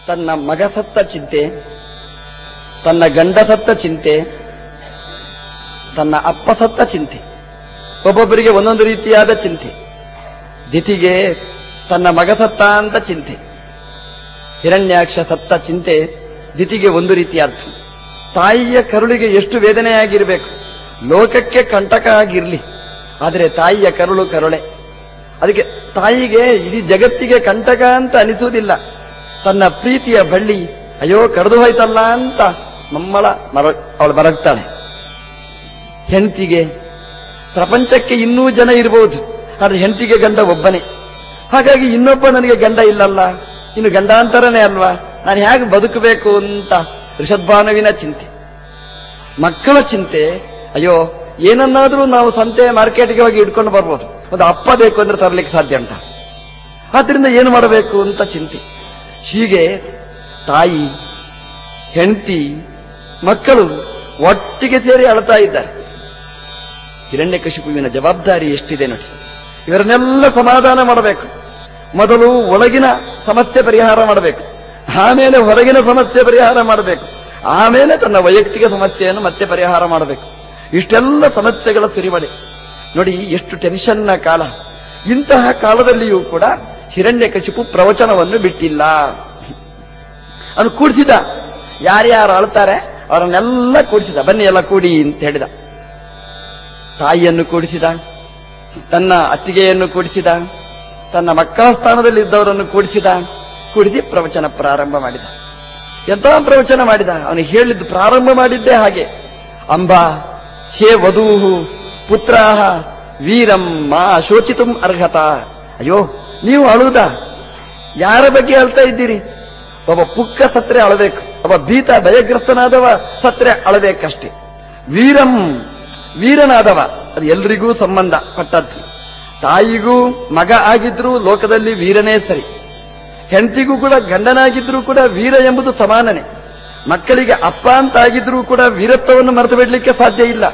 ತನ್ನ ಮಗ ಸತ್ತ ಚಿಂತೆ ತನ್ನ ಗಂಡ ಸತ್ತ ಚಿಂತೆ ತನ್ನ ಅಪ್ಪ ಸತ್ತ ಚಿಂತೆ ಒಬ್ಬೊಬ್ಬರಿಗೆ ಒಂದೊಂದು ರೀತಿಯಾದ ಚಿಂತೆ ದಿತಿಗೆ ತನ್ನ ಮಗ ಸತ್ತ ಅಂತ ಚಿಂತೆ ಹಿರಣ್ಯಾಕ್ಷ ಸತ್ತ ಚಿಂತೆ ದಿತಿಗೆ ಒಂದು ರೀತಿಯಾದ ತಾಯಿಯ ಕರುಳಿಗೆ ಎಷ್ಟು ವೇದನೆಯಾಗಿರಬೇಕು ಲೋಕಕ್ಕೆ ಕಂಟಕ ಆಗಿರ್ಲಿ ಆದರೆ ತಾಯಿಯ ಕರುಳು ಕರುಳೆ ಅದಕ್ಕೆ ತಾಯಿಗೆ ಇಡೀ ಜಗತ್ತಿಗೆ ಕಂಟಕ ಅಂತ ಅನಿಸುವುದಿಲ್ಲ ತನ್ನ ಪ್ರೀತಿಯ ಬಳ್ಳಿ ಅಯ್ಯೋ ಕಡಿದು ಹೋಯ್ತಲ್ಲ ಅಂತ ಮಮ್ಮಳ ಮರ ಅವಳು ಮರಗ್ತಾಳೆ ಹೆಂಡತಿಗೆ ಪ್ರಪಂಚಕ್ಕೆ ಇನ್ನೂ ಜನ ಇರಬಹುದು ಆದ್ರೆ ಹೆಂಡತಿಗೆ ಗಂಡ ಒಬ್ಬನೇ ಹಾಗಾಗಿ ಇನ್ನೊಬ್ಬ ನನಗೆ ಗಂಡ ಇಲ್ಲಲ್ಲ ಇನ್ನು ಗಂಡಾಂತರನೇ ಅಲ್ವಾ ನಾನು ಹೇಗೆ ಬದುಕಬೇಕು ಅಂತ ಋಷದ್ಭಾನುವಿನ ಚಿಂತೆ ಮಕ್ಕಳ ಚಿಂತೆ ಅಯ್ಯೋ ಏನನ್ನಾದ್ರೂ ನಾವು ಸಂತೆ ಮಾರ್ಕೆಟ್ಗೆ ಹೋಗಿ ಇಟ್ಕೊಂಡು ಬರ್ಬೋದು ಒಂದು ಅಪ್ಪ ಬೇಕು ಅಂದ್ರೆ ತರಲಿಕ್ಕೆ ಸಾಧ್ಯ ಉಂಟ ಆದ್ರಿಂದ ಏನು ಮಾಡಬೇಕು ಅಂತ ಚಿಂತೆ ಹೀಗೆ ತಾಯಿ ಹೆಂಡತಿ ಮಕ್ಕಳು ಒಟ್ಟಿಗೆ ಸೇರಿ ಅಳ್ತಾ ಇದ್ದಾರೆ ಹಿರಣ್ಯಕಶಿಪುವಿನ ಜವಾಬ್ದಾರಿ ಎಷ್ಟಿದೆ ನೋಡಿ ಇವರನ್ನೆಲ್ಲ ಸಮಾಧಾನ ಮಾಡಬೇಕು ಮೊದಲು ಒಳಗಿನ ಸಮಸ್ಯೆ ಪರಿಹಾರ ಮಾಡಬೇಕು ಆಮೇಲೆ ಹೊರಗಿನ ಸಮಸ್ಯೆ ಪರಿಹಾರ ಮಾಡಬೇಕು ಆಮೇಲೆ ತನ್ನ ವೈಯಕ್ತಿಕ ಸಮಸ್ಯೆಯನ್ನು ಮತ್ತೆ ಪರಿಹಾರ ಮಾಡಬೇಕು ಇಷ್ಟೆಲ್ಲ ಸಮಸ್ಯೆಗಳ ಸುರಿಮಳೆ ನೋಡಿ ಎಷ್ಟು ಟೆನ್ಷನ್ನ ಕಾಲ ಇಂತಹ ಕಾಲದಲ್ಲಿಯೂ ಕೂಡ ಹಿರಣ್ಯಕಶಿಪು ಪ್ರವಚನವನ್ನು ಬಿಟ್ಟಿಲ್ಲ ಅವನು ಕೂಡಿಸಿದ ಯಾರ್ಯಾರು ಅಳ್ತಾರೆ ಅವರನ್ನೆಲ್ಲ ಕೂಡಿಸಿದ ಬನ್ನಿ ಎಲ್ಲ ಕೂಡಿ ಅಂತ ಹೇಳಿದ ತಾಯಿಯನ್ನು ಕೂಡಿಸಿದ ತನ್ನ ಅತ್ತಿಗೆಯನ್ನು ಕೂಡಿಸಿದ ತನ್ನ ಮಕ್ಕಳ ಸ್ಥಾನದಲ್ಲಿ ಇದ್ದವರನ್ನು ಕೂಡಿಸಿದ ಕೂಡಿಸಿ ಪ್ರವಚನ ಪ್ರಾರಂಭ ಮಾಡಿದ ಎಂತ ಪ್ರವಚನ ಮಾಡಿದ ಅವನು ಹೇಳಿದ್ದು ಪ್ರಾರಂಭ ಮಾಡಿದ್ದೇ ಹಾಗೆ ಅಂಬಾ ಹೇ ವಧೂಹು ಪುತ್ರಾಹ ವೀರಂ ಮಾ ಶೋಚಿತುಂ ಅರ್ಹತ ಅಯ್ಯೋ ನೀವು ಅಳುವುದ ಯಾರ ಬಗ್ಗೆ ಅಳ್ತಾ ಇದ್ದೀರಿ ಒಬ್ಬ ಪುಕ್ಕ ಸತ್ರೆ ಅಳಬೇಕು ಒಬ್ಬ ಭೀತ ಭಯಗ್ರಸ್ತನಾದವ ಸತ್ರೆ ಅಳಬೇಕಷ್ಟೇ ವೀರಂ ವೀರನಾದವ ಅದು ಎಲ್ರಿಗೂ ಸಂಬಂಧ ಪಟ್ಟದ್ದು ತಾಯಿಗೂ ಮಗ ಆಗಿದ್ರೂ ಲೋಕದಲ್ಲಿ ವೀರನೇ ಸರಿ ಹೆಂಡತಿಗೂ ಕೂಡ ಗಂಡನಾಗಿದ್ರೂ ಕೂಡ ವೀರ ಎಂಬುದು ಸಮಾನನೆ ಮಕ್ಕಳಿಗೆ ಅಪ್ಪ ಅಂತ ಆಗಿದ್ರೂ ಕೂಡ ವೀರತ್ವವನ್ನು ಮರೆತು ಬಿಡಲಿಕ್ಕೆ ಸಾಧ್ಯ ಇಲ್ಲ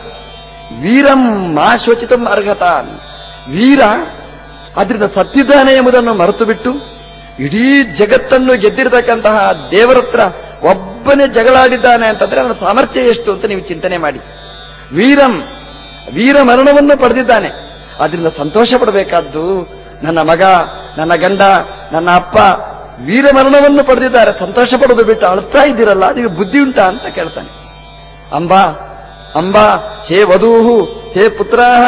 ವೀರಂ ಮಾ ಶೋಚಿತಂ ಅರ್ಹತ ವೀರ ಅದರಿಂದ ಸತ್ತಿದ್ದಾನೆ ಎಂಬುದನ್ನು ಮರೆತು ಬಿಟ್ಟು ಇಡೀ ಜಗತ್ತನ್ನು ಗೆದ್ದಿರತಕ್ಕಂತಹ ದೇವರತ್ರ ಒಬ್ಬನೇ ಜಗಳಾಡಿದ್ದಾನೆ ಅಂತಂದ್ರೆ ಅವನ ಸಾಮರ್ಥ್ಯ ಎಷ್ಟು ಅಂತ ನೀವು ಚಿಂತನೆ ಮಾಡಿ ವೀರಂ ವೀರ ಮರಣವನ್ನು ಪಡೆದಿದ್ದಾನೆ ಅದರಿಂದ ಸಂತೋಷ ಪಡಬೇಕಾದ್ದು ನನ್ನ ಮಗ ನನ್ನ ಗಂಡ ನನ್ನ ಅಪ್ಪ ವೀರ ಮರಣವನ್ನು ಪಡೆದಿದ್ದಾರೆ ಸಂತೋಷ ಪಡೋದು ಬಿಟ್ಟು ಅಳ್ತಾ ಇದ್ದೀರಲ್ಲ ನೀವು ಬುದ್ಧಿ ಉಂಟಾ ಅಂತ ಕೇಳ್ತಾನೆ ಅಂಬಾ ಅಂಬಾ ಹೇ ವಧೂಹು ಹೇ ಪುತ್ರಾಹ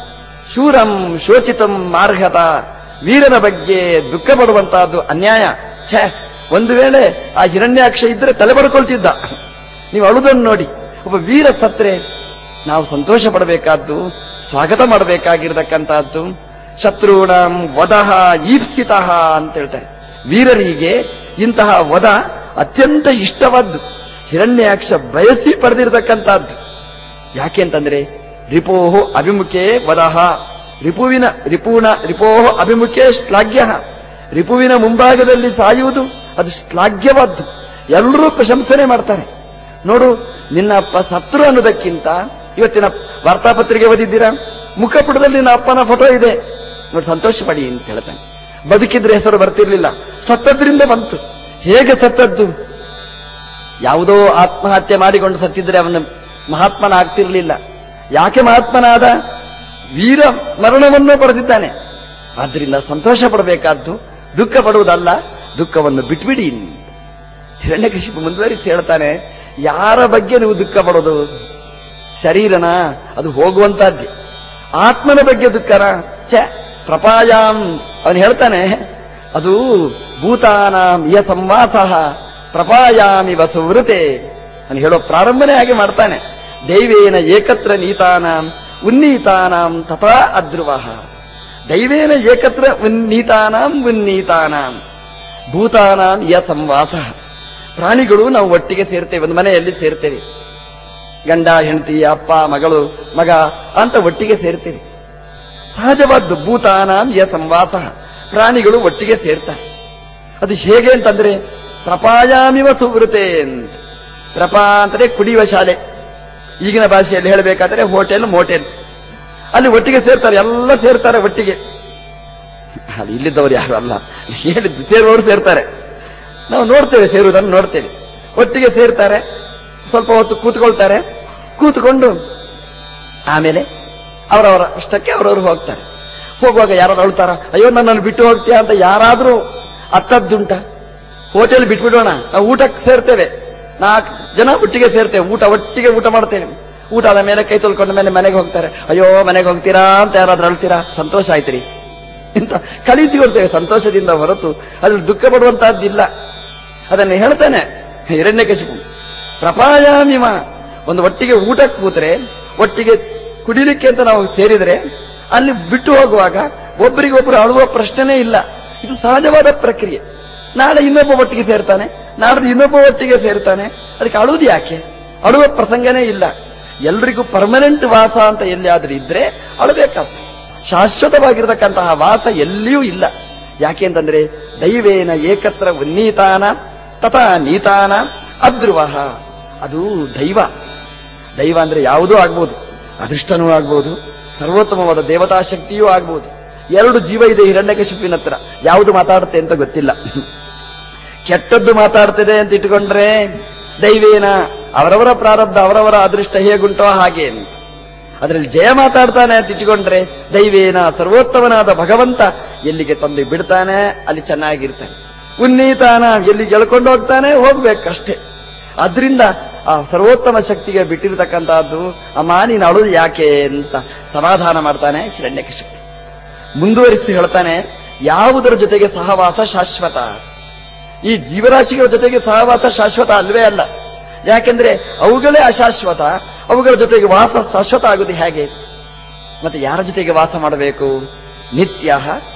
ಶೂರಂ ಶೋಚಿತಂ ಮಾರ್ಹತ ವೀರನ ಬಗ್ಗೆ ದುಃಖ ಪಡುವಂತಹದ್ದು ಅನ್ಯಾಯ ಛೇ ಒಂದು ವೇಳೆ ಆ ಹಿರಣ್ಯಾಕ್ಷ ಇದ್ರೆ ತಲೆ ಬಡ್ಕೊಳ್ತಿದ್ದ ನೀವು ಅಳುದನ್ನು ನೋಡಿ ಒಬ್ಬ ವೀರ ಸತ್ರೆ ನಾವು ಸಂತೋಷ ಪಡಬೇಕಾದ್ದು ಸ್ವಾಗತ ಮಾಡಬೇಕಾಗಿರತಕ್ಕಂತಹದ್ದು ಶತ್ರುಣಂ ವದಹ ಈಪ್ಸಿತಃ ಅಂತ ಹೇಳ್ತಾರೆ ವೀರರಿಗೆ ಇಂತಹ ವದ ಅತ್ಯಂತ ಇಷ್ಟವಾದ್ದು ಹಿರಣ್ಯಾಕ್ಷ ಬಯಸಿ ಪಡೆದಿರತಕ್ಕಂತಹದ್ದು ಯಾಕೆ ಅಂತಂದ್ರೆ ರಿಪೋಹೋ ಅಭಿಮುಖೇ ವದಹ ರಿಪುವಿನ ರಿಪೂಣ ರಿಪೋಹೋ ಅಭಿಮುಖೇ ಶ್ಲಾಘ್ಯ ರಿಪುವಿನ ಮುಂಭಾಗದಲ್ಲಿ ಸಾಯುವುದು ಅದು ಶ್ಲಾಘ್ಯವಾದ್ದು ಎಲ್ಲರೂ ಪ್ರಶಂಸನೆ ಮಾಡ್ತಾರೆ ನೋಡು ನಿನ್ನ ಅಪ್ಪ ಸತ್ರು ಅನ್ನೋದಕ್ಕಿಂತ ಇವತ್ತಿನ ವಾರ್ತಾಪತ್ರಿಕೆ ಓದಿದ್ದೀರಾ ಮುಖಪುಟದಲ್ಲಿ ನಿನ್ನ ಅಪ್ಪನ ಫೋಟೋ ಇದೆ ನೋಡಿ ಸಂತೋಷ ಪಡಿ ಅಂತ ಹೇಳ್ತಾನೆ ಬದುಕಿದ್ರೆ ಹೆಸರು ಬರ್ತಿರ್ಲಿಲ್ಲ ಸತ್ತದ್ರಿಂದ ಬಂತು ಹೇಗೆ ಸತ್ತದ್ದು ಯಾವುದೋ ಆತ್ಮಹತ್ಯೆ ಮಾಡಿಕೊಂಡು ಸತ್ತಿದ್ರೆ ಅವನು ಮಹಾತ್ಮನ ಆಗ್ತಿರ್ಲಿಲ್ಲ ಯಾಕೆ ಮಹಾತ್ಮನಾದ ವೀರ ಮರಣವನ್ನು ಪಡೆದಿದ್ದಾನೆ ಆದ್ರಿಂದ ಸಂತೋಷ ಪಡಬೇಕಾದ್ದು ದುಃಖ ಪಡುವುದಲ್ಲ ದುಃಖವನ್ನು ಬಿಟ್ಬಿಡಿ ಹಿರಣ್ಯಕಶಿಪು ಮುಂದುವರಿಸಿ ಹೇಳ್ತಾನೆ ಯಾರ ಬಗ್ಗೆ ನೀವು ದುಃಖ ಪಡೋದು ಶರೀರನ ಅದು ಹೋಗುವಂತಹದ್ದೇ ಆತ್ಮನ ಬಗ್ಗೆ ದುಃಖನ ಛ ಪ್ರಪಾಯಾಂ ಅವನು ಹೇಳ್ತಾನೆ ಅದು ಭೂತಾನಾಂ ಯ ಸಂವಾಸ ಪ್ರಪಾಯಾಮಿವ ಸುವೃತೆ ಅವನು ಹೇಳೋ ಪ್ರಾರಂಭನೆ ಹಾಗೆ ಮಾಡ್ತಾನೆ ದೈವೇನ ಏಕತ್ರ ನೀತಾನಾಂ ಉನ್ನೀತಾನಾಂ ತಥಾ ಅಧ್ರುವ ದೈವೇನ ಏಕತ್ರ ಉನ್ನೀತಾನಾಂ ಉನ್ನೀತಾನಾಂ ಭೂತಾನಾಂ ಯ ಸಂವಾಸ ಪ್ರಾಣಿಗಳು ನಾವು ಒಟ್ಟಿಗೆ ಸೇರ್ತೇವೆ ಒಂದು ಮನೆಯಲ್ಲಿ ಸೇರ್ತೇವೆ ಗಂಡ ಹೆಂಡತಿ ಅಪ್ಪ ಮಗಳು ಮಗ ಅಂತ ಒಟ್ಟಿಗೆ ಸೇರ್ತೇವೆ ಸಹಜವಾದ್ದು ಭೂತಾನಾಂ ಯ ಸಂವಾಸ ಪ್ರಾಣಿಗಳು ಒಟ್ಟಿಗೆ ಸೇರ್ತಾರೆ ಅದು ಹೇಗೆ ಅಂತಂದ್ರೆ ಪ್ರಪಾಯಾಮಿವ ಸುವೃತೆ ಅಂತ ಪ್ರಪಾ ಅಂತಂದ್ರೆ ಕುಡಿಯುವ ಶಾಲೆ ಈಗಿನ ಭಾಷೆಯಲ್ಲಿ ಹೇಳಬೇಕಾದ್ರೆ ಹೋಟೆಲ್ ಮೋಟೆಲ್ ಅಲ್ಲಿ ಒಟ್ಟಿಗೆ ಸೇರ್ತಾರೆ ಎಲ್ಲ ಸೇರ್ತಾರೆ ಒಟ್ಟಿಗೆ ಅದು ಇಲ್ಲಿದ್ದವರು ಯಾರು ಅಲ್ಲ ಹೇಳಿದ್ದು ಸೇರುವವರು ಸೇರ್ತಾರೆ ನಾವು ನೋಡ್ತೇವೆ ಸೇರುವುದನ್ನು ನೋಡ್ತೇವೆ ಒಟ್ಟಿಗೆ ಸೇರ್ತಾರೆ ಸ್ವಲ್ಪ ಹೊತ್ತು ಕೂತ್ಕೊಳ್ತಾರೆ ಕೂತ್ಕೊಂಡು ಆಮೇಲೆ ಅವರವರ ಅಷ್ಟಕ್ಕೆ ಅವರವರು ಹೋಗ್ತಾರೆ ಹೋಗುವಾಗ ಯಾರಾದ್ರೂ ಅಳ್ತಾರ ಅಯ್ಯೋ ನನ್ನನ್ನು ಬಿಟ್ಟು ಹೋಗ್ತೀಯಾ ಅಂತ ಯಾರಾದ್ರೂ ಅತ್ತದ್ದುಂಟ ಹೋಟೆಲ್ ಬಿಟ್ಬಿಡೋಣ ನಾವು ಊಟಕ್ಕೆ ಸೇರ್ತೇವೆ ನಾಲ್ಕು ಜನ ಒಟ್ಟಿಗೆ ಸೇರ್ತೇವೆ ಊಟ ಒಟ್ಟಿಗೆ ಊಟ ಮಾಡ್ತೇವೆ ಊಟ ಆದ ಮೇಲೆ ಕೈ ತೊಳ್ಕೊಂಡ ಮೇಲೆ ಮನೆಗೆ ಹೋಗ್ತಾರೆ ಅಯ್ಯೋ ಮನೆಗೆ ಹೋಗ್ತೀರಾ ಅಂತ ಯಾರಾದ್ರೂ ಅಳ್ತೀರಾ ಸಂತೋಷ ಆಯ್ತ್ರಿ ಇಂತ ಕಳಿಸಿ ಕೊಡ್ತೇವೆ ಸಂತೋಷದಿಂದ ಹೊರತು ಅದ್ರಲ್ಲಿ ದುಃಖ ಪಡುವಂತಹದ್ದಿಲ್ಲ ಅದನ್ನು ಹೇಳ್ತಾನೆ ಹಿರಣ್ಯಕಶಿಪು ಪ್ರಪಾಯಾಮಿಮ ಒಂದು ಒಟ್ಟಿಗೆ ಊಟಕ್ಕೆ ಕೂತ್ರೆ ಒಟ್ಟಿಗೆ ಕುಡಿಲಿಕ್ಕೆ ಅಂತ ನಾವು ಸೇರಿದ್ರೆ ಅಲ್ಲಿ ಬಿಟ್ಟು ಹೋಗುವಾಗ ಒಬ್ಬರಿಗೊಬ್ಬರು ಅಳುವ ಪ್ರಶ್ನೆನೇ ಇಲ್ಲ ಇದು ಸಹಜವಾದ ಪ್ರಕ್ರಿಯೆ ನಾಳೆ ಇನ್ನೊಬ್ಬ ಒಟ್ಟಿಗೆ ಸೇರ್ತಾನೆ ನಾಡ್ದು ಇನ್ನೊಬ್ಬ ಒಟ್ಟಿಗೆ ಸೇರ್ತಾನೆ ಅದಕ್ಕೆ ಅಳುವುದು ಯಾಕೆ ಅಳುವ ಪ್ರಸಂಗನೇ ಇಲ್ಲ ಎಲ್ರಿಗೂ ಪರ್ಮನೆಂಟ್ ವಾಸ ಅಂತ ಎಲ್ಲಿಯಾದ್ರೂ ಇದ್ರೆ ಅಳಬೇಕಾಗ್ತದೆ ಶಾಶ್ವತವಾಗಿರತಕ್ಕಂತಹ ವಾಸ ಎಲ್ಲಿಯೂ ಇಲ್ಲ ಯಾಕೆ ಅಂತಂದ್ರೆ ದೈವೇನ ಏಕತ್ರ ಉನ್ನೀತಾನ ತಥಾ ನೀತಾನ ಅಧ್ರುವಃ ಅದು ದೈವ ದೈವ ಅಂದ್ರೆ ಯಾವುದೂ ಆಗ್ಬೋದು ಅದೃಷ್ಟನೂ ಆಗ್ಬೋದು ಸರ್ವೋತ್ತಮವಾದ ದೇವತಾ ಶಕ್ತಿಯೂ ಆಗ್ಬೋದು ಎರಡು ಜೀವ ಇದೆ ಹಿರಣ್ಯಕಶಿಪಿನ ಹತ್ರ ಯಾವುದು ಮಾತಾಡುತ್ತೆ ಅಂತ ಗೊತ್ತಿಲ್ಲ ಕೆಟ್ಟದ್ದು ಮಾತಾಡ್ತಿದೆ ಅಂತ ಇಟ್ಕೊಂಡ್ರೆ ದೈವೇನ ಅವರವರ ಪ್ರಾರಬ್ಧ ಅವರವರ ಅದೃಷ್ಟ ಹೇಗುಂಟೋ ಹಾಗೆ ಅಂತ. ಅದರಲ್ಲಿ ಜಯ ಮಾತಾಡ್ತಾನೆ ಅಂತ ಇಟ್ಕೊಂಡ್ರೆ ದೈವೇನ ಸರ್ವೋತ್ತಮನಾದ ಭಗವಂತ ಎಲ್ಲಿಗೆ ತಂದು ಬಿಡ್ತಾನೆ ಅಲ್ಲಿ ಚೆನ್ನಾಗಿರ್ತಾನೆ ಉನ್ನೀತಾನ ಎಲ್ಲಿ ಗೆಳ್ಕೊಂಡು ಹೋಗ್ತಾನೆ ಹೋಗ್ಬೇಕಷ್ಟೇ ಅದರಿಂದ ಆ ಸರ್ವೋತ್ತಮ ಶಕ್ತಿಗೆ ಬಿಟ್ಟಿರತಕ್ಕಂತಹದ್ದು ಅಮ್ಮ ನೀನು ಅಳುದು ಯಾಕೆ ಅಂತ ಸಮಾಧಾನ ಮಾಡ್ತಾನೆ ಹಿರಣ್ಯಕಶಿಪು ಮುಂದುವರಿಸಿ ಹೇಳ್ತಾನೆ ಯಾವುದರ ಜೊತೆಗೆ ಸಹವಾಸ ಶಾಶ್ವತ ಈ ಜೀವರಾಶಿಗಳ ಜೊತೆಗೆ ಸಹವಾಸ ಶಾಶ್ವತ ಅಲ್ವೇ ಅಲ್ಲ ಯಾಕೆಂದ್ರೆ ಅವುಗಳೇ ಅಶಾಶ್ವತ ಅವುಗಳ ಜೊತೆಗೆ ವಾಸ ಶಾಶ್ವತ ಆಗುವುದು ಹೇಗೆ ಮತ್ತೆ ಯಾರ ಜೊತೆಗೆ ವಾಸ ಮಾಡಬೇಕು ನಿತ್ಯ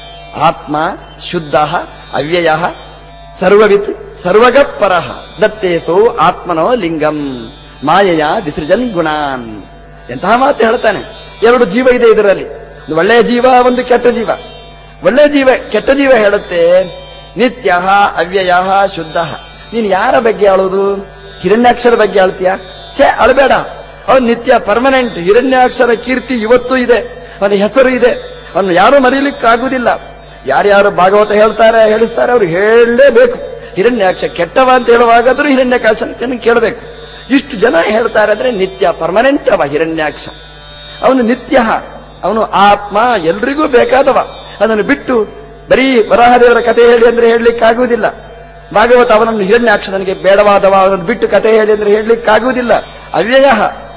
ಆತ್ಮ ಶುದ್ಧ ಅವ್ಯಯ ಸರ್ವವಿತ್ ಸರ್ವಗಪ್ಪರ ದತ್ತೇಸು ಆತ್ಮನೋ ಲಿಂಗಂ ಮಾಯೆಯ ವಿಸೃಜನ್ ಗುಣಾನ್ ಎಂತಹ ಮಾತು ಹೇಳ್ತಾನೆ ಎರಡು ಜೀವ ಇದೆ ಇದರಲ್ಲಿ ಒಂದು ಒಳ್ಳೆಯ ಜೀವ ಒಂದು ಕೆಟ್ಟ ಜೀವ ಒಳ್ಳೆಯ ಜೀವ ಕೆಟ್ಟ ಜೀವ ಹೇಳುತ್ತೆ ನಿತ್ಯ ಅವ್ಯಯ ಶುದ್ಧ ನೀನು ಯಾರ ಬಗ್ಗೆ ಆಳೋದು ಹಿರಣ್ಯಾಕ್ಷರ ಬಗ್ಗೆ ಆಳ್ತೀಯ ಛೇ ಅಳಬೇಡ ಅವನು ನಿತ್ಯ ಪರ್ಮನೆಂಟ್ ಹಿರಣ್ಯಾಕ್ಷರ ಕೀರ್ತಿ ಇವತ್ತು ಇದೆ ಅವನ ಹೆಸರು ಇದೆ ಅವನು ಯಾರು ಮರೀಲಿಕ್ಕಾಗುವುದಿಲ್ಲ ಯಾರ್ಯಾರು ಭಾಗವತ ಹೇಳ್ತಾರೆ ಹೇಳಿಸ್ತಾರೆ ಅವ್ರು ಹೇಳಲೇಬೇಕು ಹಿರಣ್ಯಾಕ್ಷ ಕೆಟ್ಟವ ಅಂತ ಹೇಳುವಾಗಾದ್ರೂ ಹಿರಣ್ಯಕಾಶನ ಕೇಳಬೇಕು ಇಷ್ಟು ಜನ ಹೇಳ್ತಾರೆ ಅಂದ್ರೆ ನಿತ್ಯ ಪರ್ಮನೆಂಟ್ ಅವ ಹಿರಣ್ಯಾಕ್ಷ ಅವನು ನಿತ್ಯ ಅವನು ಆತ್ಮ ಎಲ್ರಿಗೂ ಬೇಕಾದವ ಅದನ್ನು ಬಿಟ್ಟು ಬರೀ ವರಾಹದೇವರ ಕಥೆ ಹೇಳಿ ಅಂದ್ರೆ ಹೇಳಲಿಕ್ಕಾಗುವುದಿಲ್ಲ ಭಾಗವತ ಅವನನ್ನು ಹಿರಣ್ಯಾಕ್ಷ ನನಗೆ ಬೇಡವಾದವ ಅವನನ್ನು ಬಿಟ್ಟು ಕಥೆ ಹೇಳಿ ಅಂದ್ರೆ ಹೇಳಲಿಕ್ಕಾಗುವುದಿಲ್ಲ ಅವ್ಯಯ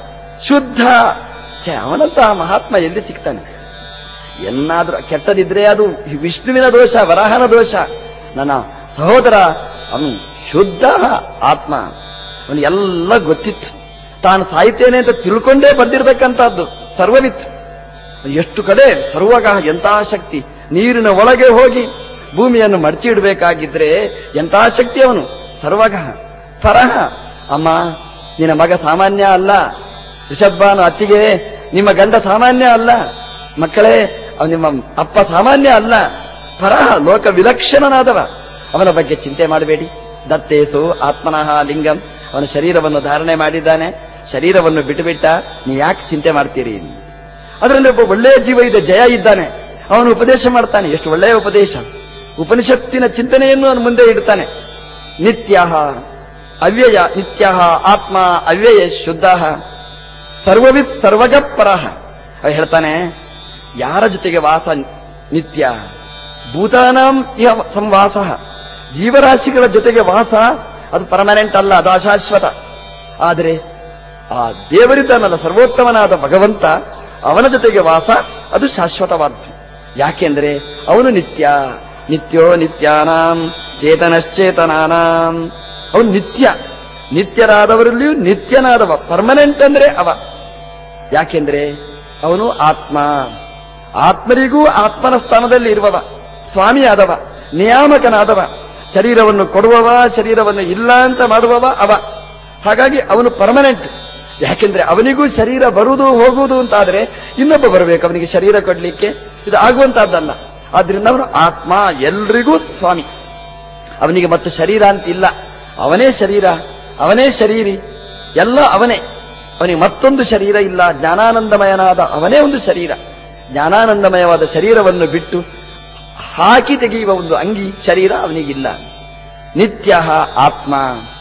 ಶುದ್ಧ ಛೆ, ಅವನಂತಹ ಮಹಾತ್ಮ ಎಲ್ಲಿ ಸಿಗ್ತಾನೆ ಎನ್ನಾದ್ರೂ ಕೆಟ್ಟದಿದ್ರೆ ಅದು ವಿಷ್ಣುವಿನ ದೋಷ ವರಾಹನ ದೋಷ ನನ್ನ ಸಹೋದರ ಅವನು ಶುದ್ಧ ಆತ್ಮ ಅವನು ಎಲ್ಲ ಗೊತ್ತಿತ್ತು ತಾನು ಸಾಯ್ತೇನೆ ಅಂತ ತಿಳ್ಕೊಂಡೇ ಬಂದಿರತಕ್ಕಂಥದ್ದು ಸರ್ವವಿತ್ತು ಎಷ್ಟು ಕಡೆ ಸರ್ವಗ ಎಂತಹ ಶಕ್ತಿ ನೀರಿನ ಒಳಗೆ ಹೋಗಿ ಭೂಮಿಯನ್ನು ಮಡಚಿ ಇಡಬೇಕಾಗಿದ್ರೆ ಎಂತಹ ಶಕ್ತಿ ಅವನು ಸರ್ವಗ ಪರಹ ಅಮ್ಮ ನಿನ್ನ ಮಗ ಸಾಮಾನ್ಯ ಅಲ್ಲ ಋಷಭಾನು ಅತ್ತಿಗೆ ನಿಮ್ಮ ಗಂಡ ಸಾಮಾನ್ಯ ಅಲ್ಲ ಮಕ್ಕಳೇ ಅವ ನಿಮ್ಮ ಅಪ್ಪ ಸಾಮಾನ್ಯ ಅಲ್ಲ ಪರಹ ಲೋಕ ವಿಲಕ್ಷಣನಾದವ ಅವನ ಬಗ್ಗೆ ಚಿಂತೆ ಮಾಡಬೇಡಿ ದತ್ತೇಸು ಆತ್ಮನಃ ಲಿಂಗಂ ಅವನ ಶರೀರವನ್ನು ಧಾರಣೆ ಮಾಡಿದ್ದಾನೆ ಶರೀರವನ್ನು ಬಿಟ್ಟುಬಿಟ್ಟ ನೀ ಯಾಕೆ ಚಿಂತೆ ಮಾಡ್ತೀರಿ ಅದರಲ್ಲಿ ಒಬ್ಬ ಒಳ್ಳೆಯ ಜೀವ ಇದೆ ಜಯ ಇದ್ದಾನೆ ಅವನು ಉಪದೇಶ ಮಾಡ್ತಾನೆ ಎಷ್ಟು ಒಳ್ಳೆಯ ಉಪದೇಶ ಉಪನಿಷತ್ತಿನ ಚಿಂತನೆಯನ್ನು ಅವನು ಮುಂದೆ ಇಡ್ತಾನೆ ನಿತ್ಯ ಅವ್ಯಯ ನಿತ್ಯ ಆತ್ಮ ಅವ್ಯಯ ಶುದ್ಧ ಸರ್ವವಿತ್ ಸರ್ವಗಪ್ಪರ ಅವ ಹೇಳ್ತಾನೆ ಯಾರ ಜೊತೆಗೆ ವಾಸ ನಿತ್ಯ ಭೂತಾನಾಂ ಇಹ ಸಂವಾಸ ಜೀವರಾಶಿಗಳ ಜೊತೆಗೆ ವಾಸ ಅದು ಪರ್ಮನೆಂಟ್ ಅಲ್ಲ ಅದು ಅಶಾಶ್ವತ ಆದರೆ ಆ ದೇವರಿದ್ದಾನಲ್ಲ ಸರ್ವೋತ್ತಮನಾದ ಭಗವಂತ ಅವನ ಜೊತೆಗೆ ವಾಸ ಅದು ಶಾಶ್ವತವಾದ್ದು ಯಾಕೆಂದ್ರೆ ಅವನು ನಿತ್ಯ ನಿತ್ಯೋ ನಿತ್ಯಾನಾಂ ಚೇತನಶ್ಚೇತನಾನಾಂ ಅವನು ನಿತ್ಯ ನಿತ್ಯರಾದವರಲ್ಲಿಯೂ ನಿತ್ಯನಾದವ ಪರ್ಮನೆಂಟ್ ಅಂದ್ರೆ ಅವ ಯಾಕೆಂದ್ರೆ ಅವನು ಆತ್ಮ ಆತ್ಮರಿಗೂ ಆತ್ಮನ ಸ್ಥಾನದಲ್ಲಿ ಇರುವವ ಸ್ವಾಮಿಯಾದವ ನಿಯಾಮಕನಾದವ ಶರೀರವನ್ನು ಕೊಡುವವ ಶರೀರವನ್ನು ಇಲ್ಲ ಅಂತ ಮಾಡುವವ ಅವ ಹಾಗಾಗಿ ಅವನು ಪರ್ಮನೆಂಟ್ ಯಾಕೆಂದ್ರೆ ಅವನಿಗೂ ಶರೀರ ಬರುವುದು ಹೋಗುವುದು ಅಂತಾದ್ರೆ ಇನ್ನೊಬ್ಬ ಬರಬೇಕು ಅವನಿಗೆ ಶರೀರ ಕೊಡ್ಲಿಕ್ಕೆ ಇದು ಆಗುವಂತಹದ್ದಲ್ಲ ಆದ್ರಿಂದ ಅವನು ಆತ್ಮ ಎಲ್ರಿಗೂ ಸ್ವಾಮಿ ಅವನಿಗೆ ಮತ್ತೆ ಶರೀರ ಅಂತ ಇಲ್ಲ ಅವನೇ ಶರೀರ ಅವನೇ ಶರೀರಿ ಎಲ್ಲ ಅವನೇ ಅವನಿಗೆ ಮತ್ತೊಂದು ಶರೀರ ಇಲ್ಲ ಜ್ಞಾನಾನಂದಮಯನಾದ ಅವನೇ ಒಂದು ಶರೀರ ಜ್ಞಾನಾನಂದಮಯವಾದ ಶರೀರವನ್ನು ಬಿಟ್ಟು ಹಾಕಿ ತೆಗೆಯುವ ಒಂದು ಅಂಗಿ ಶರೀರ ಅವನಿಗಿಲ್ಲ ನಿತ್ಯ ಆತ್ಮ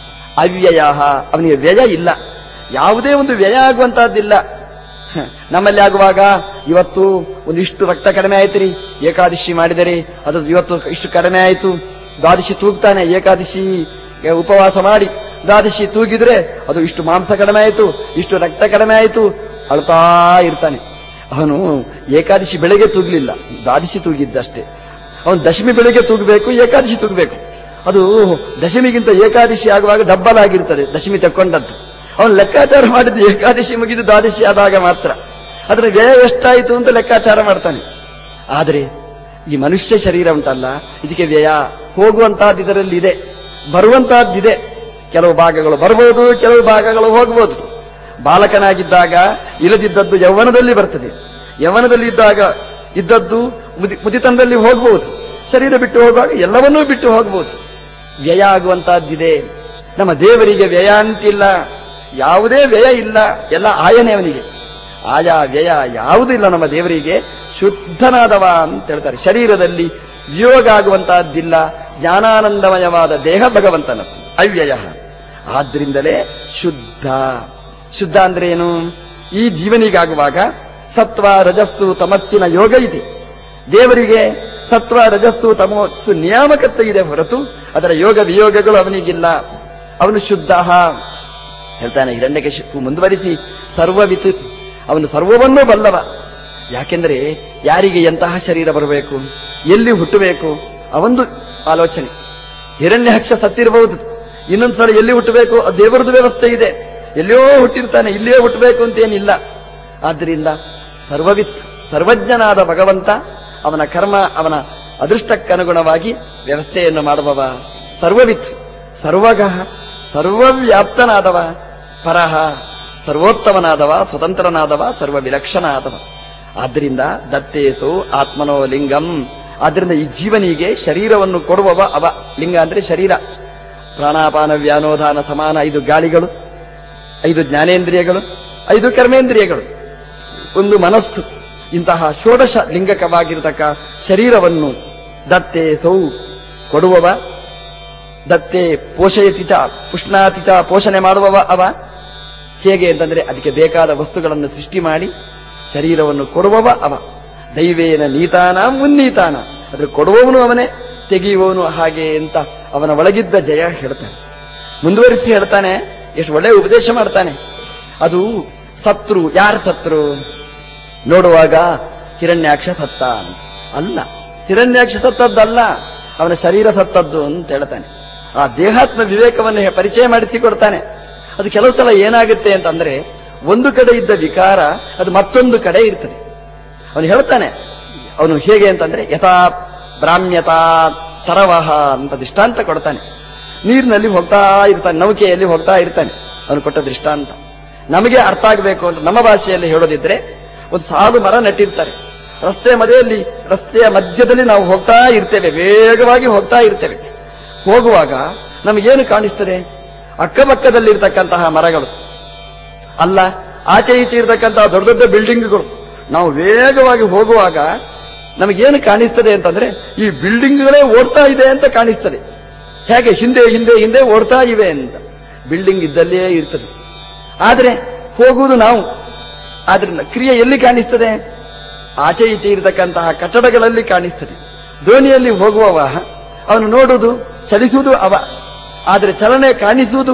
ಅವ್ಯಯ ಅವನಿಗೆ ವ್ಯಯ ಇಲ್ಲ ಯಾವುದೇ ಒಂದು ವ್ಯಯ ಆಗುವಂತಹದ್ದಿಲ್ಲ ಹ, ನಮ್ಮಲ್ಲಿ ಆಗುವಾಗ ಇವತ್ತು ಒಂದಿಷ್ಟು ರಕ್ತ ಕಡಿಮೆ ಆಯ್ತು ರೀ ಏಕಾದಶಿ ಮಾಡಿದರೆ ಅದು ಇವತ್ತು ಇಷ್ಟು ಕಡಿಮೆ ಆಯಿತು ದ್ವಾದಶಿ ತೂಗ್ತಾನೆ ಏಕಾದಶಿ ಗೆ ಉಪವಾಸ ಮಾಡಿ ದ್ವಾದಶಿ ತೂಗಿದ್ರೆ ಅದು ಇಷ್ಟು ಮಾಂಸ ಕಡಿಮೆ ಆಯಿತು ಇಷ್ಟು ರಕ್ತ ಕಡಿಮೆ ಆಯಿತು ಅಳ್ತಾ ಇರ್ತಾನೆ ಅವನು ಏಕಾದಶಿ ಬೆಳಗ್ಗೆ ತೂಗ್ಲಿಲ್ಲ ದ್ವಾದಶಿ ತೂಗಿದ್ದಷ್ಟೇ ಅವನು ದಶಮಿ ಬೆಳಿಗ್ಗೆ ತೂಗಬೇಕು ಏಕಾದಶಿ ತೂಗಬೇಕು ಅದು ದಶಮಿಗಿಂತ ಏಕಾದಶಿ ಆಗುವಾಗ ಡಬ್ಬಲ್ ಆಗಿರ್ತದೆ ದಶಮಿ ತಕ್ಕೊಂಡದ್ದು ಅವನು ಲೆಕ್ಕಾಚಾರ ಮಾಡಿದ್ದು ಏಕಾದಶಿ ಮುಗಿದು ದ್ವಾದಶಿ ಆದಾಗ ಮಾತ್ರ ಅದರ ವ್ಯಯ ಎಷ್ಟಾಯಿತು ಅಂತ ಲೆಕ್ಕಾಚಾರ ಮಾಡ್ತಾನೆ ಆದರೆ ಈ ಮನುಷ್ಯ ಶರೀರ ಉಂಟಲ್ಲ ಇದಕ್ಕೆ ವ್ಯಯ ಹೋಗುವಂತಹದ್ದು ಇದರಲ್ಲಿ ಇದೆ ಬರುವಂತಹದ್ದಿದೆ ಕೆಲವು ಭಾಗಗಳು ಬರಬಹುದು ಕೆಲವು ಭಾಗಗಳು ಹೋಗಬಹುದು ಬಾಲಕನಾಗಿದ್ದಾಗ ಇಲ್ಲದಿದ್ದದ್ದು ಯೌವನದಲ್ಲಿ ಬರ್ತದೆ ಯೌವನದಲ್ಲಿ ಇದ್ದಾಗ ಇದ್ದದ್ದು ಮುದಿ ಮುದಿತನದಲ್ಲಿ ಹೋಗಬಹುದು ಶರೀರ ಬಿಟ್ಟು ಹೋಗುವಾಗ ಎಲ್ಲವನ್ನೂ ಬಿಟ್ಟು ಹೋಗಬಹುದು ವ್ಯಯ ಆಗುವಂತಹದ್ದಿದೆ ನಮ್ಮ ದೇವರಿಗೆ ವ್ಯಯ ಅಂತಿಲ್ಲ ಯಾವುದೇ ವ್ಯಯ ಇಲ್ಲ ಎಲ್ಲ ಆಯನೇ ಅವನಿಗೆ ಆಯಾ ವ್ಯಯ ಯಾವುದೂ ಇಲ್ಲ ನಮ್ಮ ದೇವರಿಗೆ ಶುದ್ಧನಾದವ ಅಂತ ಹೇಳ್ತಾರೆ ಶರೀರದಲ್ಲಿ ವಿಯೋಗ ಆಗುವಂತಹದ್ದಿಲ್ಲ ಜ್ಞಾನಾನಂದಮಯವಾದ ದೇಹ ಭಗವಂತನದ್ದು ಅವ್ಯಯ ಆದ್ರಿಂದಲೇ ಶುದ್ಧ ಶುದ್ಧ ಅಂದ್ರೆ ಏನು ಈ ಜೀವನಿಗಾಗುವಾಗ ಸತ್ವ ರಜಸ್ಸು ತಮಸ್ಸಿನ ಯೋಗ ಇದೆ ದೇವರಿಗೆ ಸತ್ವ ರಜಸ್ಸು ತಮಸ್ಸು ನಿಯಾಮಕತ್ವ ಇದೆ ಹೊರತು ಅದರ ಯೋಗ ವಿಯೋಗಗಳು ಅವನಿಗಿಲ್ಲ ಅವನು ಶುದ್ಧ ಹೇಳ್ತಾನೆ ಹಿರಣ್ಯಕಶಿಪು ಮುಂದುವರಿಸಿ ಸರ್ವವಿತ್ ಅವನು ಸರ್ವವನ್ನೂ ಬಲ್ಲವ ಯಾಕೆಂದ್ರೆ ಯಾರಿಗೆ ಎಂತಹ ಶರೀರ ಬರಬೇಕು ಎಲ್ಲಿ ಹುಟ್ಟಬೇಕು ಅವೊಂದು ಆಲೋಚನೆ ಹಿರಣ್ಯಹಕ್ಷ ಸತ್ತಿರಬಹುದು ಇನ್ನೊಂದ್ಸಲ ಎಲ್ಲಿ ಹುಟ್ಟಬೇಕು ಅದು ದೇವರದು ವ್ಯವಸ್ಥೆ ಇದೆ ಎಲ್ಲಿಯೋ ಹುಟ್ಟಿರ್ತಾನೆ ಇಲ್ಲಿಯೇ ಹುಟ್ಟಬೇಕು ಅಂತೇನಿಲ್ಲ ಆದ್ದರಿಂದ ಸರ್ವವಿತ್ ಸರ್ವಜ್ಞನಾದ ಭಗವಂತ ಅವನ ಕರ್ಮ ಅವನ ಅದೃಷ್ಟಕ್ಕನುಗುಣವಾಗಿ ವ್ಯವಸ್ಥೆಯನ್ನು ಮಾಡುವವ ಸರ್ವವಿತ್ ಸರ್ವಗಃ ಸರ್ವವ್ಯಾಪ್ತನಾದವ ಪರಹ ಸರ್ವೋತ್ತಮನಾದವ ಸ್ವತಂತ್ರನಾದವ ಸರ್ವ ವಿಲಕ್ಷಣಾದವ ಆದ್ದರಿಂದ ದತ್ತೇಸು ಆತ್ಮನೋ ಲಿಂಗಂ ಆದ್ದರಿಂದ ಈ ಜೀವನಿಗೆ ಶರೀರವನ್ನು ಕೊಡುವವ ಅವ ಲಿಂಗ ಅಂದ್ರೆ ಶರೀರ ಪ್ರಾಣಾಪಾನ ವ್ಯಾನೋಧಾನ ಸಮಾನ ಐದು ಗಾಳಿಗಳು ಐದು ಜ್ಞಾನೇಂದ್ರಿಯಗಳು ಐದು ಕರ್ಮೇಂದ್ರಿಯಗಳು ಒಂದು ಮನಸ್ಸು ಇಂತಹ ಷೋಡಶ ಲಿಂಗಕವಾಗಿರತಕ್ಕ ಶರೀರವನ್ನು ದತ್ತೆ ಸೌ ಕೊಡುವವ ದತ್ತೆ ಪೋಷಯತಿಚ ಪುಷ್ಣಾತಿಚ ಪೋಷಣೆ ಮಾಡುವವ ಅವ ಹೇಗೆ ಅಂತಂದ್ರೆ ಅದಕ್ಕೆ ಬೇಕಾದ ವಸ್ತುಗಳನ್ನು ಸೃಷ್ಟಿ ಮಾಡಿ ಶರೀರವನ್ನು ಕೊಡುವವ ಅವ ದೈವೇನ ನೀತಾನ ಮುನ್ನೀತಾನ ಅದ್ರ ಕೊಡುವವನು ಅವನೇ ತೆಗೆಯುವವನು ಹಾಗೆ ಅಂತ ಅವನ ಒಳಗಿದ್ದ ಜಯ ಹೇಳ್ತಾನೆ ಮುಂದುವರಿಸಿ ಹೇಳ್ತಾನೆ ಎಷ್ಟು ಒಳ್ಳೆ ಉಪದೇಶ ಮಾಡ್ತಾನೆ ಅದು ಸತ್ರು ಯಾರು ಸತ್ರು ನೋಡುವಾಗ ಹಿರಣ್ಯಾಕ್ಷ ಸತ್ತ ಅಂತ. ಅಲ್ಲ ಹಿರಣ್ಯಾಕ್ಷ ಸತ್ತದ್ದಲ್ಲ ಅವನ ಶರೀರ ಸತ್ತದ್ದು ಅಂತ ಹೇಳ್ತಾನೆ ಆ ದೇಹಾತ್ಮ ವಿವೇಕವನ್ನು ಹೆ- ಪರಿಚಯ ಮಾಡಿಸಿಕೊಡ್ತಾನೆ ಅದು ಕೆಲವು ಸಲ ಏನಾಗುತ್ತೆ ಅಂತಂದ್ರೆ ಒಂದು ಕಡೆ ಇದ್ದ ವಿಕಾರ ಅದು ಮತ್ತೊಂದು ಕಡೆ ಇರ್ತದೆ ಅವನು ಹೇಳ್ತಾನೆ ಅವನು ಹೇಗೆ ಅಂತಂದ್ರೆ ಯಥಾ ಬ್ರಾಹ್ಮ್ಯತಾ ತರವಹ ಅಂತ ದೃಷ್ಟಾಂತ ಕೊಡ್ತಾನೆ ನೀರಿನಲ್ಲಿ ಹೋಗ್ತಾ ಇರ್ತಾನೆ ನೌಕೆಯಲ್ಲಿ ಹೋಗ್ತಾ ಇರ್ತಾನೆ ಅವನು ಕೊಟ್ಟ ದೃಷ್ಟಾಂತ ನಮಗೆ ಅರ್ಥ ಆಗಬೇಕು ಅಂತ ನಮ್ಮ ಭಾಷೆಯಲ್ಲಿ ಹೇಳೋದಿದ್ರೆ ಒಂದು ಸಾಲು ಮರ ನೆಟ್ಟಿರ್ತಾರೆ ರಸ್ತೆ ಮಧ್ಯದಲ್ಲಿ ರಸ್ತೆಯ ಮಧ್ಯದಲ್ಲಿ ನಾವು ಹೋಗ್ತಾ ಇರ್ತೇವೆ ವೇಗವಾಗಿ ಹೋಗ್ತಾ ಇರ್ತೇವೆ ಹೋಗುವಾಗ ನಮಗೇನು ಕಾಣಿಸ್ತದೆ ಅಕ್ಕಪಕ್ಕದಲ್ಲಿರ್ತಕ್ಕಂತಹ ಮರಗಳು ಅಲ್ಲ ಆಚೆ ಈಚೆ ಇರತಕ್ಕಂತಹ ದೊಡ್ಡ ದೊಡ್ಡ ಬಿಲ್ಡಿಂಗ್ಗಳು ನಾವು ವೇಗವಾಗಿ ಹೋಗುವಾಗ ನಮಗೇನು ಕಾಣಿಸ್ತದೆ ಅಂತಂದ್ರೆ ಈ ಬಿಲ್ಡಿಂಗ್ಗಳೇ ಓಡ್ತಾ ಇದೆ ಅಂತ ಕಾಣಿಸ್ತದೆ ಹೇಗೆ ಹಿಂದೆ ಹಿಂದೆ ಹಿಂದೆ ಓಡ್ತಾ ಇವೆ ಅಂತ ಬಿಲ್ಡಿಂಗ್ ಇದ್ದಲ್ಲೇ ಇರ್ತದೆ ಆದ್ರೆ ಹೋಗುವುದು ನಾವು ಆದ್ರೆ ಕ್ರಿಯೆ ಎಲ್ಲಿ ಕಾಣಿಸ್ತದೆ ಆಚೆ ಈಚೆ ಇರತಕ್ಕಂತಹ ಕಟ್ಟಡಗಳಲ್ಲಿ ಕಾಣಿಸ್ತದೆ ದೋಣಿಯಲ್ಲಿ ಹೋಗುವವ ಅವನು ನೋಡುವುದು ಚಲಿಸುವುದು ಅವ ಆದರೆ ಚಲನೆ ಕಾಣಿಸುವುದು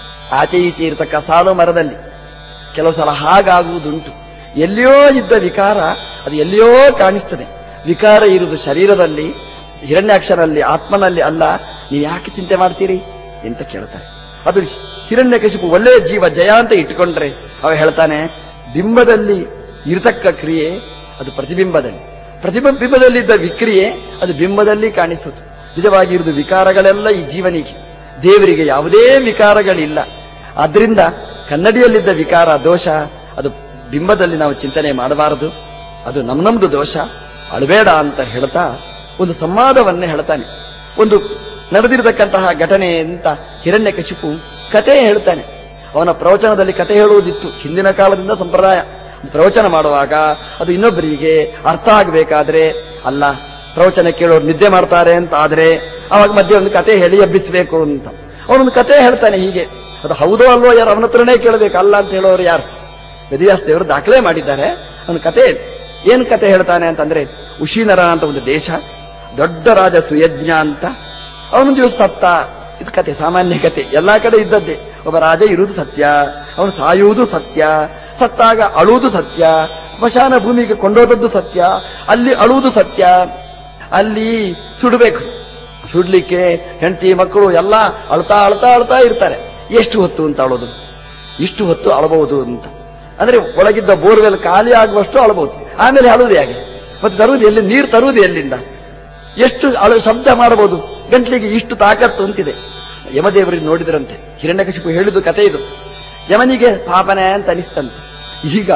ಆಚೆ ಈಚೆ ಇರತಕ್ಕ ಸಾಲು ಮರದಲ್ಲಿ ಕೆಲವು ಸಲ ಹಾಗಾಗುವುದುಂಟು ಎಲ್ಲಿಯೋ ಇದ್ದ ವಿಕಾರ ಅದು ಎಲ್ಲಿಯೋ ಕಾಣಿಸ್ತದೆ ವಿಕಾರ ಇರುವುದು ಶರೀರದಲ್ಲಿ ಹಿರಣ್ಯಾಕ್ಷರಲ್ಲಿ ಆತ್ಮನಲ್ಲಿ ಅಲ್ಲ ನೀವು ಯಾಕೆ ಚಿಂತೆ ಮಾಡ್ತೀರಿ ಅಂತ ಕೇಳ್ತಾರೆ ಅದು ಹಿರಣ್ಯಕಶಿಪು ಒಳ್ಳೆಯ ಜೀವ ಜಯ ಅಂತ ಇಟ್ಕೊಂಡ್ರೆ ಅವ ಹೇಳ್ತಾನೆ ಬಿಂಬದಲ್ಲಿ ಇರತಕ್ಕ ಕ್ರಿಯೆ ಅದು ಪ್ರತಿಬಿಂಬದಲ್ಲಿ ಪ್ರತಿಬಿಂಬದಲ್ಲಿದ್ದ ವಿಕ್ರಿಯೆ ಅದು ಬಿಂಬದಲ್ಲಿ ಕಾಣಿಸುತ್ತೆ ನಿಜವಾಗಿ ಇರುವುದು ವಿಕಾರಗಳೆಲ್ಲ ಈ ಜೀವನಿಗೆ ದೇವರಿಗೆ ಯಾವುದೇ ವಿಕಾರಗಳಿಲ್ಲ ಆದ್ರಿಂದ ಕನ್ನಡಿಯಲ್ಲಿದ್ದ ವಿಕಾರ ದೋಷ ಅದು ಬಿಂಬದಲ್ಲಿ ನಾವು ಚಿಂತನೆ ಮಾಡಬಾರದು ಅದು ನಮ್ ನಮ್ದು ದೋಷ ಅಳಬೇಡ ಅಂತ ಹೇಳ್ತಾ ಒಂದು ಸಂವಾದವನ್ನೇ ಹೇಳ್ತಾನೆ ಒಂದು ನಡೆದಿರತಕ್ಕಂತಹ ಘಟನೆ ಅಂತ ಹಿರಣ್ಯಕಶಿಪು ಕತೆ ಹೇಳ್ತಾನೆ ಅವನ ಪ್ರವಚನದಲ್ಲಿ ಕತೆ ಹೇಳುವುದಿತ್ತು ಹಿಂದಿನ ಕಾಲದಿಂದ ಸಂಪ್ರದಾಯ ಪ್ರವಚನ ಮಾಡುವಾಗ ಅದು ಇನ್ನೊಬ್ಬರಿಗೆ ಅರ್ಥ ಆಗಬೇಕಾದ್ರೆ ಅಲ್ಲ ಪ್ರವಚನ ಕೇಳೋರು ನಿದ್ದೆ ಮಾಡ್ತಾರೆ ಅಂತ ಆದ್ರೆ ಅವಾಗ ಮಧ್ಯೆ ಒಂದು ಕತೆ ಹೇಳಿ ಎಬ್ಬಿಸಬೇಕು ಅಂತ ಅವನೊಂದು ಕತೆ ಹೇಳ್ತಾನೆ ಹೀಗೆ ಅದು ಹೌದೋ ಅಲ್ವೋ ಯಾರು ಅವನ ಹತ್ರನೇ ಕೇಳಬೇಕು ಅಲ್ಲ ಅಂತ ಹೇಳೋರು ಯಾರು ವೇದವ್ಯಾಸ ದೇವರು ದಾಖಲೆ ಮಾಡಿದ್ದಾರೆ ಅವನ ಕತೆ ಏನ್ ಕತೆ ಹೇಳ್ತಾನೆ ಅಂತಂದ್ರೆ ಉಶಿನರ ಅಂತ ಒಂದು ದೇಶ ದೊಡ್ಡ ರಾಜ ಸುಯಜ್ಞ ಅಂತ ಅವನು ದಿವಸ ಸತ್ತ ಇದು ಕತೆ ಸಾಮಾನ್ಯ ಕತೆ ಎಲ್ಲಾ ಕಡೆ ಇದ್ದದ್ದೇ ಒಬ್ಬ ರಾಜ ಇರುವುದು ಸತ್ಯ ಅವನು ಸಾಯುವುದು ಸತ್ಯ ಸತ್ತಾಗ ಅಳುವುದು ಸತ್ಯ ಸ್ಮಶಾನ ಭೂಮಿಗೆ ಕೊಂಡೋದದ್ದು ಸತ್ಯ ಅಲ್ಲಿ ಅಳುವುದು ಸತ್ಯ ಅಲ್ಲಿ ಸುಡಬೇಕು ಸುಡ್ಲಿಕ್ಕೆ ಹೆಂಡತಿ ಮಕ್ಕಳು ಎಲ್ಲ ಅಳ್ತಾ ಅಳ್ತಾ ಅಳ್ತಾ ಇರ್ತಾರೆ ಎಷ್ಟು ಹೊತ್ತು ಅಂತ ಅಳೋದು ಇಷ್ಟು ಹೊತ್ತು ಅಳಬಹುದು ಅಂತ ಅಂದ್ರೆ ಒಳಗಿದ್ದ ಬೋರ್ವೆಲ್ ಖಾಲಿ ಆಗುವಷ್ಟು ಅಳಬಹುದು ಆಮೇಲೆ ಅಳುವುದು ಹೇಗೆ ಮತ್ತೆ ತರುವುದು ಎಲ್ಲಿ ನೀರು ತರುವುದು ಎಲ್ಲಿಂದ ಎಷ್ಟು ಅಳು ಶಬ್ದ ಮಾಡಬಹುದು ಗಂಟ್ಲಿಗೆ ಇಷ್ಟು ತಾಕತ್ತು ಅಂತಿದೆ ಯಮದೇವರಿಗೆ ನೋಡಿದ್ರಂತೆ ಹಿರಣ್ಯಕಶಿಪು ಹೇಳಿದ್ದು ಕತೆ ಇದು ಯಮನಿಗೆ ಪಾಪನೆ ಅಂತ ಅನಿಸ್ತಂತೆ ಈಗ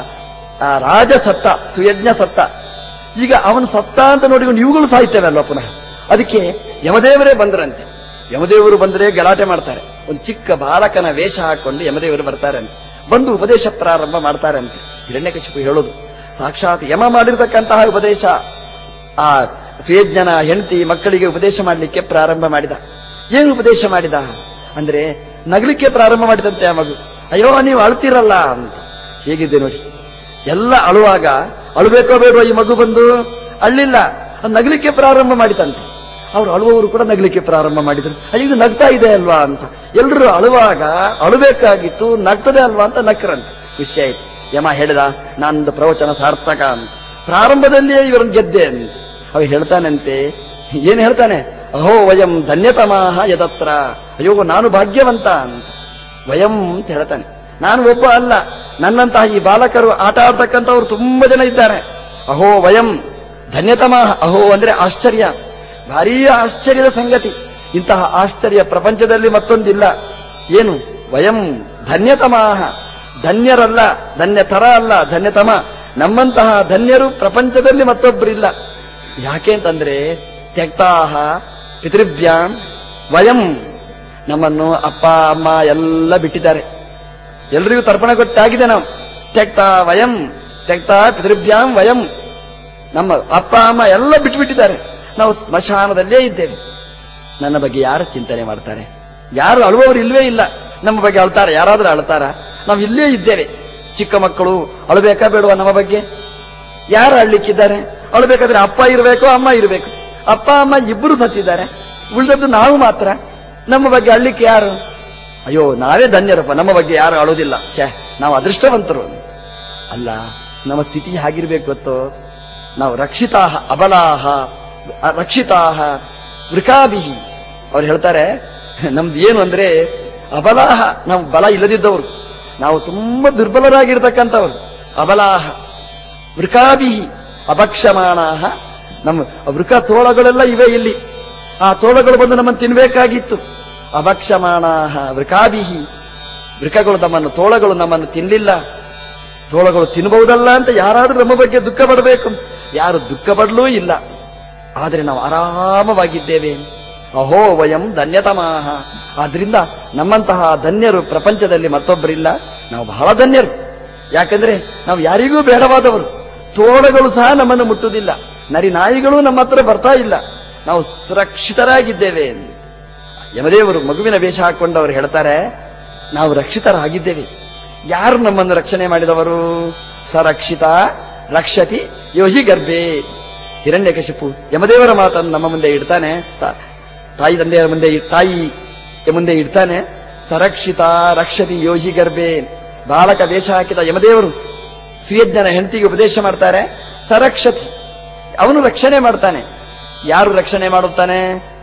ಆ ರಾಜ ಸತ್ತ ಸುಯಜ್ಞ ಸತ್ತ ಈಗ ಅವನು ಸತ್ತ ಅಂತ ನೋಡಿಕೊಂಡು ಇವುಗಳು ಸಾಯ್ತೇವೆ ಅಲ್ವಾ ಪುನಃ ಅದಕ್ಕೆ ಯಮದೇವರೇ ಬಂದರಂತೆ ಯಮದೇವರು ಬಂದರೆ ಗಲಾಟೆ ಮಾಡ್ತಾರೆ ಒಂದು ಚಿಕ್ಕ ಬಾಲಕನ ವೇಷ ಹಾಕೊಂಡು ಯಮದೇವರು ಬರ್ತಾರೆ ಅಂತ ಬಂದು ಉಪದೇಶ ಪ್ರಾರಂಭ ಮಾಡ್ತಾರೆ ಅಂತ ಹಿರಣ್ಯಕಶಿಪು ಹೇಳೋದು ಸಾಕ್ಷಾತ್ ಯಮ ಮಾಡಿರ್ತಕ್ಕಂತಹ ಉಪದೇಶ ಆ ಸುಯಜ್ಞನ ಹೆಂಡತಿ ಮಕ್ಕಳಿಗೆ ಉಪದೇಶ ಮಾಡಲಿಕ್ಕೆ ಪ್ರಾರಂಭ ಮಾಡಿದ ಏನು ಉಪದೇಶ ಮಾಡಿದ ಅಂದ್ರೆ ನಗಲಿಕ್ಕೆ ಪ್ರಾರಂಭ ಮಾಡಿದಂತೆ ಆ ಮಗು ಅಯ್ಯೋ ನೀವು ಅಳ್ತಿರಲ್ಲ ಅಂತ ಹೇಗಿದೆ ನೋಡಿ ಎಲ್ಲ ಅಳುವಾಗ ಅಳುಬೇಕೋ ಬೇಡೋ ಈ ಮಗು ಬಂದು ಅಳ್ಳಿಲ್ಲ ಅದು ನಗಲಿಕ್ಕೆ ಪ್ರಾರಂಭ ಮಾಡಿತಂತೆ ಅವ್ರು ಅಳುವವರು ಕೂಡ ನಗಲಿಕ್ಕೆ ಪ್ರಾರಂಭ ಮಾಡಿದ್ರು ಅಯ್ಯೋ ಇದು ನಗ್ತಾ ಇದೆ ಅಲ್ವಾ ಅಂತ ಎಲ್ಲರೂ ಅಳುವಾಗ ಅಳುಬೇಕಾಗಿತ್ತು ನಗ್ತದೆ ಅಲ್ವಾ ಅಂತ ನಕ್ಕರಂತೆ ಖುಷಿ ಆಯ್ತು ಯಮ ಹೇಳಿದ ನಂದು ಪ್ರವಚನ ಸಾರ್ಥಕ ಅಂತ ಪ್ರಾರಂಭದಲ್ಲಿಯೇ ಇವರನ್ನು ಗೆದ್ದೆ ಅಂತ ಅವ ಹೇಳ್ತಾನಂತೆ ಏನ್ ಹೇಳ್ತಾನೆ ಅಹೋ ವಯಂ ಧನ್ಯತಮಾಹ ಯದತ್ರ ಅಯ್ಯೋ ನಾನು ಭಾಗ್ಯವಂತ ಅಂತ ವಯಂ ಅಂತ ಹೇಳ್ತಾನೆ ನಾನು ಒಬ್ಬ ಅಲ್ಲ ನನ್ನಂತಹ ಈ ಬಾಲಕರು ಆಟ ಆಡ್ತಕ್ಕಂಥವ್ರು ತುಂಬಾ ಜನ ಇದ್ದಾರೆ ಅಹೋ ವಯಂ ಧನ್ಯತಮಾಹ ಅಹೋ ಅಂದ್ರೆ ಆಶ್ಚರ್ಯ ಭಾರೀ ಆಶ್ಚರ್ಯದ ಸಂಗತಿ ಇಂತಹ ಆಶ್ಚರ್ಯ ಪ್ರಪಂಚದಲ್ಲಿ ಮತ್ತೊಂದಿಲ್ಲ ಏನು ವಯಂ ಧನ್ಯತಮಾಹ ಧನ್ಯರಲ್ಲ ಧನ್ಯತರ ಅಲ್ಲ ಧನ್ಯತಮ ನಮ್ಮಂತಹ ಧನ್ಯರು ಪ್ರಪಂಚದಲ್ಲಿ ಮತ್ತೊಬ್ಬರಿಲ್ಲ ಯಾಕೆ ಅಂತಂದ್ರೆ ತ್ಯಕ್ತಾಹ ಪಿತೃಭ್ಯಾಂ ವಯಂ ನಮ್ಮನ್ನು ಅಪ್ಪ ಅಮ್ಮ ಎಲ್ಲ ಬಿಟ್ಟಿದ್ದಾರೆ ಎಲ್ರಿಗೂ ತರ್ಪಣ ಕೊಟ್ಟಾಗಿದೆ ನಾವು ತ್ಯಕ್ತಾ ವಯಂ ತ್ಯಕ್ತಾ ಪಿತೃಭ್ಯಾಂ ವಯಂ ನಮ್ಮ ಅಪ್ಪ ಅಮ್ಮ ಎಲ್ಲ ಬಿಟ್ಟುಬಿಟ್ಟಿದ್ದಾರೆ ನಾವು ಸ್ಮಶಾನದಲ್ಲೇ ಇದ್ದೇವೆ ನನ್ನ ಬಗ್ಗೆ ಯಾರು ಚಿಂತನೆ ಮಾಡ್ತಾರೆ ಯಾರು ಅಳುವವರು ಇಲ್ವೇ ಇಲ್ಲ ನಮ್ಮ ಬಗ್ಗೆ ಅಳ್ತಾರೆ ಯಾರಾದ್ರೂ ಅಳ್ತಾರ ನಾವು ಇಲ್ಲೇ ಇದ್ದೇವೆ ಚಿಕ್ಕ ಮಕ್ಕಳು ಅಳಬೇಕಾ ಬೇಡವಾ ನಮ್ಮ ಬಗ್ಗೆ ಯಾರು ಅಳ್ಲಿಕ್ಕಿದ್ದಾರೆ ಅಳಬೇಕಾದ್ರೆ ಅಪ್ಪ ಇರಬೇಕು ಅಮ್ಮ ಇರಬೇಕು ಅಪ್ಪ ಅಮ್ಮ ಇಬ್ಬರು ಸತ್ತಿದ್ದಾರೆ ಉಳಿದದ್ದು ನಾವು ಮಾತ್ರ ನಮ್ಮ ಬಗ್ಗೆ ಅಳ್ಲಿಕ್ಕೆ ಯಾರು ಅಯ್ಯೋ ನಾವೇ ಧನ್ಯರಪ್ಪ ನಮ್ಮ ಬಗ್ಗೆ ಯಾರು ಅಳೋದಿಲ್ಲ ಛೇ ನಾವು ಅದೃಷ್ಟವಂತರು ಅಲ್ಲ ನಮ್ಮ ಸ್ಥಿತಿ ಹೇಗಿರ್ಬೇಕು ಗೊತ್ತೋ ನಾವು ರಕ್ಷಿತಾಹ ಅಬಲಾಹ ರಕ್ಷಿತಾಹ ವೃಕಾಭಿಹಿ ಅವ್ರು ಹೇಳ್ತಾರೆ ನಮ್ದು ಏನು ಅಂದ್ರೆ ಅಬಲಾಹ ನಾವು ಬಲ ಇಲ್ಲದಿದ್ದವರು ನಾವು ತುಂಬಾ ದುರ್ಬಲರಾಗಿರ್ತಕ್ಕಂಥವ್ರು ಅಬಲಾಹ ವೃಕಾಭಿಹಿ ಅಭಕ್ಷಮಾಣಾಹ ನಮ್ಮ ವೃಕ ತೋಳಗಳೆಲ್ಲ ಇವೆ ಇಲ್ಲಿ ಆ ತೋಳಗಳು ಬಂದು ನಮ್ಮನ್ನು ತಿನ್ಬೇಕಾಗಿತ್ತು ಅಭಕ್ಷಮಾಣಾಹ ವೃಕಾಭಿಹಿ ವೃಕಗಳು ನಮ್ಮನ್ನು ತೋಳಗಳು ನಮ್ಮನ್ನು ತಿನ್ನಲಿಲ್ಲ ತೋಳಗಳು ತಿನ್ನಬಹುದಲ್ಲ ಅಂತ ಯಾರಾದ್ರೂ ನಮ್ಮ ಬಗ್ಗೆ ದುಃಖ ಪಡಬೇಕು ಯಾರು ದುಃಖ ಪಡಲೂ ಇಲ್ಲ ಆದರೆ ನಾವು ಆರಾಮವಾಗಿದ್ದೇವೆ ಅಹೋ ವಯಂ ಧನ್ಯತಮಾಹ ಆದ್ರಿಂದ ನಮ್ಮಂತಹ ಧನ್ಯರು ಪ್ರಪಂಚದಲ್ಲಿ ಮತ್ತೊಬ್ಬರಿಲ್ಲ ನಾವು ಬಹಳ ಧನ್ಯರು ಯಾಕಂದ್ರೆ ನಾವು ಯಾರಿಗೂ ಬೇಡವಾದವರು ತೋಳಗಳು ಸಹ ನಮ್ಮನ್ನು ಮುಟ್ಟುವುದಿಲ್ಲ ನರಿ ನಾಯಿಗಳು ನಮ್ಮ ಹತ್ರ ಬರ್ತಾ ಇಲ್ಲ ನಾವು ಸುರಕ್ಷಿತರಾಗಿದ್ದೇವೆ ಯಮದೇವರು ಮಗುವಿನ ವೇಷ ಹಾಕೊಂಡವರು ಹೇಳ್ತಾರೆ ನಾವು ರಕ್ಷಿತರಾಗಿದ್ದೇವೆ ಯಾರು ನಮ್ಮನ್ನು ರಕ್ಷಣೆ ಮಾಡಿದವರು ಸರಕ್ಷಿತ ರಕ್ಷತಿ ಯೋಹಿ ಗರ್ಭೆ ಹಿರಣ್ಯಕಶಿಪು ಯಮದೇವರ ಮಾತನ್ನು ನಮ್ಮ ಮುಂದೆ ಇಡ್ತಾನೆ ತಾ- ತಾಯಿ ತಂದೆಯರ ಮುಂದೆ ಇ- ತಾಯಿ ಮುಂದೆ ಇಡ್ತಾನೆ ಸರಕ್ಷಿತ ರಕ್ಷತಿ ಯೋಹಿ ಗರ್ಭೆ ಬಾಲಕ ವೇಷ ಹಾಕಿದ ಯಮದೇವರು ಸುಯಜ್ಞನ ಹೆಂಡತಿಗೆ ಉಪದೇಶ ಮಾಡ್ತಾರೆ ಸರಕ್ಷತಿ ಅವನು ರಕ್ಷಣೆ ಮಾಡ್ತಾನೆ ಯಾರು ರಕ್ಷಣೆ ಮಾಡುತ್ತಾನೆ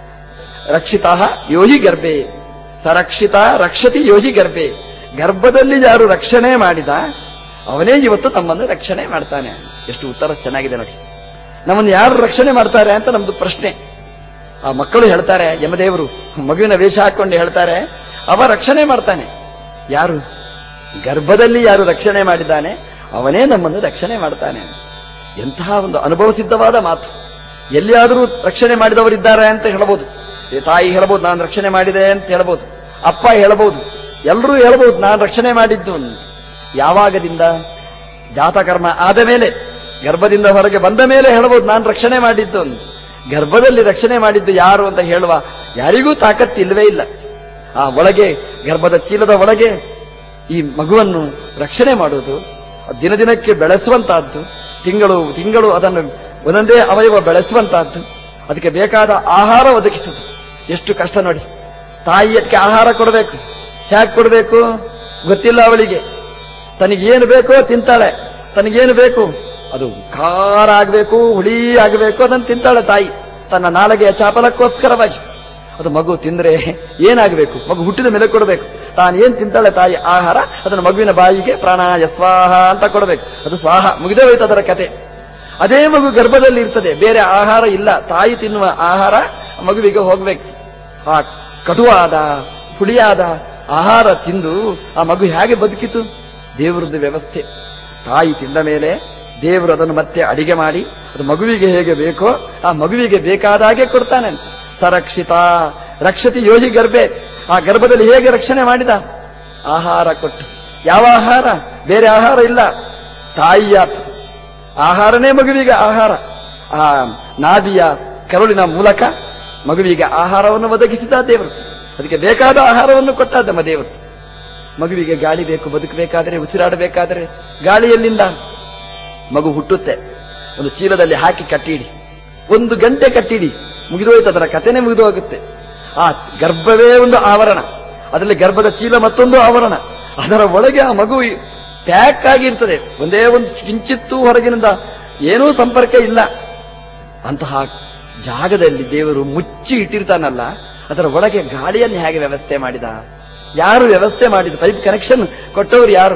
ರಕ್ಷಿತ ಯೋಹಿ ಗರ್ಭೆ ಸರಕ್ಷಿತ ರಕ್ಷತಿ ಯೋಹಿ ಗರ್ಭೆ ಗರ್ಭದಲ್ಲಿ ಯಾರು ರಕ್ಷಣೆ ಮಾಡಿದ ಅವನೇ ಇವತ್ತು ತಮ್ಮನ್ನು ರಕ್ಷಣೆ ಮಾಡ್ತಾನೆ ಎಷ್ಟು ಉತ್ತರ ಚೆನ್ನಾಗಿದೆ ನೋಡಿ ನಮ್ಮನ್ನು ಯಾರು ರಕ್ಷಣೆ ಮಾಡ್ತಾರೆ ಅಂತ ನಮ್ದು ಪ್ರಶ್ನೆ ಆ ಮಕ್ಕಳು ಹೇಳ್ತಾರೆ ಯಮದೇವರು ಮಗುವಿನ ವೇಷ ಹಾಕೊಂಡು ಹೇಳ್ತಾರೆ ಅವ ರಕ್ಷಣೆ ಮಾಡ್ತಾನೆ ಯಾರು ಗರ್ಭದಲ್ಲಿ ಯಾರು ರಕ್ಷಣೆ ಮಾಡಿದ್ದಾನೆ ಅವನೇ ನಮ್ಮನ್ನು ರಕ್ಷಣೆ ಮಾಡ್ತಾನೆ ಎಂತಹ ಒಂದು ಅನುಭವ ಸಿದ್ಧವಾದ ಮಾತು ಎಲ್ಲಿಯಾದರೂ ರಕ್ಷಣೆ ಮಾಡಿದವರಿದ್ದಾರೆ ಅಂತ ಹೇಳಬಹುದು ಈ ತಾಯಿ ಹೇಳಬಹುದು ನಾನು ರಕ್ಷಣೆ ಮಾಡಿದೆ ಅಂತ ಹೇಳಬಹುದು ಅಪ್ಪ ಹೇಳಬಹುದು ಎಲ್ಲರೂ ಹೇಳಬಹುದು ನಾನು ರಕ್ಷಣೆ ಮಾಡಿದ್ದು ಅಂತ ಯಾವಾಗದಿಂದ ಜಾತಕರ್ಮ ಆದ ಮೇಲೆ ಗರ್ಭದಿಂದ ಹೊರಗೆ ಬಂದ ಮೇಲೆ ಹೇಳಬಹುದು ನಾನು ರಕ್ಷಣೆ ಮಾಡಿದ್ದು ಅಂತ ಗರ್ಭದಲ್ಲಿ ರಕ್ಷಣೆ ಮಾಡಿದ್ದು ಯಾರು ಅಂತ ಹೇಳುವ ಯಾರಿಗೂ ತಾಕತ್ತಿಲ್ಲವೇ ಇಲ್ಲ ಆ ಒಳಗೆ ಗರ್ಭದ ಚೀಲದ ಒಳಗೆ ಈ ಮಗುವನ್ನು ರಕ್ಷಣೆ ಮಾಡುವುದು ದಿನ ದಿನಕ್ಕೆ ಬೆಳೆಸುವಂತಹದ್ದು ತಿಂಗಳು ತಿಂಗಳು ಅದನ್ನು ಒಂದೊಂದೇ ಅವಯವ ಬೆಳೆಸುವಂತಹದ್ದು ಅದಕ್ಕೆ ಬೇಕಾದ ಆಹಾರ ಒದಗಿಸುವುದು ಎಷ್ಟು ಕಷ್ಟ ನೋಡಿ ತಾಯಿ ಅದಕ್ಕೆ ಆಹಾರ ಕೊಡಬೇಕು ಹೇಗೆ ಕೊಡಬೇಕು ಗೊತ್ತಿಲ್ಲ ಅವಳಿಗೆ ತನಗೇನು ಬೇಕೋ ತಿಂತಾಳೆ ತನಗೇನು ಬೇಕು ಅದು ಖಾರ ಆಗಬೇಕು ಹುಳಿ ಆಗಬೇಕು ಅದನ್ನು ತಿಂತಾಳೆ ತಾಯಿ ತನ್ನ ನಾಳೆಗೆಯ ಚಾಪಲಕ್ಕೋಸ್ಕರವಾಗಿ ಅದು ಮಗು ತಿಂದ್ರೆ ಏನಾಗಬೇಕು ಮಗು ಹುಟ್ಟಿದ ಮೇಲೆ ಕೊಡಬೇಕು ತಾನು ಏನ್ ತಿಂತಾಳೆ ತಾಯಿ ಆಹಾರ ಅದನ್ನು ಮಗುವಿನ ಬಾಯಿಗೆ ಪ್ರಾಣಾಯ ಸ್ವಾಹ ಅಂತ ಕೊಡಬೇಕು ಅದು ಸ್ವಾಹ ಮುಗಿದೇ ಹೋಯ್ತು ಅದರ ಕತೆ ಅದೇ ಮಗು ಗರ್ಭದಲ್ಲಿ ಇರ್ತದೆ ಬೇರೆ ಆಹಾರ ಇಲ್ಲ ತಾಯಿ ತಿನ್ನುವ ಆಹಾರ ಮಗುವಿಗೆ ಹೋಗ್ಬೇಕು ಆ ಕಟುವಾದ ಹುಳಿಯಾದ ಆಹಾರ ತಿಂದು ಆ ಮಗು ಹೇಗೆ ಬದುಕಿತು ದೇವರದ್ದು ವ್ಯವಸ್ಥೆ ತಾಯಿ ತಿಂದ ಮೇಲೆ ದೇವರು ಅದನ್ನು ಮತ್ತೆ ಅಡಿಗೆ ಮಾಡಿ ಅದು ಮಗುವಿಗೆ ಹೇಗೆ ಬೇಕೋ ಆ ಮಗುವಿಗೆ ಬೇಕಾದ ಹಾಗೆ ಕೊಡ್ತಾನೆ ಸರಕ್ಷಿತ ರಕ್ಷತಿ ಯೋಗಿ ಗರ್ಭೆ ಆ ಗರ್ಭದಲ್ಲಿ ಹೇಗೆ ರಕ್ಷಣೆ ಮಾಡಿದ ಆಹಾರ ಕೊಟ್ಟು ಯಾವ ಆಹಾರ ಬೇರೆ ಆಹಾರ ಇಲ್ಲ ತಾಯಿಯ ಆಹಾರನೇ ಮಗುವಿಗೆ ಆಹಾರ ಆ ನಾದಿಯ ಕರುಳಿನ ಮೂಲಕ ಮಗುವಿಗೆ ಆಹಾರವನ್ನು ಒದಗಿಸಿದ ದೇವರು ಅದಕ್ಕೆ ಬೇಕಾದ ಆಹಾರವನ್ನು ಕೊಟ್ಟ ನಮ್ಮ ದೇವರು ಮಗುವಿಗೆ ಗಾಳಿ ಬೇಕು ಬದುಕಬೇಕಾದರೆ ಉಸಿರಾಡಬೇಕಾದರೆ ಗಾಳಿಯಲ್ಲಿಂದ ಮಗು ಹುಟ್ಟುತ್ತೆ ಒಂದು ಚೀಲದಲ್ಲಿ ಹಾಕಿ ಕಟ್ಟಿಡಿ ಒಂದು ಗಂಟೆ ಕಟ್ಟಿಡಿ ಮುಗಿದೋಯ್ತು ಅದರ ಕಥೆನೇ ಮುಗಿದು ಹೋಗುತ್ತೆ ಆ ಗರ್ಭವೇ ಒಂದು ಆವರಣ ಅದರಲ್ಲಿ ಗರ್ಭದ ಚೀಲ ಮತ್ತೊಂದು ಆವರಣ ಅದರ ಒಳಗೆ ಆ ಮಗು ಪ್ಯಾಕ್ ಆಗಿರ್ತದೆ ಒಂದೇ ಒಂದು ಕಿಂಚಿತ್ತೂ ಹೊರಗಿನಿಂದ ಏನೂ ಸಂಪರ್ಕ ಇಲ್ಲ ಅಂತಹ ಜಾಗದಲ್ಲಿ ದೇವರು ಮುಚ್ಚಿ ಇಟ್ಟಿರ್ತಾನಲ್ಲ ಅದರ ಒಳಗೆ ಗಾಳಿಯನ್ನು ಹೇಗೆ ವ್ಯವಸ್ಥೆ ಮಾಡಿದ ಯಾರು ವ್ಯವಸ್ಥೆ ಮಾಡಿದ ಪೈಪ್ ಕನೆಕ್ಷನ್ ಕೊಟ್ಟವರು ಯಾರು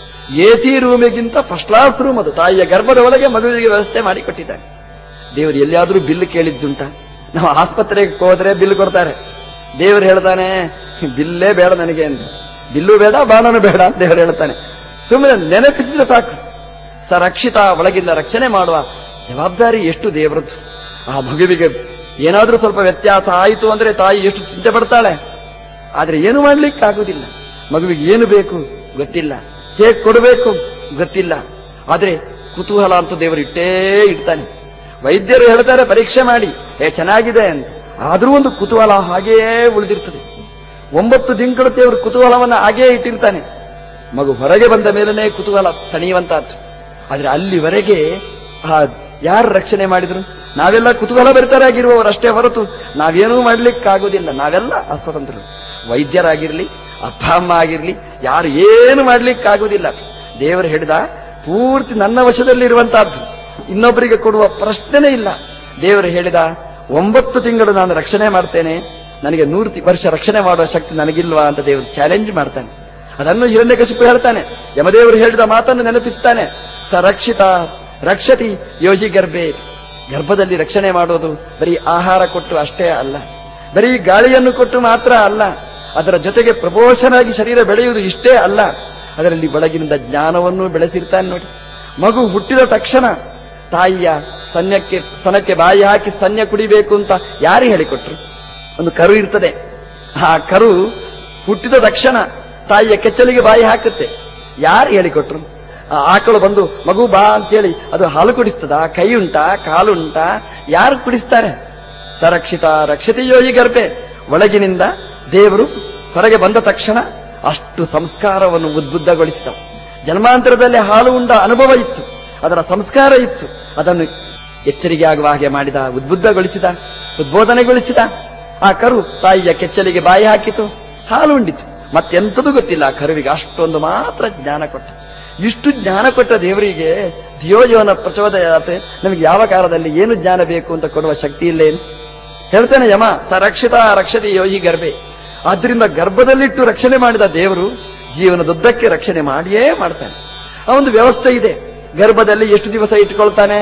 ಎ ಸಿ ರೂಮಿಗಿಂತ ಫಸ್ಟ್ ಕ್ಲಾಸ್ ರೂಮ್ ಅದು ತಾಯಿಯ ಗರ್ಭದ ಒಳಗೆ ಮಗುವಿಗೆ ವ್ಯವಸ್ಥೆ ಮಾಡಿ ಕೊಟ್ಟಿದ್ದಾನೆ ದೇವರು ಎಲ್ಲಿಯಾದ್ರೂ ಬಿಲ್ ಕೇಳಿದ್ದುಂಟ ನಾವು ಆಸ್ಪತ್ರೆಗೆ ಹೋದ್ರೆ ಬಿಲ್ ಕೊಡ್ತಾರೆ ದೇವರು ಹೇಳ್ತಾನೆ ಬಿಲ್ಲೇ ಬೇಡ ನನಗೆ ಅಂತ ಬಿಲ್ಲು ಬೇಡ ಬಾಣನು ಬೇಡ ಅಂತ ದೇವರು ಹೇಳ್ತಾನೆ ಸುಮ್ಮನೆ ನೆನಪಿಸಿದ್ರೆ ಸಾಕು ಸರಕ್ಷಿತ ಒಳಗಿಂದ ರಕ್ಷಣೆ ಮಾಡುವ ಜವಾಬ್ದಾರಿ ಎಷ್ಟು ದೇವರದ್ದು ಆ ಮಗುವಿಗೆ ಏನಾದ್ರೂ ಸ್ವಲ್ಪ ವ್ಯತ್ಯಾಸ ಆಯಿತು ಅಂದ್ರೆ ತಾಯಿ ಎಷ್ಟು ಚಿಂತೆ ಪಡ್ತಾಳೆ ಆದ್ರೆ ಏನು ಮಾಡ್ಲಿಕ್ಕೆ ಆಗುದಿಲ್ಲ ಮಗುವಿಗೆ ಏನು ಬೇಕು ಗೊತ್ತಿಲ್ಲ ಹೇಗೆ ಕೊಡಬೇಕು ಗೊತ್ತಿಲ್ಲ ಆದ್ರೆ ಕುತೂಹಲ ಅಂತ ದೇವರು ಇಟ್ಟೇ ಇಡ್ತಾನೆ ವೈದ್ಯರು ಹೇಳ್ತಾರೆ ಪರೀಕ್ಷೆ ಮಾಡಿ ಏ ಚೆನ್ನಾಗಿದೆ ಅಂತ ಆದ್ರೂ ಒಂದು ಕುತೂಹಲ ಹಾಗೆಯೇ ಉಳಿದಿರ್ತದೆ ಒಂಬತ್ತು ತಿಂಗಳು ದೇವರು ಕುತೂಹಲವನ್ನ ಹಾಗೇ ಇಟ್ಟಿರ್ತಾನೆ ಮಗು ಹೊರಗೆ ಬಂದ ಮೇಲನೆ ಕುತೂಹಲ ತಣಿಯುವಂತಹದ್ದು ಆದ್ರೆ ಅಲ್ಲಿವರೆಗೆ ಆ ಯಾರು ರಕ್ಷಣೆ ಮಾಡಿದ್ರು ನಾವೆಲ್ಲ ಕುತೂಹಲ ಭರಿತರಾಗಿರುವವರು ಅಷ್ಟೇ ಹೊರತು ನಾವೇನೂ ಮಾಡ್ಲಿಕ್ಕಾಗೋದಿಲ್ಲ ನಾವೆಲ್ಲ ಅಸ್ವತಂತ್ರರು ವೈದ್ಯರಾಗಿರ್ಲಿ ಅಪ್ಪ ಅಮ್ಮ ಆಗಿರ್ಲಿ ಯಾರು ಏನು ಮಾಡ್ಲಿಕ್ಕಾಗೋದಿಲ್ಲ ದೇವರು ಹೇಳಿದ ಪೂರ್ತಿ ನನ್ನ ವಶದಲ್ಲಿರುವಂತಹದ್ದು ಇನ್ನೊಬ್ಬರಿಗೆ ಕೊಡುವ ಪ್ರಶ್ನೆನೇ ಇಲ್ಲ ದೇವರು ಹೇಳಿದ ಒಂಬತ್ತು ತಿಂಗಳು ನಾನು ರಕ್ಷಣೆ ಮಾಡ್ತೇನೆ ನನಗೆ ನೂರು ತಿ- ವರ್ಷ ರಕ್ಷಣೆ ಮಾಡುವ ಶಕ್ತಿ ನನಗಿಲ್ವಾ ಅಂತ ದೇವರು ಚಾಲೆಂಜ್ ಮಾಡ್ತಾನೆ ಅದನ್ನು ಹಿರಣ್ಯಕಶಿಪು ಹೇಳ್ತಾನೆ ಯಮದೇವರು ಹೇಳಿದ ಮಾತನ್ನು ನೆನಪಿಸ್ತಾನೆ ಸರಕ್ಷಿತ ರಕ್ಷತಿ ಯೋಜಿ ಗರ್ಭೆ ಗರ್ಭದಲ್ಲಿ ರಕ್ಷಣೆ ಮಾಡೋದು ಬರೀ ಆಹಾರ ಕೊಟ್ಟು ಅಷ್ಟೇ ಅಲ್ಲ ಬರೀ ಗಾಳಿಯನ್ನು ಕೊಟ್ಟು ಮಾತ್ರ ಅಲ್ಲ ಅದರ ಜೊತೆಗೆ ಪ್ರಪೋಷನ್ ಆಗಿ ಶರೀರ ಬೆಳೆಯುವುದು ಇಷ್ಟೇ ಅಲ್ಲ ಅದರಲ್ಲಿ ಒಳಗಿನಿಂದ ಜ್ಞಾನವನ್ನು ಬೆಳೆಸಿರ್ತಾನೆ ನೋಡಿ ಮಗು ಹುಟ್ಟಿದ ತಕ್ಷಣ ತಾಯಿಯ ಸ್ತನ್ಯಕ್ಕೆ ಸ್ತನಕ್ಕೆ ಬಾಯಿ ಹಾಕಿ ಸ್ತನ್ಯ ಕುಡಿಬೇಕು ಅಂತ ಯಾರು ಹೇಳಿಕೊಟ್ರು ಒಂದು ಕರು ಇರ್ತದೆ ಆ ಕರು ಹುಟ್ಟಿದ ತಕ್ಷಣ ತಾಯಿಯ ಕೆಚ್ಚಲಿಗೆ ಬಾಯಿ ಹಾಕುತ್ತೆ ಯಾರು ಹೇಳಿಕೊಟ್ರು ಆ ಆಕಳು ಬಂದು ಮಗು ಬಾ ಅಂತೇಳಿ ಅದು ಹಾಲು ಕುಡಿಸ್ತದ ಕೈ ಉಂಟಾ ಕಾಲುಂಟಾ ಯಾರು ಕುಡಿಸ್ತಾರೆ ಸರಕ್ಷಿತ ರಕ್ಷತೆಯೋ ಈ ಗರ್ಭೆ ಒಳಗಿನಿಂದ ದೇವರು ಹೊರಗೆ ಬಂದ ತಕ್ಷಣ ಅಷ್ಟು ಸಂಸ್ಕಾರವನ್ನು ಉದ್ಬುದ್ಧಗೊಳಿಸಿದ ಜನ್ಮಾಂತರದಲ್ಲಿ ಹಾಲು ಉಂಡ ಅನುಭವ ಇತ್ತು ಅದರ ಸಂಸ್ಕಾರ ಇತ್ತು ಅದನ್ನು ಎಚ್ಚರಿಕೆ ಆಗುವ ಹಾಗೆ ಮಾಡಿದ ಉದ್ಬುದ್ಧಗೊಳಿಸಿದ ಉದ್ಬೋಧನೆಗೊಳಿಸಿದ ಆ ಕರು ತಾಯಿಯ ಕೆಚ್ಚಲಿಗೆ ಬಾಯಿ ಹಾಕಿತು ಹಾಲು ಉಂಡಿತು ಮತ್ತೆಂಥದೂ ಗೊತ್ತಿಲ್ಲ ಆ ಕರುವಿಗೆ ಅಷ್ಟೊಂದು ಮಾತ್ರ ಜ್ಞಾನ ಕೊಟ್ಟ ಇಷ್ಟು ಜ್ಞಾನ ಕೊಟ್ಟ ದೇವರಿಗೆ ಧಿಯೋಜೀವನ ಪ್ರಚೋದಯಾತೆ ನಮಗೆ ಯಾವ ಕಾಲದಲ್ಲಿ ಏನು ಜ್ಞಾನ ಬೇಕು ಅಂತ ಕೊಡುವ ಶಕ್ತಿ ಇಲ್ಲೇನು ಹೇಳ್ತಾನೆ ಯಮ ಸರಕ್ಷಿತ ರಕ್ಷತೆ ಯೋಗಿ ಗರ್ಭೆ ಆದ್ರಿಂದ ಗರ್ಭದಲ್ಲಿಟ್ಟು ರಕ್ಷಣೆ ಮಾಡಿದ ದೇವರು ಜೀವನದುದ್ದಕ್ಕೆ ರಕ್ಷಣೆ ಮಾಡಿಯೇ ಮಾಡ್ತಾನೆ ಆ ಒಂದು ವ್ಯವಸ್ಥೆ ಇದೆ ಗರ್ಭದಲ್ಲಿ ಎಷ್ಟು ದಿವಸ ಇಟ್ಕೊಳ್ತಾನೆ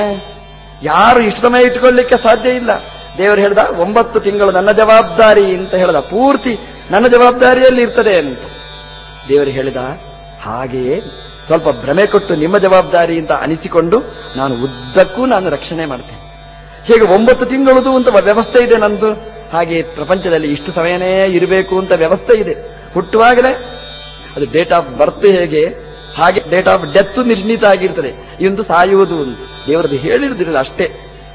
ಯಾರು ಇಷ್ಟು ಸಮಯ ಇಟ್ಕೊಳ್ಳಿಕ್ಕೆ ಸಾಧ್ಯ ಇಲ್ಲ ದೇವರು ಹೇಳ್ದ ಒಂಬತ್ತು ತಿಂಗಳು ನನ್ನ ಜವಾಬ್ದಾರಿ ಅಂತ ಹೇಳ್ದ ಪೂರ್ತಿ ನನ್ನ ಜವಾಬ್ದಾರಿಯಲ್ಲಿ ಇರ್ತದೆ ಅಂತ ದೇವರು ಹೇಳಿದ ಹಾಗೆಯೇ ಸ್ವಲ್ಪ ಭ್ರಮೆ ಕೊಟ್ಟು ನಿಮ್ಮ ಜವಾಬ್ದಾರಿ ಅಂತ ಅನಿಸಿಕೊಂಡು ನಾನು ಉದ್ದಕ್ಕೂ ನಾನು ರಕ್ಷಣೆ ಮಾಡ್ತೇನೆ ಹೀಗೆ ಒಂಬತ್ತು ತಿಂಗಳದು ಅಂತ ವ್ಯವಸ್ಥೆ ಇದೆ ನಂದು ಹಾಗೆ ಪ್ರಪಂಚದಲ್ಲಿ ಇಷ್ಟು ಸಮಯನೇ ಇರಬೇಕು ಅಂತ ವ್ಯವಸ್ಥೆ ಇದೆ ಹುಟ್ಟುವಾಗಲೇ ಅದು ಡೇಟ್ ಆಫ್ ಬರ್ತ್ ಹೇಗೆ ಹಾಗೆ ಡೇಟ್ ಆಫ್ ಡೆತ್ ನಿರ್ಣೀತ ಆಗಿರ್ತದೆ ಇಂದು ಸಾಯುವುದು ಒಂದು ದೇವರದ್ದು ಹೇಳಿರುವುದಿಲ್ಲ ಅಷ್ಟೇ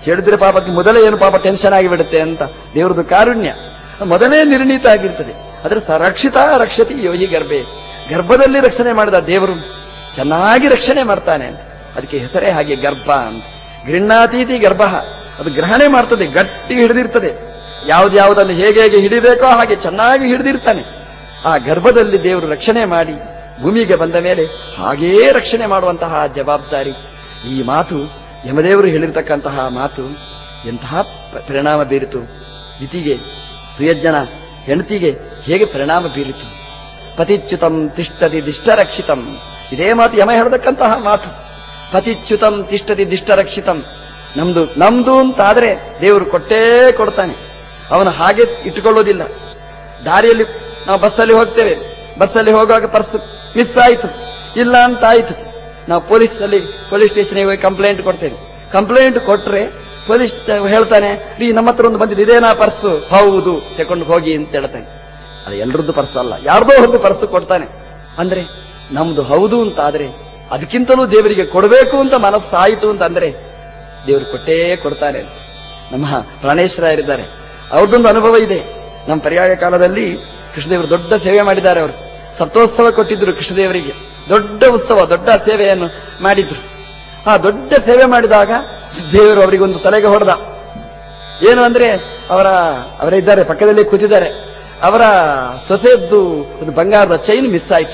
ಹೇಳಿದ್ರೆ ಪಾಪಕ್ಕೆ ಮೊದಲೇ ಏನು ಪಾಪ ಟೆನ್ಷನ್ ಆಗಿಬಿಡುತ್ತೆ ಅಂತ ದೇವರದು ಕಾರುಣ್ಯ ಮೊದಲೇ ನಿರ್ಣೀತ ಆಗಿರ್ತದೆ ಅದರ ರಕ್ಷಿತ ರಕ್ಷತಿ ಯೋಗಿ ಗರ್ಭೆ ಗರ್ಭದಲ್ಲಿ ರಕ್ಷಣೆ ಮಾಡಿದ ದೇವರು ಚೆನ್ನಾಗಿ ರಕ್ಷಣೆ ಮಾಡ್ತಾನೆ ಅಂತ ಅದಕ್ಕೆ ಹೆಸರೇ ಹಾಗೆ ಗರ್ಭ ಅಂತ ಗೃಹಾತೀತಿ ಗರ್ಭ ಅದು ಗ್ರಹಣೆ ಮಾಡ್ತದೆ ಗಟ್ಟಿ ಹಿಡಿದಿರ್ತದೆ ಯಾವ್ದ್ಯಾವುದನ್ನು ಹೇಗೆ ಹೇಗೆ ಹಿಡಿಬೇಕೋ ಹಾಗೆ ಚೆನ್ನಾಗಿ ಹಿಡಿದಿರ್ತಾನೆ ಆ ಗರ್ಭದಲ್ಲಿ ದೇವರು ರಕ್ಷಣೆ ಮಾಡಿ ಭೂಮಿಗೆ ಬಂದ ಮೇಲೆ ಹಾಗೇ ರಕ್ಷಣೆ ಮಾಡುವಂತಹ ಜವಾಬ್ದಾರಿ ಈ ಮಾತು ಯಮದೇವರು ಹೇಳಿರ್ತಕ್ಕಂತಹ ಮಾತು ಎಂತಹ ಪ- ಪರಿಣಾಮ ಬೀರಿತು ಇತಿಗೆ ಸುಯಜ್ಞನ ಹೆಂಡತಿಗೆ ಹೇಗೆ ಪರಿಣಾಮ ಬೀರಿತು ಪತಿಚ್ಯುತಂ ತಿಷ್ಟತಿ ದಿಷ್ಟರಕ್ಷಿತಂ ಇದೇ ಮಾತು ಯಮ ಹೇಳತಕ್ಕಂತಹ ಮಾತು ಪತಿಚ್ಯುತಂ ತಿಷ್ಟತಿ ದಿಷ್ಟರಕ್ಷಿತಂ ನಮ್ದು ನಮ್ದು ಅಂತಾದ್ರೆ ದೇವರು ಕೊಟ್ಟೇ ಕೊಡ್ತಾನೆ ಅವನು ಹಾಗೆ ಇಟ್ಟುಕೊಳ್ಳೋದಿಲ್ಲ ದಾರಿಯಲ್ಲಿ ನಾವು ಬಸ್ಸಲ್ಲಿ ಹೋಗ್ತೇವೆ ಬಸ್ಸಲ್ಲಿ ಹೋಗುವಾಗ ಪರ್ಸ್ ಮಿಸ್ ಆಯಿತು ಇಲ್ಲ ಅಂತ ಆಯಿತು ನಾವು ಪೊಲೀಸ್ ಅಲ್ಲಿ ಪೊಲೀಸ್ ಸ್ಟೇಷನ್ಗೆ ಹೋಗಿ ಕಂಪ್ಲೇಂಟ್ ಕೊಡ್ತೇವೆ ಕಂಪ್ಲೇಂಟ್ ಕೊಟ್ರೆ ಪೊಲೀಸ್ ಹೇಳ್ತಾನೆ ರೀ ನಮ್ಮ ಹತ್ರ ಒಂದು ಬಂದಿದೆ ಇದೇನಾ ಪರ್ಸು ಹೌದು ತಕೊಂಡು ಹೋಗಿ ಅಂತ ಹೇಳ್ತಾನೆ ಅದು ಎಲ್ರದ್ದು ಪರ್ಸ್ ಅಲ್ಲ ಯಾರ್ದೋ ಒಂದು ಪರ್ಸ್ ಕೊಡ್ತಾನೆ ಅಂದ್ರೆ ನಮ್ದು ಹೌದು ಅಂತ ಆದ್ರೆ ಅದಕ್ಕಿಂತಲೂ ದೇವರಿಗೆ ಕೊಡಬೇಕು ಅಂತ ಮನಸ್ಸಾಯಿತು ಅಂತ ಅಂದ್ರೆ ದೇವರು ಕೊಟ್ಟೇ ಕೊಡ್ತಾನೆ ನಮ್ಮ ಪ್ರಾಣೇಶ್ವರರಿದ್ದಾರೆ ಅವ್ರದ್ದೊಂದು ಅನುಭವ ಇದೆ ನಮ್ಮ ಪರ್ಯಾಯ ಕಾಲದಲ್ಲಿ ಕೃಷ್ಣದೇವರು ದೊಡ್ಡ ಸೇವೆ ಮಾಡಿದ್ದಾರೆ ಅವರು ಸಪ್ತೋತ್ಸವ ಕೊಟ್ಟಿದ್ರು ಕೃಷ್ಣದೇವರಿಗೆ ದೊಡ್ಡ ಉತ್ಸವ ದೊಡ್ಡ ಸೇವೆಯನ್ನು ಮಾಡಿದ್ರು ಆ ದೊಡ್ಡ ಸೇವೆ ಮಾಡಿದಾಗ ದೇವರು ಅವರಿಗೊಂದು ತಲೆಗೆ ಹೊಡೆದ ಏನು ಅಂದ್ರೆ ಅವರ ಅವರಿದ್ದಾರೆ ಪಕ್ಕದಲ್ಲಿ ಕೂತಿದ್ದಾರೆ ಅವರ ಸೊಸೆಯದ್ದು ಒಂದು ಬಂಗಾರದ ಚೈನ್ ಮಿಸ್ ಆಯ್ತು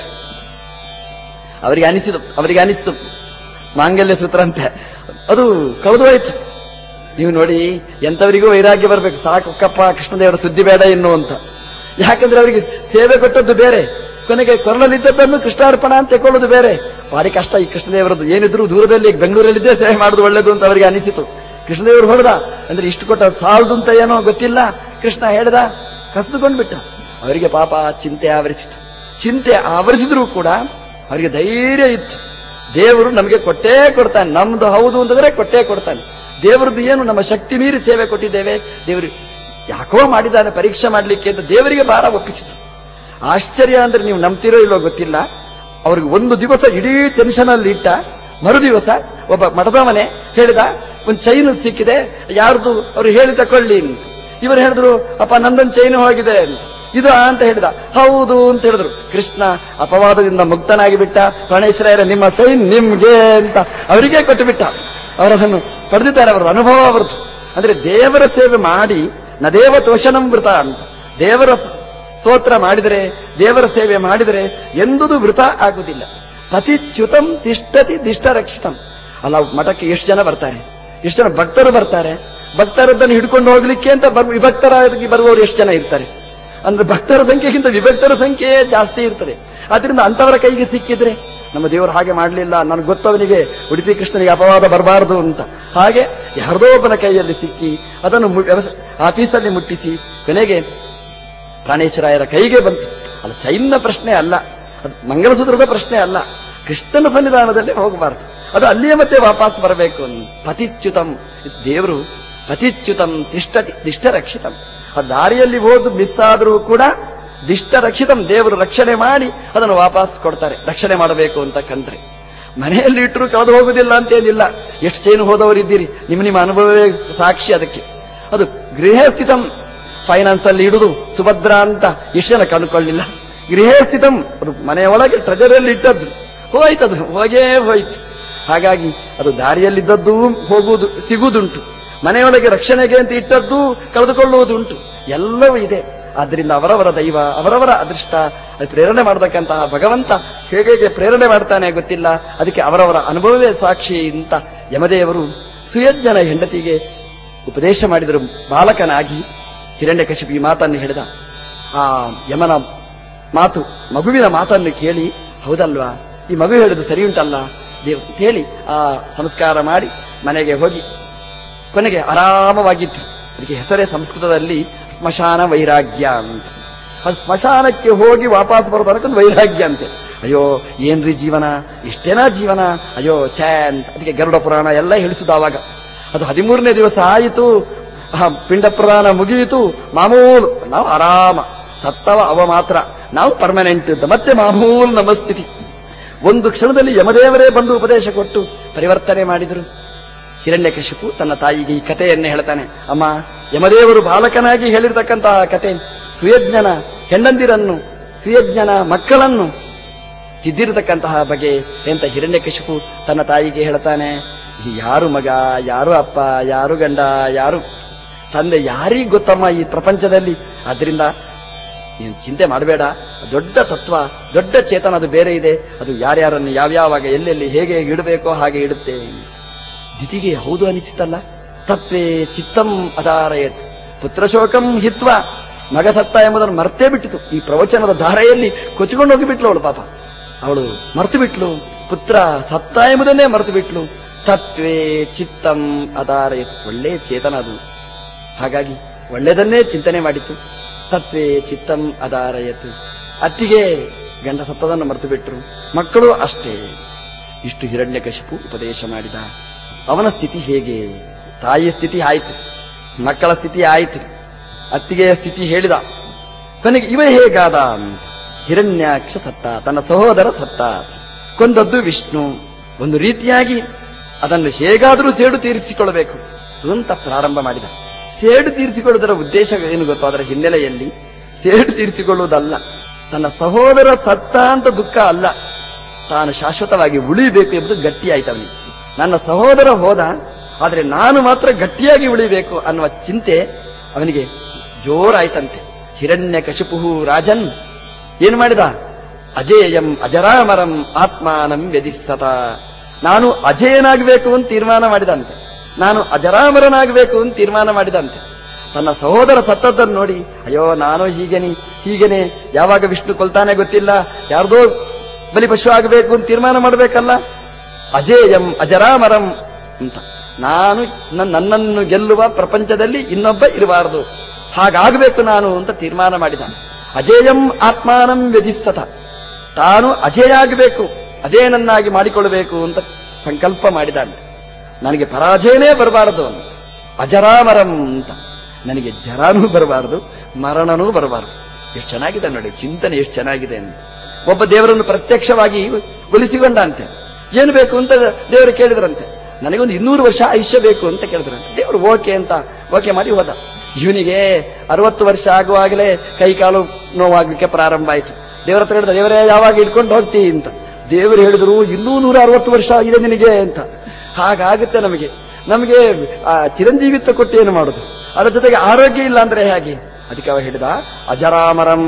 ಅವರಿಗೆ ಅನಿಸಿತು ಅವರಿಗೆ ಅನಿಸಿತು ಮಾಂಗಲ್ಯ ಸೂತ್ರ ಅಂತೆ ಅದು ಕಳೆದು ಹೋಯ್ತು ನೀವು ನೋಡಿ ಎಂತವರಿಗೂ ವೈರಾಗ್ಯ ಬರಬೇಕು ಸಾಕು ಕಪ್ಪ ಕೃಷ್ಣದೇವರ ಸುದ್ದಿ ಬೇಡ ಇನ್ನು ಅಂತ ಯಾಕಂದ್ರೆ ಅವರಿಗೆ ಸೇವೆ ಕೊಟ್ಟದ್ದು ಬೇರೆ ಕೊನೆಗೆ ಕೊರಳಲ್ಲಿದ್ದದ್ದನ್ನು ಕೃಷ್ಣಾರ್ಪಣ ಅಂತ ತಗೊಳ್ಳೋದು ಬೇರೆ ಭಾರಿ ಕಷ್ಟ ಈ ಕೃಷ್ಣದೇವರದ್ದು ಏನಿದ್ರು ದೂರದಲ್ಲಿ ಬೆಂಗಳೂರಲ್ಲಿದ್ದೇ ಸೇವೆ ಮಾಡುದು ಒಳ್ಳೇದು ಅಂತ ಅವರಿಗೆ ಅನಿಸಿತು ಕೃಷ್ಣದೇವರು ಹೊಡೆದ ಅಂದ್ರೆ ಇಷ್ಟು ಕೊಟ್ಟ ಸಾಲದು ಅಂತ ಏನೋ ಗೊತ್ತಿಲ್ಲ ಕೃಷ್ಣ ಹೇಳ್ದ ಕಸಿದುಕೊಂಡ್ಬಿಟ್ಟ ಅವರಿಗೆ ಪಾಪ ಚಿಂತೆ ಆವರಿಸಿತು ಚಿಂತೆ ಆವರಿಸಿದ್ರೂ ಕೂಡ ಅವರಿಗೆ ಧೈರ್ಯ ಇತ್ತು ದೇವರು ನಮಗೆ ಕೊಟ್ಟೇ ಕೊಡ್ತಾನೆ ನಮ್ದು ಹೌದು ಅಂತಂದ್ರೆ ಕೊಟ್ಟೇ ಕೊಡ್ತಾನೆ ದೇವರದ್ದು ಏನು ನಮ್ಮ ಶಕ್ತಿ ಮೀರಿ ಸೇವೆ ಕೊಟ್ಟಿದ್ದೇವೆ ದೇವರು ಯಾಕೋ ಮಾಡಿದ್ದಾನೆ ಪರೀಕ್ಷೆ ಮಾಡ್ಲಿಕ್ಕೆ ಅಂತ ದೇವರಿಗೆ ಭಾರ ಒಪ್ಪಿಸಿದ್ರು ಆಶ್ಚರ್ಯ ಅಂದ್ರೆ ನೀವು ನಂಬ್ತಿರೋ ಇಲ್ಲೋ ಗೊತ್ತಿಲ್ಲ ಅವ್ರಿಗೆ ಒಂದು ದಿವಸ ಇಡೀ ಟೆನ್ಷನ್ ಅಲ್ಲಿ ಇಟ್ಟ ಮರು ದಿವಸ ಒಬ್ಬ ಮಠದ ಮನೆ ಹೇಳಿದ ಒಂದು ಚೈನ್ ಸಿಕ್ಕಿದೆ ಯಾರ್ದು ಅವ್ರು ಹೇಳಿ ತಕೊಳ್ಳಿ ಅಂತ ಇವರು ಹೇಳಿದ್ರು ಅಪ್ಪ ನಂದೊಂದು ಚೈನ್ ಹೋಗಿದೆ ಅಂತ ಇದು ಅಂತ ಹೇಳಿದ ಹೌದು ಅಂತ ಹೇಳಿದ್ರು ಕೃಷ್ಣ ಅಪವಾದದಿಂದ ಮುಕ್ತನಾಗಿ ಬಿಟ್ಟ ಪ್ರಾಣೇಶ್ವರ ನಿಮ್ಮ ಚೈನ್ ನಿಮ್ಗೆ ಅಂತ ಅವರಿಗೆ ಕೊಟ್ಟು ಬಿಟ್ಟ ಅವರದನ್ನು ಪಡೆದಿದ್ದಾರೆ ಅವರ ಅನುಭವ ಅವರದ್ದು ಅಂದ್ರೆ ದೇವರ ಸೇವೆ ಮಾಡಿ ನದೇವ ತೋಷಣಂ ಅಂತ ದೇವರ ಸ್ತೋತ್ರ ಮಾಡಿದರೆ ದೇವರ ಸೇವೆ ಮಾಡಿದರೆ ಎಂದುದು ವೃತ ಆಗುವುದಿಲ್ಲ ಪತಿಚ್ಯುತಂ ತಿಷ್ಟತಿ ದಿಷ್ಟ ರಕ್ಷಿತಂ ಅಲ್ಲ ಮಠಕ್ಕೆ ಎಷ್ಟು ಜನ ಬರ್ತಾರೆ ಎಷ್ಟು ಜನ ಭಕ್ತರು ಬರ್ತಾರೆ ಭಕ್ತರದ್ದನ್ನು ಹಿಡ್ಕೊಂಡು ಹೋಗ್ಲಿಕ್ಕೆ ಅಂತ ಬರ್ ವಿಭಕ್ತರಾಗಿ ಬರುವವರು ಎಷ್ಟು ಜನ ಇರ್ತಾರೆ ಅಂದ್ರೆ ಭಕ್ತರ ಸಂಖ್ಯೆಗಿಂತ ವಿಭಕ್ತರ ಸಂಖ್ಯೆ ಜಾಸ್ತಿ ಇರ್ತದೆ ಆದ್ರಿಂದ ಅಂತವರ ಕೈಗೆ ಸಿಕ್ಕಿದ್ರೆ ನಮ್ಮ ದೇವರು ಹಾಗೆ ಮಾಡಲಿಲ್ಲ ನನಗೆ ಗೊತ್ತವನಿಗೆ ಉಡುಪಿ ಕೃಷ್ಣನಿಗೆ ಅಪವಾದ ಬರಬಾರದು ಅಂತ ಹಾಗೆ ಯಾರದೋ ಒಬ್ಬನ ಕೈಯಲ್ಲಿ ಸಿಕ್ಕಿ ಅದನ್ನು ಮು- ವ್ಯವಸ- ಆಫೀಸಲ್ಲಿ ಮುಟ್ಟಿಸಿ ಕೊನೆಗೆ ಪ್ರಾಣೇಶ್ವರಾಯರ ಕೈಗೆ ಬಂತು ಅದು ಚೈನ್ನ ಪ್ರಶ್ನೆ ಅಲ್ಲ ಅದು ಮಂಗಲಸೂತ್ರದ ಪ್ರಶ್ನೆ ಅಲ್ಲ ಕೃಷ್ಣನ ಸನ್ನಿಧಾನದಲ್ಲಿ ಹೋಗಬಾರದು ಅದು ಅಲ್ಲಿಯೇ ಮತ್ತೆ ವಾಪಸ್ ಬರಬೇಕು ಅಂತ. ಪತಿಚ್ಯುತಂ ಇದು ದೇವರು ಪತಿಚ್ಯುತಂ ತಿಷ್ಟತಿ ದಿಷ್ಟ ರಕ್ಷಿತಂ ಆ ದಾರಿಯಲ್ಲಿ ಹೋದು ಮಿಸ್ ಆದರೂ ಕೂಡ ದಿಷ್ಟ ರಕ್ಷಿತಂ ದೇವರು ರಕ್ಷಣೆ ಮಾಡಿ ಅದನ್ನು ವಾಪಸ್ ಕೊಡ್ತಾರೆ ರಕ್ಷಣೆ ಮಾಡಬೇಕು ಅಂತ ಕಂಡ್ರೆ ಮನೆಯಲ್ಲಿ ಇಟ್ಟರು ಕಳೆದು ಹೋಗುದಿಲ್ಲ ಅಂತೇನಿಲ್ಲ ಎಷ್ಟು ಚೈನು ಹೋದವರಿದ್ದೀರಿ ನಿಮ್ಮ ನಿಮ್ಮ ಅನುಭವವೇ ಸಾಕ್ಷಿ ಅದಕ್ಕೆ ಅದು ಗೃಹ ಸ್ಥಿತಂ ಫೈನಾನ್ಸ್ ಅಲ್ಲಿ ಇಡುದು ಸುಭದ್ರ ಅಂತ ಎಷ್ಟು ಜನ ಕಂಡುಕೊಳ್ಳಿಲ್ಲ ಗೃಹ ಸ್ಥಿತಂ ಅದು ಮನೆಯೊಳಗೆ ಟ್ರೆಜರಲ್ಲಿ ಇಟ್ಟದ್ದು ಹೋಯ್ತದು ಹೋಗೇ ಹೋಯ್ತು ಹಾಗಾಗಿ ಅದು ದಾರಿಯಲ್ಲಿದ್ದದ್ದು ಹೋಗುವುದು ಸಿಗುವುದುಂಟು ಮನೆಯೊಳಗೆ ರಕ್ಷಣೆಗೆ ಅಂತ ಇಟ್ಟದ್ದು ಕಳೆದುಕೊಳ್ಳುವುದುಂಟು ಎಲ್ಲವೂ ಇದೆ ಆದ್ರಿಂದ ಅವರವರ ದೈವ ಅವರವರ ಅದೃಷ್ಟ ಅದು ಪ್ರೇರಣೆ ಮಾಡತಕ್ಕಂತಹ ಭಗವಂತ ಹೇಗೆ ಹೇಗೆ ಪ್ರೇರಣೆ ಮಾಡ್ತಾನೆ ಗೊತ್ತಿಲ್ಲ ಅದಕ್ಕೆ ಅವರವರ ಅನುಭವವೇ ಸಾಕ್ಷಿ ಅಂತ ಯಮದೇವರು ಸುಯಜ್ಞನ ಹೆಂಡತಿಗೆ ಉಪದೇಶ ಮಾಡಿದರು ಬಾಲಕನಾಗಿ ಹಿರಣ್ಯಕಶಿಪು ಈ ಮಾತನ್ನು ಹೇಳಿದ ಆ ಯಮನ ಮಾತು ಮಗುವಿನ ಮಾತನ್ನು ಕೇಳಿ ಹೌದಲ್ವಾ ಈ ಮಗು ಹೇಳಿದ್ದು ಸರಿ ಉಂಟಲ್ಲ ದೇವ್ ಅಂತ ಹೇಳಿ ಆ ಸಂಸ್ಕಾರ ಮಾಡಿ ಮನೆಗೆ ಹೋಗಿ ಕೊನೆಗೆ ಆರಾಮವಾಗಿತ್ತು ಅದಕ್ಕೆ ಹೆಸರೇ ಸಂಸ್ಕೃತದಲ್ಲಿ ಸ್ಮಶಾನ ವೈರಾಗ್ಯ ಅಂತ ಅದು ಸ್ಮಶಾನಕ್ಕೆ ಹೋಗಿ ವಾಪಸ್ ಬರೋ ತನಕ ಒಂದು ವೈರಾಗ್ಯ ಅಂತೆ ಅಯ್ಯೋ ಏನ್ರಿ ಜೀವನ ಇಷ್ಟೇನಾ ಜೀವನ ಅಯ್ಯೋ ಛೇ ಅಂತ ಅದಕ್ಕೆ ಗರುಡ ಪುರಾಣ ಎಲ್ಲ ಹೇಳಿಸುದು ಆವಾಗ ಅದು ಹದಿಮೂರನೇ ದಿವಸ ಆಯಿತು ಆ ಪಿಂಡ ಪ್ರದಾನ ಮುಗಿಯಿತು ಮಾಮೂಲು ನಾವು ಆರಾಮ ಸತ್ತವ ಅವ ಮಾತ್ರ ನಾವು ಪರ್ಮನೆಂಟ್ ಅಂತ ಮತ್ತೆ ಮಾಮೂಲು ನಮ್ಮ ಸ್ಥಿತಿ ಒಂದು ಕ್ಷಣದಲ್ಲಿ ಯಮದೇವರೇ ಬಂದು ಉಪದೇಶ ಕೊಟ್ಟು ಪರಿವರ್ತನೆ ಮಾಡಿದರು ಹಿರಣ್ಯಕಶಿಪು ತನ್ನ ತಾಯಿಗೆ ಈ ಕಥೆಯನ್ನೇ ಹೇಳ್ತಾನೆ ಅಮ್ಮ ಯಮದೇವರು ಬಾಲಕನಾಗಿ ಹೇಳಿರ್ತಕ್ಕಂತಹ ಕತೆ ಸುಯಜ್ಞನ ಹೆಣ್ಣಂದಿರನ್ನು ಸುಯಜ್ಞನ ಮಕ್ಕಳನ್ನು ತಿದ್ದಿರತಕ್ಕಂತಹ ಬಗೆ ಎಂತ ಹಿರಣ್ಯಕಶಿಪು ತನ್ನ ತಾಯಿಗೆ ಹೇಳ್ತಾನೆ ಯಾರು ಮಗ ಯಾರು ಅಪ್ಪ ಯಾರು ಗಂಡ ಯಾರು ತಂದೆ ಯಾರಿಗ್ ಗೊತ್ತಮ್ಮ ಈ ಪ್ರಪಂಚದಲ್ಲಿ ಆದ್ರಿಂದ ನೀನು ಚಿಂತೆ ಮಾಡಬೇಡ ದೊಡ್ಡ ತತ್ವ ದೊಡ್ಡ ಚೇತನ ಅದು ಬೇರೆ ಇದೆ ಅದು ಯಾರ್ಯಾರನ್ನು ಯಾವ್ಯಾವಾಗ ಎಲ್ಲೆಲ್ಲಿ ಹೇಗೆ ಇಡಬೇಕೋ ಹಾಗೆ ಇಡುತ್ತೆ ದಿತಿಗೆ ಹೌದು ಅನಿಸಿತಲ್ಲ ತತ್ವೇ ಚಿತ್ತಂ ಅದಾರಯತ್ ಪುತ್ರಶೋಕಂ ಹಿತ್ವ ಮಗ ಸತ್ತ ಎಂಬುದನ್ನು ಮರ್ತೇ ಬಿಟ್ಟಿತು ಈ ಪ್ರವಚನದ ಧಾರೆಯಲ್ಲಿ ಕೊಚ್ಚಿಕೊಂಡು ಹೋಗಿಬಿಟ್ಲು ಅವಳು ಪಾಪ ಅವಳು ಮರ್ತು ಬಿಟ್ಲು ಪುತ್ರ ಸತ್ತ ಎಂಬುದನ್ನೇ ಮರೆತು ಬಿಟ್ಲು ತತ್ವೇ ಚಿತ್ತಂ ಅದಾರಯತ್ ಒಳ್ಳೆ ಚೇತನ ಅದು ಹಾಗಾಗಿ ಒಳ್ಳೆಯದನ್ನೇ ಚಿಂತನೆ ಮಾಡಿತು ತತ್ವೇ ಚಿತ್ತಂ ಅದಾರಯತ್ ಅತ್ತಿಗೆ ಗಂಡ ಸತ್ತದನ್ನು ಮರೆತು ಬಿಟ್ರು ಮಕ್ಕಳು ಅಷ್ಟೇ ಇಷ್ಟು ಹಿರಣ್ಯಕಶಿಪು ಉಪದೇಶ ಮಾಡಿದ ಅವನ ಸ್ಥಿತಿ ಹೇಗೆ ತಾಯಿಯ ಸ್ಥಿತಿ ಆಯಿತು ಮಕ್ಕಳ ಸ್ಥಿತಿ ಆಯಿತು ಅತ್ತಿಗೆಯ ಸ್ಥಿತಿ ಹೇಳಿದ ಕೊನೆಗೆ ಇವ ಹೇಗಾದ ಹಿರಣ್ಯಾಕ್ಷ ಸತ್ತ ತನ್ನ ಸಹೋದರ ಸತ್ತ ಕೊಂದದ್ದು ವಿಷ್ಣು ಒಂದು ರೀತಿಯಾಗಿ ಅದನ್ನು ಹೇಗಾದರೂ ಸೇಡು ತೀರಿಸಿಕೊಳ್ಳಬೇಕು ಅಂತ ಪ್ರಾರಂಭ ಮಾಡಿದ ಸೇಡು ತೀರಿಸಿಕೊಳ್ಳುವುದರ ಉದ್ದೇಶ ಏನು ಗೊತ್ತೋ ಅದರ ಹಿನ್ನೆಲೆಯಲ್ಲಿ ಸೇಡು ತೀರಿಸಿಕೊಳ್ಳುವುದಲ್ಲ ತನ್ನ ಸಹೋದರ ಸತ್ತ ಅಂತ ದುಃಖ ಅಲ್ಲ ತಾನು ಶಾಶ್ವತವಾಗಿ ಉಳಿಬೇಕು ಎಂಬುದು ಗಟ್ಟಿಯಾಯ್ತು ಅವನಿಗೆ ನನ್ನ ಸಹೋದರ ಹೋದ ಆದರೆ ನಾನು ಮಾತ್ರ ಗಟ್ಟಿಯಾಗಿ ಉಳಿಬೇಕು ಅನ್ನುವ ಚಿಂತೆ ಅವನಿಗೆ ಜೋರಾಯ್ತಂತೆ ಹಿರಣ್ಯ ಕಶುಪುಹು ರಾಜನ್ ಏನು ಮಾಡಿದ ಅಜೇಯಂ ಅಜರಾಮರಂ ಆತ್ಮಾನಂ ವ್ಯಧಿಸ್ತತ ನಾನು ಅಜೇಯನಾಗಬೇಕು ಅಂತ ತೀರ್ಮಾನ ಮಾಡಿದಂತೆ ನಾನು ಅಜರಾಮರನಾಗಬೇಕು ಅಂತ ತೀರ್ಮಾನ ಮಾಡಿದಂತೆ ತನ್ನ ಸಹೋದರ ಸತ್ತದ್ದನ್ನು ನೋಡಿ ಅಯ್ಯೋ ನಾನು ಹೀಗೇನಿ ಹೀಗೇನೆ ಯಾವಾಗ ವಿಷ್ಣು ಕೊಲ್ತಾನೆ ಗೊತ್ತಿಲ್ಲ ಯಾರ್ದೋ ಬಲಿಪಶು ಆಗಬೇಕು ಅಂತ ತೀರ್ಮಾನ ಮಾಡಬೇಕಲ್ಲ ಅಜೇಯಂ ಅಜರಾಮರಂ ಅಂತ ನಾನು ನನ್- ನನ್ನನ್ನು ಗೆಲ್ಲುವ ಪ್ರಪಂಚದಲ್ಲಿ ಇನ್ನೊಬ್ಬ ಇರಬಾರದು ಹಾಗಾಗಬೇಕು ನಾನು ಅಂತ ತೀರ್ಮಾನ ಮಾಡಿದ ಅಜೇಯಂ ಆತ್ಮಾನಂ ವ್ಯಧಿಸ್ತತ ತಾನು ಅಜೇಯ ಆಗಬೇಕು ಅಜೇಯನನ್ನಾಗಿ ಮಾಡಿಕೊಳ್ಳಬೇಕು ಅಂತ ಸಂಕಲ್ಪ ಮಾಡಿದಾನೆ ನನಗೆ ಪರಾಜಯನೇ ಬರಬಾರದು ಅಂತ ಅಜರಾಮರಂ ಅಂತ ನನಗೆ ಜರಾನೂ ಬರಬಾರದು ಮರಣನೂ ಬರಬಾರದು ಎಷ್ಟು ಚೆನ್ನಾಗಿದೆ ನೋಡಿ ಚಿಂತನೆ ಎಷ್ಟು ಚೆನ್ನಾಗಿದೆ ಅಂತ ಒಬ್ಬ ದೇವರನ್ನು ಪ್ರತ್ಯಕ್ಷವಾಗಿ ಒಲಿಸಿಕೊಂಡ ಅಂತೆ ಏನು ಬೇಕು ಅಂತ ದೇವರು ಕೇಳಿದ್ರಂತೆ ನನಗೊಂದು ಇನ್ನೂರು ವರ್ಷ ಆಯುಷ್ಯ ಬೇಕು ಅಂತ ಕೇಳಿದ್ರಂತೆ ದೇವರು ಓಕೆ ಅಂತ ಓಕೆ ಮಾಡಿ ಹೋದ ಇವನಿಗೆ ಅರವತ್ತು ವರ್ಷ ಆಗುವಾಗಲೇ ಕೈ ಕಾಲು ನೋವಾಗ್ಲಿಕ್ಕೆ ಪ್ರಾರಂಭ ಆಯಿತು ದೇವರ ಹತ್ರ ಹೇಳಿದ ದೇವರೇ ಯಾವಾಗ ಇಟ್ಕೊಂಡು ಹೋಗ್ತಿ ಅಂತ ದೇವರು ಹೇಳಿದ್ರು ಇನ್ನೂ ನೂರ ಅರವತ್ತು ವರ್ಷ ಆಗಿದೆ ನಿನಗೆ ಅಂತ ಹಾಗಾಗುತ್ತೆ ನಮಗೆ ನಮಗೆ ಆ ಚಿರಂಜೀವಿತ್ವ ಕೊಟ್ಟು ಏನು ಮಾಡುದು ಅದರ ಜೊತೆಗೆ ಆರೋಗ್ಯ ಇಲ್ಲ ಅಂದ್ರೆ ಹೇಗೆ ಅದಕ್ಕೆ ಅವ ಹೇಳಿದ ಅಜರಾಮರಂ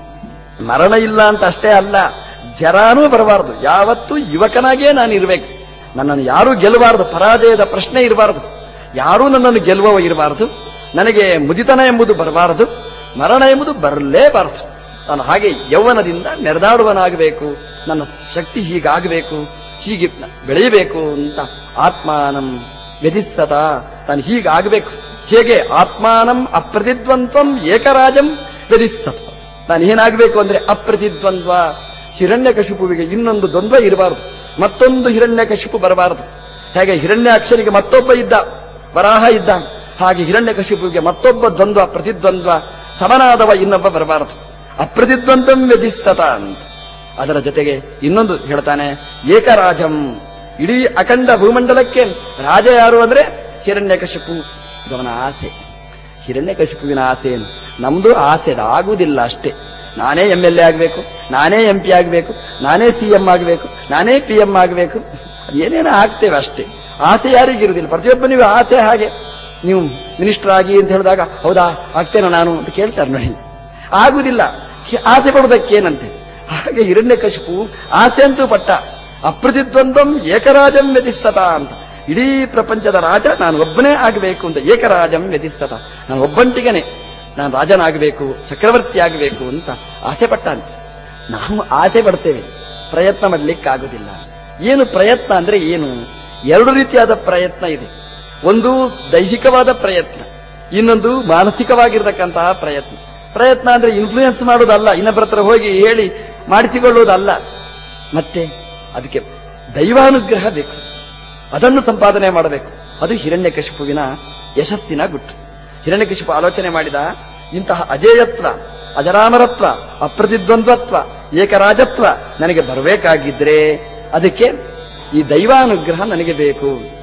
ಮರಣ ಇಲ್ಲ ಅಂತ ಅಷ್ಟೇ ಅಲ್ಲ ಜರಾನೂ ಬರಬಾರದು ಯಾವತ್ತೂ ಯುವಕನಾಗಿಯೇ ನಾನು ಇರಬೇಕು ನನ್ನನ್ನು ಯಾರೂ ಗೆಲ್ಲಬಾರದು ಪರಾಜಯದ ಪ್ರಶ್ನೆ ಇರಬಾರದು ಯಾರೂ ನನ್ನನ್ನು ಗೆಲ್ಲುವವ ಇರಬಾರದು ನನಗೆ ಮುದಿತನ ಎಂಬುದು ಬರಬಾರದು ಮರಣ ಎಂಬುದು ಬರಲೇಬಾರದು ನಾನು ಹಾಗೆ ಯೌವನದಿಂದ ಮೆರೆದಾಡುವನಾಗಬೇಕು ನನ್ನ ಶಕ್ತಿ ಹೀಗಾಗಬೇಕು ಹೀಗೆ ಬೆಳೆಯಬೇಕು ಅಂತ ಆತ್ಮಾನಂ ವ್ಯಧಿಸ್ತತ ತಾನು ಹೀಗಾಗಬೇಕು ಹೇಗೆ ಆತ್ಮಾನಂ ಅಪ್ರತಿದ್ವಂತ್ವಂ ಏಕರಾಜಂ ವ್ಯಧಿಸ್ತತ ನಾನು ಏನಾಗಬೇಕು ಅಂದ್ರೆ ಅಪ್ರತಿದ್ವಂದ್ವ ಹಿರಣ್ಯಕಶಿಪುವಿಗೆ ಇನ್ನೊಂದು ದ್ವಂದ್ವ ಇರಬಾರದು ಮತ್ತೊಂದು ಹಿರಣ್ಯಕಶಿಪು ಬರಬಾರದು ಹೇಗೆ ಹಿರಣ್ಯಾಕ್ಷನಿಗೆ ಮತ್ತೊಬ್ಬ ಇದ್ದ ವರಾಹ ಇದ್ದ ಹಾಗೆ ಹಿರಣ್ಯಕಶಿಪುವಿಗೆ ಮತ್ತೊಬ್ಬ ದ್ವಂದ್ವ ಪ್ರತಿದ್ವಂದ್ವ ಸಮನಾದವ ಇನ್ನೊಬ್ಬ ಬರಬಾರದು ಅಪ್ರತಿದ್ವಂದ್ವಂ ವ್ಯಧಿಸ್ತತ ಅಂತ ಅದರ ಜೊತೆಗೆ ಇನ್ನೊಂದು ಹೇಳ್ತಾನೆ ಏಕರಾಜಂ ಇಡೀ ಅಖಂಡ ಭೂಮಂಡಲಕ್ಕೆ ರಾಜ ಯಾರು ಅಂದ್ರೆ ಹಿರಣ್ಯಕಶಿಪು ಇದವನ ಆಸೆ ಹಿರಣ್ಯಕಶಿಪುವಿನ ಆಸೆ ಏನು ನಮ್ದು ಆಸೆ ಅದು ಆಗುವುದಿಲ್ಲ ಅಷ್ಟೇ ನಾನೇ ಎಂ ಎಲ್ ಎ ಆಗಬೇಕು ನಾನೇ ಎಂ ಪಿ ಆಗಬೇಕು ನಾನೇ ಸಿ ಎಂ ಆಗಬೇಕು ನಾನೇ ಪಿ ಎಂ ಆಗಬೇಕು ಏನೇನೋ ಆಗ್ತೇವೆ ಅಷ್ಟೇ ಆಸೆ ಯಾರಿಗಿರುವುದಿಲ್ಲ ಪ್ರತಿಯೊಬ್ಬನಿಗೂ ಆಸೆ ಹಾಗೆ ನೀವು ಮಿನಿಸ್ಟರ್ ಆಗಿ ಅಂತ ಹೇಳಿದಾಗ ಹೌದಾ ಆಗ್ತೇನೆ ನಾನು ಅಂತ ಕೇಳ್ತಾರೆ ನೋಡಿ ಆಗುದಿಲ್ಲ ಹಿ- ಆಸೆ ಪಡುವುದಕ್ಕೇನಂತೆ ಹಾಗೆ ಹಿರಣ್ಯಕಶಿಪು ಆಸೆ ಅಂತೂ ಪಟ್ಟ ಅಪ್ರತಿದ್ವಂದ್ವಂ ಏಕರಾಜಂ ವ್ಯತಿಸ್ತತ ಅಂತ ಇಡೀ ಪ್ರಪಂಚದ ರಾಜ ನಾನು ಒಬ್ಬನೇ ಆಗಬೇಕು ಅಂತ ಏಕರಾಜಂ ವ್ಯತಿಸ್ತತ ನಾನು ಒಬ್ಬಂಟಿಗನೆ ನಾನು ರಾಜನಾಗಬೇಕು ಚಕ್ರವರ್ತಿ ಆಗಬೇಕು ಅಂತ ಆಸೆ ಪಟ್ಟಂತೆ ನಾವು ಆಸೆ ಪಡ್ತೇವೆ ಪ್ರಯತ್ನ ಮಾಡಲಿಕ್ಕಾಗುದಿಲ್ಲ ಏನು ಪ್ರಯತ್ನ ಅಂದ್ರೆ ಏನು ಎರಡು ರೀತಿಯಾದ ಪ್ರಯತ್ನ ಇದೆ ಒಂದು ದೈಹಿಕವಾದ ಪ್ರಯತ್ನ ಇನ್ನೊಂದು ಮಾನಸಿಕವಾಗಿರ್ತಕ್ಕಂತಹ ಪ್ರಯತ್ನ ಪ್ರಯತ್ನ ಅಂದ್ರೆ ಇನ್ಫ್ಲೂಯೆನ್ಸ್ ಮಾಡೋದಲ್ಲ ಇನ್ನೊಬ್ಬರ ಹತ್ರ ಹೋಗಿ ಹೇಳಿ ಮಾಡಿಸಿಕೊಳ್ಳುವುದಲ್ಲ ಮತ್ತೆ ಅದಕ್ಕೆ ದೈವಾನುಗ್ರಹ ಬೇಕು ಅದನ್ನು ಸಂಪಾದನೆ ಮಾಡಬೇಕು ಅದು ಹಿರಣ್ಯಕಶಿಪುವಿನ ಯಶಸ್ಸಿನ ಗುಟ್ಟು ಹಿರಣ್ಯಕಶಿಪು ಆಲೋಚನೆ ಮಾಡಿದ ಇಂತಹ ಅಜೇಯತ್ವ ಅಜರಾಮರತ್ವ ಅಪ್ರತಿದ್ವಂದ್ವತ್ವ ಏಕರಾಜತ್ವ ನನಗೆ ಬರಬೇಕಾಗಿದ್ರೆ ಅದಕ್ಕೆ ಈ ದೈವಾನುಗ್ರಹ ನನಗೆ ಬೇಕು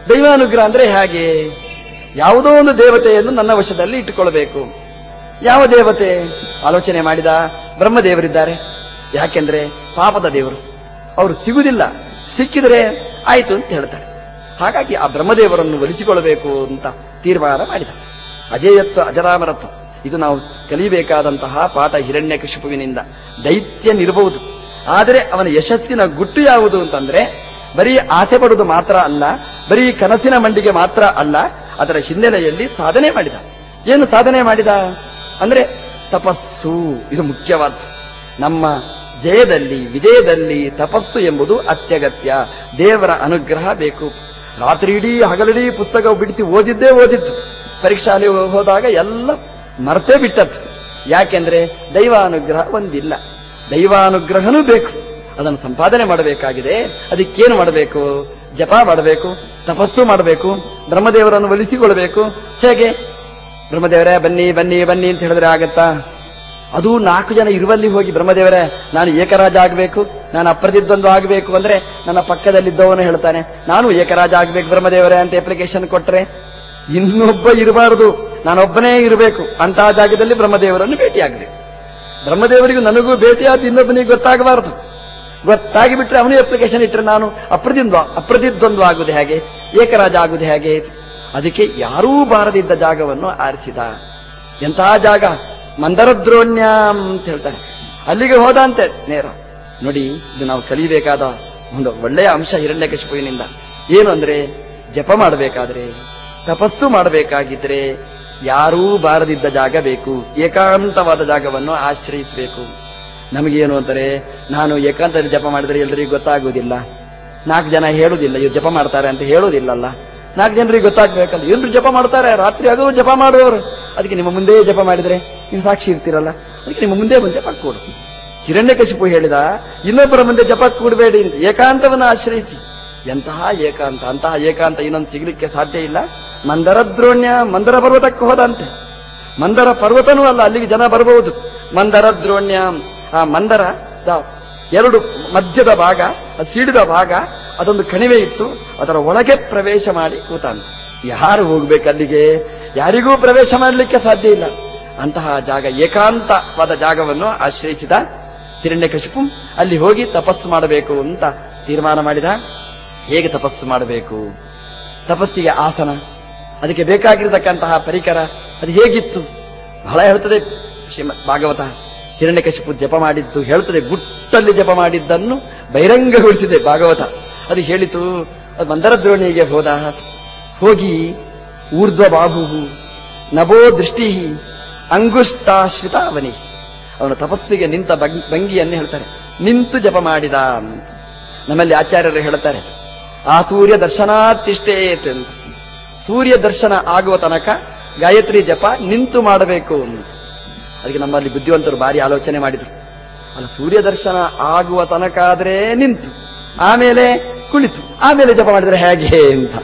ದೈವಾನುಗ್ರಹ ಅಂದ್ರೆ ಹೇಗೆ ಯಾವುದೋ ಒಂದು ದೇವತೆಯನ್ನು ನನ್ನ ವಶದಲ್ಲಿ ಇಟ್ಟುಕೊಳ್ಬೇಕು ಯಾವ ದೇವತೆ ಆಲೋಚನೆ ಮಾಡಿದ ಬ್ರಹ್ಮದೇವರಿದ್ದಾರೆ ಯಾಕೆಂದ್ರೆ ಪಾಪದ ದೇವರು ಅವರು ಸಿಗುವುದಿಲ್ಲ ಸಿಕ್ಕಿದರೆ ಆಯ್ತು ಅಂತ ಹೇಳ್ತಾರೆ ಹಾಗಾಗಿ ಆ ಬ್ರಹ್ಮದೇವರನ್ನು ಒಲಿಸಿಕೊಳ್ಳಬೇಕು ಅಂತ ತೀರ್ಮಾನ ಮಾಡಿದ ಅಜೇಯತ್ವ ಅಜರಾಮರತ್ವ ಇದು ನಾವು ಕಲಿಬೇಕಾದಂತಹ ಪಾಠ ಹಿರಣ್ಯಕಶಿಪುವಿನಿಂದ ದೈತ್ಯನಿರಬಹುದು ಆದರೆ ಅವನ ಯಶಸ್ಸಿನ ಗುಟ್ಟು ಯಾವುದು ಅಂತಂದ್ರೆ ಬರೀ ಆಸೆ ಪಡುವುದು ಮಾತ್ರ ಅಲ್ಲ ಬರೀ ಕನಸಿನ ಮಂಡಿಗೆ ಮಾತ್ರ ಅಲ್ಲ ಅದರ ಹಿನ್ನೆಲೆಯಲ್ಲಿ ಸಾಧನೆ ಮಾಡಿದ ಏನು ಸಾಧನೆ ಮಾಡಿದ ಅಂದ್ರೆ ತಪಸ್ಸು ಇದು ಮುಖ್ಯವಾದ್ದು ನಮ್ಮ ಜಯದಲ್ಲಿ ವಿಜಯದಲ್ಲಿ ತಪಸ್ಸು ಎಂಬುದು ಅತ್ಯಗತ್ಯ ದೇವರ ಅನುಗ್ರಹ ಬೇಕು ರಾತ್ರಿ ಇಡೀ ಹಗಲಿಡೀ ಪುಸ್ತಕ ಬಿಡಿಸಿ ಓದಿದ್ದೇ ಓದಿದ್ದು ಪರೀಕ್ಷಾಲಿ ಹೋದಾಗ ಎಲ್ಲ ಮರ್ತೇ ಬಿಟ್ಟದ್ದು ಯಾಕೆಂದ್ರೆ ದೈವಾನುಗ್ರಹ ಒಂದಿಲ್ಲ ದೈವಾನುಗ್ರಹನೂ ಬೇಕು ಅದನ್ನು ಸಂಪಾದನೆ ಮಾಡಬೇಕಾಗಿದೆ ಅದಕ್ಕೇನು ಮಾಡಬೇಕು ಜಪ ಮಾಡಬೇಕು ತಪಸ್ಸು ಮಾಡಬೇಕು ಬ್ರಹ್ಮದೇವರನ್ನು ಒಲಿಸಿಕೊಳ್ಳಬೇಕು ಹೇಗೆ ಬ್ರಹ್ಮದೇವರೇ ಬನ್ನಿ ಬನ್ನಿ ಬನ್ನಿ ಅಂತ ಹೇಳಿದ್ರೆ ಆಗತ್ತಾ ಅದು ನಾಲ್ಕು ಜನ ಇರುವಲ್ಲಿ ಹೋಗಿ ಬ್ರಹ್ಮದೇವರೇ ನಾನು ಏಕರಾಜ ಆಗಬೇಕು ನಾನು ಅಪ್ರತಿದ್ವಂದ್ವ ಆಗಬೇಕು ಅಂದ್ರೆ ನನ್ನ ಪಕ್ಕದಲ್ಲಿದ್ದವನು ಹೇಳ್ತಾನೆ ನಾನು ಏಕರಾಜ ಆಗ್ಬೇಕು ಬ್ರಹ್ಮದೇವರೇ ಅಂತ ಅಪ್ಲಿಕೇಶನ್ ಕೊಟ್ರೆ ಇನ್ನೊಬ್ಬ ಇರಬಾರದು ನಾನೊಬ್ಬನೇ ಇರಬೇಕು ಅಂತಹ ಜಾಗದಲ್ಲಿ ಬ್ರಹ್ಮದೇವರನ್ನು ಭೇಟಿಯಾಗಬೇಕು ಬ್ರಹ್ಮದೇವರಿಗೂ ನನಗೂ ಭೇಟಿಯಾದ ಇನ್ನೊಬ್ಬನಿಗೆ ಗೊತ್ತಾಗಬಾರದು ಗೊತ್ತಾಗಿ ಬಿಟ್ರೆ ಅವನೇ ಅಪ್ಲಿಕೇಶನ್ ಇಟ್ಟರೆ ನಾನು ಅಪ್ರತಿದ್ವ ಅಪ್ರತಿದ್ವಂದ್ವ ಆಗುವುದು ಹೇಗೆ ಏಕರಾಜ ಆಗುವುದು ಹೇಗೆ ಅದಕ್ಕೆ ಯಾರೂ ಬಾರದಿದ್ದ ಜಾಗವನ್ನು ಆರಿಸಿದ ಎಂತಹ ಜಾಗ ಮಂದರದ್ರೋಣ್ಯ ಅಂತ ಹೇಳ್ತಾರೆ ಅಲ್ಲಿಗೆ ಹೋದ ಅಂತೆ ನೇರ ನೋಡಿ ಇದು ನಾವು ಕಲಿಬೇಕಾದ ಒಂದು ಒಳ್ಳೆಯ ಅಂಶ ಹಿರಣ್ಯಕಶಿಪುವಿನಿಂದ ಏನು ಅಂದ್ರೆ ಜಪ ಮಾಡಬೇಕಾದ್ರೆ ತಪಸ್ಸು ಮಾಡಬೇಕಾಗಿದ್ರೆ ಯಾರೂ ಬಾರದಿದ್ದ ಜಾಗ ಬೇಕು ಏಕಾಂತವಾದ ಜಾಗವನ್ನು ಆಶ್ರಯಿಸಬೇಕು ನಮಗೇನು ಅಂತಾರೆ ನಾನು ಏಕಾಂತದಲ್ಲಿ ಜಪ ಮಾಡಿದ್ರೆ ಎಲ್ರಿಗೂ ಗೊತ್ತಾಗುವುದಿಲ್ಲ ನಾಲ್ಕು ಜನ ಹೇಳುವುದಿಲ್ಲ ಇವ್ರು ಜಪ ಮಾಡ್ತಾರೆ ಅಂತ ಹೇಳುವುದಿಲ್ಲಲ್ಲ ನಾಲ್ಕು ಜನರಿಗೆ ಗೊತ್ತಾಗ್ಬೇಕಲ್ಲ ಎಲ್ರು ಜಪ ಮಾಡ್ತಾರೆ ರಾತ್ರಿ ಆಗೋ ಜಪ ಮಾಡುವವರು ಅದಕ್ಕೆ ನಿಮ್ಮ ಮುಂದೆ ಜಪ ಮಾಡಿದ್ರೆ ನೀವು ಸಾಕ್ಷಿ ಇರ್ತೀರಲ್ಲ ಅದಕ್ಕೆ ನಿಮ್ಮ ಮುಂದೆ ಬಂದು ಜಪ ಕೊಡು ಹಿರಣ್ಯಕಶಿಪು ಹೇಳಿದ ಇನ್ನೊಬ್ಬರ ಮುಂದೆ ಜಪ ಕೂಡಬೇಡಿ ಅಂತ ಏಕಾಂತವನ್ನು ಆಶ್ರಯಿಸಿ ಎಂತಹ ಏಕಾಂತ ಅಂತಹ ಏಕಾಂತ ಇನ್ನೊಂದು ಸಿಗ್ಲಿಕ್ಕೆ ಸಾಧ್ಯ ಇಲ್ಲ ಮಂದರ ದ್ರೋಣ್ಯ ಮಂದರ ಪರ್ವತಕ್ಕೆ ಹೋದಂತೆ ಮಂದರ ಪರ್ವತನೂ ಅಲ್ಲ ಅಲ್ಲಿಗೆ ಜನ ಬರಬಹುದು ಮಂದರ ದ್ರೋಣ್ಯ ಆ ಮಂದರ ದ- ಎರಡು ಮಧ್ಯದ ಭಾಗ ಅದು ಸಿಡಿದ ಭಾಗ ಅದೊಂದು ಕಣಿವೆ ಇತ್ತು ಅದರ ಒಳಗೆ ಪ್ರವೇಶ ಮಾಡಿ ಕೂತಾನೆ ಯಾರು ಹೋಗ್ಬೇಕು ಅಲ್ಲಿಗೆ ಯಾರಿಗೂ ಪ್ರವೇಶ ಮಾಡಲಿಕ್ಕೆ ಸಾಧ್ಯ ಇಲ್ಲ ಅಂತಹ ಜಾಗ ಏಕಾಂತವಾದ ಜಾಗವನ್ನು ಆಶ್ರಯಿಸಿದ ಹಿರಣ್ಯಕಶಿಪು ಅಲ್ಲಿ ಹೋಗಿ ತಪಸ್ಸು ಮಾಡಬೇಕು ಅಂತ ತೀರ್ಮಾನ ಮಾಡಿದ ಹೇಗೆ ತಪಸ್ಸು ಮಾಡಬೇಕು ತಪಸ್ಸಿಗೆ ಆಸನ ಅದಕ್ಕೆ ಬೇಕಾಗಿರತಕ್ಕಂತಹ ಪರಿಕರ ಅದು ಹೇಗಿತ್ತು ಬಹಳ ಹೇಳ್ತದೆ ಶ್ರೀಮದ್ ಭಾಗವತ ಹಿರಣ್ಯಕಶಿಪು ಜಪ ಮಾಡಿದ್ದು ಹೇಳ್ತದೆ ಗುಟ್ಟಲ್ಲಿ ಜಪ ಮಾಡಿದ್ದನ್ನು ಬಹಿರಂಗಗೊಳಿಸಿದೆ ಭಾಗವತ ಅದು ಹೇಳಿತು ಅದು ಮಂದರದ್ರೋಣಿಗೆ ಹೋದ ಹೋಗಿ ಊರ್ಧ್ವ ಬಾಹು ನಭೋ ದೃಷ್ಟಿ ಅಂಗುಷ್ಟಾಶ್ರಿತ ಅವನಿ ಅವನ ತಪಸ್ಸಿಗೆ ನಿಂತ ಭಂಗ್- ಭಂಗಿಯನ್ನು ಹೇಳ್ತಾರೆ ನಿಂತು ಜಪ ಮಾಡಿದ ಅಂತ ನಮ್ಮಲ್ಲಿ ಆಚಾರ್ಯರು ಹೇಳ್ತಾರೆ ಆ ಸೂರ್ಯ ದರ್ಶನಾತಿಷ್ಠೇತ್ ಅಂತ ಸೂರ್ಯ ದರ್ಶನ ಆಗುವ ತನಕ ಗಾಯತ್ರಿ ಜಪ ನಿಂತು ಮಾಡಬೇಕು ಅಂತ ಅದಕ್ಕೆ ನಮ್ಮಲ್ಲಿ ಬುದ್ಧಿವಂತರು ಭಾರಿ ಆಲೋಚನೆ ಮಾಡಿದ್ರು ಅಲ್ಲ ಸೂರ್ಯ ದರ್ಶನ ಆಗುವ ತನಕ ಆದ್ರೆ ನಿಂತು ಆಮೇಲೆ ಕುಳಿತು ಆಮೇಲೆ ಜಪ ಮಾಡಿದ್ರೆ ಹೇಗೆ ಅಂತ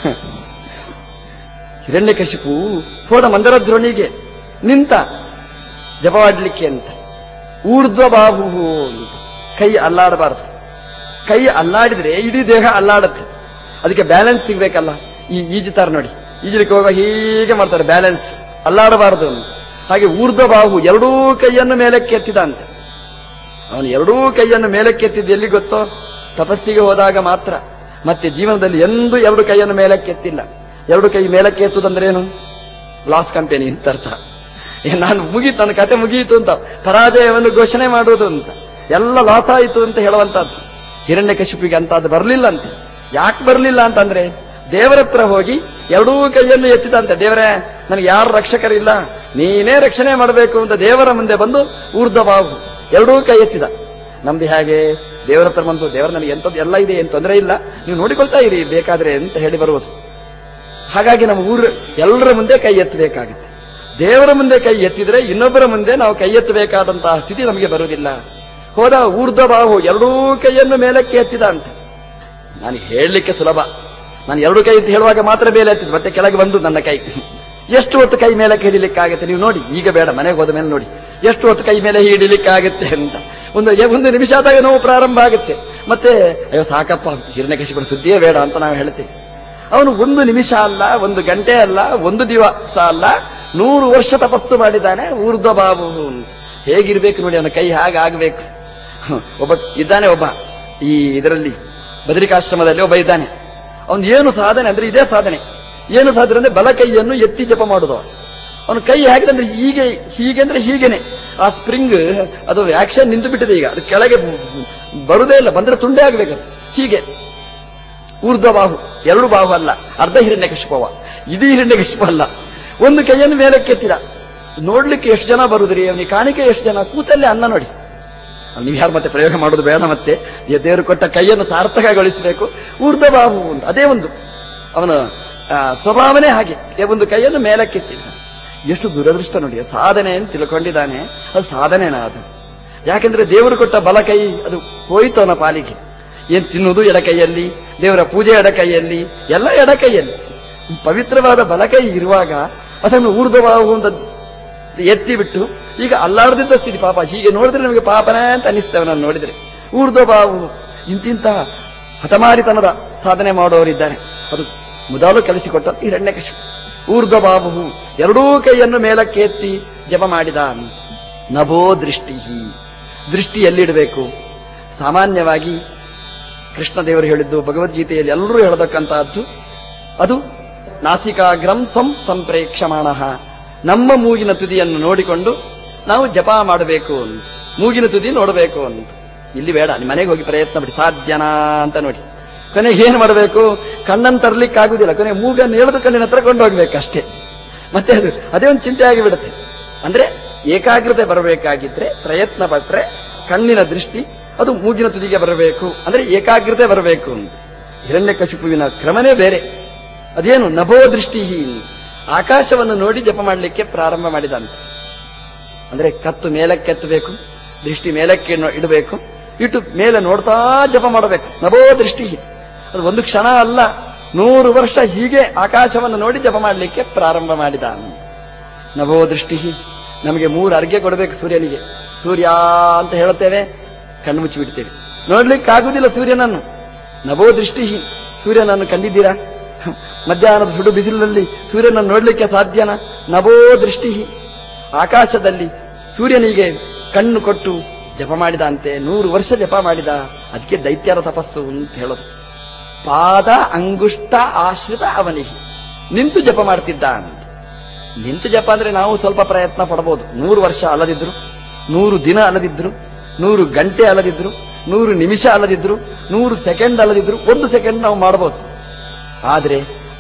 ಹಿರಣ್ಯಕಶಿಪು ಹೋದ ಮಂದರ ದ್ರೋಣಿಗೆ ನಿಂತ ಜಪ ಮಾಡಲಿಕ್ಕೆ ಅಂತ ಊರ್ಧ್ವ ಬಾಹು ಅಂತ ಕೈ ಅಲ್ಲಾಡಬಾರದು ಕೈ ಅಲ್ಲಾಡಿದ್ರೆ ಇಡೀ ದೇಹ ಅಲ್ಲಾಡುತ್ತೆ ಅದಕ್ಕೆ ಬ್ಯಾಲೆನ್ಸ್ ಸಿಗ್ಬೇಕಲ್ಲ ಈ ಈಜುತ್ತಾರೆ ನೋಡಿ ಈಜಲಿಕ್ಕೆ ಹೋಗ ಹೀಗೆ ಮಾಡ್ತಾರೆ ಬ್ಯಾಲೆನ್ಸ್ ಅಲ್ಲಾಡಬಾರದು ಅಂತ ಹಾಗೆ ಊರ್ಧ್ವ ಬಾಹು ಎರಡೂ ಕೈಯನ್ನು ಮೇಲಕ್ಕೆ ಎತ್ತಿದಂತೆ ಅವನು ಎರಡೂ ಕೈಯನ್ನು ಮೇಲಕ್ಕೆ ಎತ್ತಿದ್ದು ಎಲ್ಲಿ ಗೊತ್ತೋ ತಪಸ್ಸಿಗೆ ಹೋದಾಗ ಮಾತ್ರ ಮತ್ತೆ ಜೀವನದಲ್ಲಿ ಎಂದೂ ಎರಡು ಕೈಯನ್ನು ಮೇಲಕ್ಕೆ ಎತ್ತಿಲ್ಲ ಎರಡು ಕೈ ಮೇಲಕ್ಕೆ ಎತ್ತುದಂದ್ರೇನು ಲಾಸ್ ಕಂಪೆನಿ ಅಂತ ಅರ್ಥ ಏ, ನಾನು ಮುಗೀತು ನನ್ನ ಕತೆ ಮುಗಿಯಿತು ಅಂತ ಪರಾಜಯವನ್ನು ಘೋಷಣೆ ಮಾಡುವುದು ಅಂತ ಎಲ್ಲ ಲಾಸ್ ಆಯಿತು ಅಂತ ಹೇಳುವಂತದ್ದು ಹಿರಣ್ಯಕಶಿಪಿಗೆ ಅಂತ ಅದು ಬರಲಿಲ್ಲ ಅಂತ ಯಾಕೆ ಬರಲಿಲ್ಲ ಅಂತಂದ್ರೆ ದೇವರ ಹತ್ರ ಹೋಗಿ ಎರಡೂ ಕೈಯನ್ನು ಎತ್ತಿದಂತೆ ದೇವರೇ ನನಗೆ ಯಾರು ರಕ್ಷಕರಿಲ್ಲ ನೀನೇ ರಕ್ಷಣೆ ಮಾಡಬೇಕು ಅಂತ ದೇವರ ಮುಂದೆ ಬಂದು ಊರ್ಧ್ವ ಬಾಹು ಎರಡೂ ಕೈ ಎತ್ತಿದ ನಮ್ದು ಹೇಗೆ ದೇವರ ಹತ್ರ ಬಂದು ದೇವರ ನನಗೆ ಎಂಥದ್ದು ಎಲ್ಲ ಇದೆ ಏನು ತೊಂದರೆ ಇಲ್ಲ ನೀವು ನೋಡಿಕೊಳ್ತಾ ಇರಿ ಬೇಕಾದ್ರೆ ಅಂತ ಹೇಳಿ ಬರುವುದು ಹಾಗಾಗಿ ನಮ್ಮ ಊರು ಎಲ್ಲರ ಮುಂದೆ ಕೈ ಎತ್ತಬೇಕಾಗುತ್ತೆ ದೇವರ ಮುಂದೆ ಕೈ ಎತ್ತಿದ್ರೆ ಇನ್ನೊಬ್ಬರ ಮುಂದೆ ನಾವು ಕೈ ಎತ್ತಬೇಕಾದಂತಹ ಸ್ಥಿತಿ ನಮಗೆ ಬರುವುದಿಲ್ಲ ಹೋದ ಊರ್ಧ್ವ ಬಾಹು ಎರಡೂ ಕೈಯನ್ನು ಮೇಲಕ್ಕೆ ಎತ್ತಿದ ಅಂತ ನಾನು ಹೇಳಲಿಕ್ಕೆ ಸುಲಭ ನಾನು ಎರಡು ಕೈ ಅಂತ ಹೇಳುವಾಗ ಮಾತ್ರ ಮೇಲೆ ಎತ್ತಿದ್ದು ಮತ್ತೆ ಕೆಳಗೆ ಬಂದು ನನ್ನ ಕೈ ಎಷ್ಟು ಹೊತ್ತು ಕೈ ಮೇಲಕ್ಕೆ ಹಿಡಿಲಿಕ್ಕಾಗುತ್ತೆ ನೀವು ನೋಡಿ ಈಗ ಬೇಡ ಮನೆಗೆ ಹೋದ ಮೇಲೆ ನೋಡಿ ಎಷ್ಟು ಹೊತ್ತು ಕೈ ಮೇಲೆ ಹಿಡಿಲಿಕ್ಕಾಗುತ್ತೆ ಅಂತ ಒಂದು ಒಂದು ನಿಮಿಷ ಆದಾಗ ನೋವು ಪ್ರಾರಂಭ ಆಗುತ್ತೆ ಮತ್ತೆ ಅಯ್ಯೋ ಸಾಕಪ್ಪ ಹಿರಣ್ಯಕಶಿಪುರ ಸುದ್ದಿಯೇ ಬೇಡ ಅಂತ ನಾವು ಹೇಳ್ತೇವೆ ಅವನು ಒಂದು ನಿಮಿಷ ಅಲ್ಲ ಒಂದು ಗಂಟೆ ಅಲ್ಲ ಒಂದು ದಿವಸ ಅಲ್ಲ ನೂರು ವರ್ಷ ತಪಸ್ಸು ಮಾಡಿದ್ದಾನೆ ಊರ್ಧ್ವ ಬಾಬು ಹೇಗಿರ್ಬೇಕು ನೋಡಿ ಅವನ ಕೈ ಹಾಗಾಗಬೇಕು ಒಬ್ಬ ಇದ್ದಾನೆ ಒಬ್ಬ ಈ ಇದರಲ್ಲಿ ಬದರಿಕಾಶ್ರಮದಲ್ಲಿ ಒಬ್ಬ ಇದ್ದಾನೆ ಅವನು ಏನು ಸಾಧನೆ ಅಂದ್ರೆ ಇದೇ ಸಾಧನೆ ಏನು ಸಾಧನೆ ಅಂದ್ರೆ ಬಲ ಕೈಯನ್ನು ಎತ್ತಿ ಜಪ ಮಾಡುದು ಅವನ ಕೈ ಹೇಗಿದೆ ಅಂದ್ರೆ ಹೀಗೆ ಹೀಗೆ ಅಂದ್ರೆ ಹೀಗೇನೆ ಆ ಸ್ಪ್ರಿಂಗ್ ಅದು ಆಕ್ಷನ್ ನಿಂತು ಬಿಟ್ಟಿದೆ ಈಗ ಅದು ಕೆಳಗೆ ಬರುದೇ ಇಲ್ಲ ಬಂದ್ರೆ ತುಂಡೆ ಆಗ್ಬೇಕು ಹೀಗೆ ಊರ್ಧ್ವ ಬಾಹು ಎರಡು ಬಾಹು ಅಲ್ಲ ಅರ್ಧ ಹಿರಣ್ಯ ಕಶಿಪವ ಇಡೀ ಹಿರಣ್ಯ ಕಶಿಪ ಅಲ್ಲ ಒಂದು ಕೈಯನ್ನು ಮೇಲೆ ಕೆತ್ತಿದ ನೋಡ್ಲಿಕ್ಕೆ ಎಷ್ಟು ಜನ ಬರುದ್ರಿ ಅವನಿಗೆ ಕಾಣಿಕೆ ಎಷ್ಟು ಜನ ಕೂತಲ್ಲೇ ಅನ್ನ ನೋಡಿ ನೀವು ಯಾರು ಮತ್ತೆ ಪ್ರಯೋಗ ಮಾಡೋದು ಬೇಡ ಮತ್ತೆ ಈ ದೇವರು ಕೊಟ್ಟ ಕೈಯನ್ನು ಸಾರ್ಥಕಗೊಳಿಸಬೇಕು ಊರ್ಧ್ವ ಬಾಹು ಅಂತ ಅದೇ ಒಂದು ಅವನ ಆ, ಸ್ವಭಾವನೆ ಹಾಗೆ ಈ ಒಂದು ಕೈಯನ್ನು ಮೇಲಕ್ಕೆತ್ತಿದ ಎಷ್ಟು ದುರದೃಷ್ಟ ನೋಡಿ ಸಾಧನೆ ಅಂತ ತಿಳ್ಕೊಂಡಿದ್ದಾನೆ ಅದು ಸಾಧನೆನಾ ಅದು ಯಾಕಂದ್ರೆ ದೇವರು ಕೊಟ್ಟ ಬಲ ಕೈ ಅದು ಹೋಯ್ತು ಅವನ ಪಾಲಿಗೆ ಏನ್ ತಿನ್ನುವುದು ಎಡ ಕೈಯಲ್ಲಿ ದೇವರ ಪೂಜೆ ಎಡ ಕೈಯಲ್ಲಿ ಎಲ್ಲ ಎಡ ಕೈಯಲ್ಲಿ ಪವಿತ್ರವಾದ ಬಲಕೈ ಇರುವಾಗ ಅದನ್ನು ಊರ್ಧ್ವವಾಗು ಅಂತ ಎತ್ತಿ ಬಿಟ್ಟು ಈಗ ಅಲ್ಲಾಡದಿದ್ದ ಸ್ಥಿತಿ ಪಾಪ ಹೀಗೆ ನೋಡಿದ್ರೆ ನಮಗೆ ಪಾಪನೇ ಅಂತ ಅನಿಸ್ತೇವೆ ನಾನು ನೋಡಿದ್ರೆ ಊರ್ಧ್ವಬಾವು ಇಂತಿಂತ ಹಠಮಾರಿತನದ ಸಾಧನೆ ಮಾಡುವವರಿದ್ದಾರೆ ಅದು ಮೊದಲು ಕಲಿಸಿಕೊಟ್ಟ ಹಿರಣ್ಯಕಶಿಪು ಊರ್ಧ್ವಬಾವು ಎರಡೂ ಕೈಯನ್ನು ಮೇಲಕ್ಕೆ ಎತ್ತಿ ಜಪ ಮಾಡಿದ ನಭೋ ದೃಷ್ಟಿ ದೃಷ್ಟಿ ಎಲ್ಲಿಡಬೇಕು ಸಾಮಾನ್ಯವಾಗಿ ಕೃಷ್ಣ ದೇವರು ಹೇಳಿದ್ದು ಭಗವದ್ಗೀತೆಯಲ್ಲಿ ಎಲ್ಲರೂ ಹೇಳತಕ್ಕಂತಹದ್ದು ಅದು ನಾಸಿಕಾಗ್ರಂ ಸಂ ಸಂಪ್ರೇಕ್ಷಮಾಣ ನಮ್ಮ ಮೂಗಿನ ತುದಿಯನ್ನು ನೋಡಿಕೊಂಡು ನಾವು ಜಪ ಮಾಡಬೇಕು ಅಂತ ಮೂಗಿನ ತುದಿ ನೋಡಬೇಕು ಅಂತ ಇಲ್ಲಿ ಬೇಡ ನಿಮ್ಮ ಮನೆಗೆ ಹೋಗಿ ಪ್ರಯತ್ನ ಬಿಡಿ ಸಾಧ್ಯನಾ ಅಂತ ನೋಡಿ ಕೊನೆಗೆ ಏನ್ ಮಾಡಬೇಕು ಕಣ್ಣನ್ನು ತರಲಿಕ್ಕೆ ಆಗುದಿಲ್ಲ ಕೊನೆಗೆ ಮೂಗನ್ನು ಎಳೆದು ಕಣ್ಣಿನ ಹತ್ರ ಕೊಂಡು ಹೋಗ್ಬೇಕಷ್ಟೇ ಮತ್ತೆ ಅದು ಅದೇ ಒಂದು ಚಿಂತೆ ಆಗಿಬಿಡುತ್ತೆ ಅಂದ್ರೆ ಏಕಾಗ್ರತೆ ಬರಬೇಕಾಗಿದ್ರೆ ಪ್ರಯತ್ನ ಪಟ್ರೆ ಕಣ್ಣಿನ ದೃಷ್ಟಿ ಅದು ಮೂಗಿನ ತುದಿಗೆ ಬರಬೇಕು ಅಂದ್ರೆ ಏಕಾಗ್ರತೆ ಬರಬೇಕು ಅಂತ ಹಿರಣ್ಯಕಶಿಪುವಿನ ಕ್ರಮನೇ ಬೇರೆ ಅದೇನು ನಭೋ ದೃಷ್ಟಿ ಆಕಾಶವನ್ನು ನೋಡಿ ಜಪ ಮಾಡಲಿಕ್ಕೆ ಪ್ರಾರಂಭ ಮಾಡಿದಂತೆ ಅಂದ್ರೆ ಕತ್ತು ಮೇಲಕ್ಕೆ ಎತ್ತಬೇಕು ದೃಷ್ಟಿ ಮೇಲಕ್ಕೆ ಇಡ- ಇಡಬೇಕು ಇಟ್ಟು ಮೇಲೆ ನೋಡ್ತಾ ಜಪ ಮಾಡಬೇಕು ನಭೋ ದೃಷ್ಟಿ ಅದು ಒಂದು ಕ್ಷಣ ಅಲ್ಲ ನೂರು ವರ್ಷ ಹೀಗೆ ಆಕಾಶವನ್ನು ನೋಡಿ ಜಪ ಮಾಡಲಿಕ್ಕೆ ಪ್ರಾರಂಭ ಮಾಡಿದ ನಭೋ ದೃಷ್ಟಿ ನಮಗೆ ಮೂರು ಅರ್ಘ್ಯ ಕೊಡಬೇಕು ಸೂರ್ಯನಿಗೆ ಸೂರ್ಯ ಅಂತ ಹೇಳುತ್ತೇವೆ ಕಣ್ಣು ಮುಚ್ಚಿ ಬಿಡ್ತೇವೆ ನೋಡ್ಲಿಕ್ಕಾಗುದಿಲ್ಲ ಸೂರ್ಯನನ್ನು ನಭೋ ದೃಷ್ಟಿ ಸೂರ್ಯನನ್ನು ಕಂಡಿದ್ದೀರಾ ಮಧ್ಯಾಹ್ನದ ಸುಡು ಬಿಸಿಲಿನಲ್ಲಿ ಸೂರ್ಯನನ್ನು ನೋಡ್ಲಿಕ್ಕೆ ಸಾಧ್ಯನಾ ನಭೋ ದೃಷ್ಟಿ ಆಕಾಶದಲ್ಲಿ ಸೂರ್ಯನಿಗೆ ಕಣ್ಣು ಕೊಟ್ಟು ಜಪ ಮಾಡಿದ ಅಂತೆ ನೂರು ವರ್ಷ ಜಪ ಮಾಡಿದ ಅದಕ್ಕೆ ದೈತ್ಯರ ತಪಸ್ಸು ಅಂತ ಹೇಳೋದು ಪಾದ ಅಂಗುಷ್ಟ ಆಶ್ರಿತ ಅವನಿಗೆ ನಿಂತು ಜಪ ಮಾಡ್ತಿದ್ದ ಅಂತ ನಿಂತು ಜಪ ಅಂದ್ರೆ ನಾವು ಸ್ವಲ್ಪ ಪ್ರಯತ್ನ ಪಡಬಹುದು ನೂರು ವರ್ಷ ಅಲ್ಲದಿದ್ರು ನೂರು ದಿನ ಅಲ್ಲದಿದ್ರು ನೂರು ಗಂಟೆ ಅಲ್ಲದಿದ್ರು ನೂರು ನಿಮಿಷ ಅಲ್ಲದಿದ್ರು ನೂರು ಸೆಕೆಂಡ್ ಅಲ್ಲದಿದ್ರು ಒಂದು ಸೆಕೆಂಡ್ ನಾವು ಮಾಡಬಹುದು ಆದ್ರೆ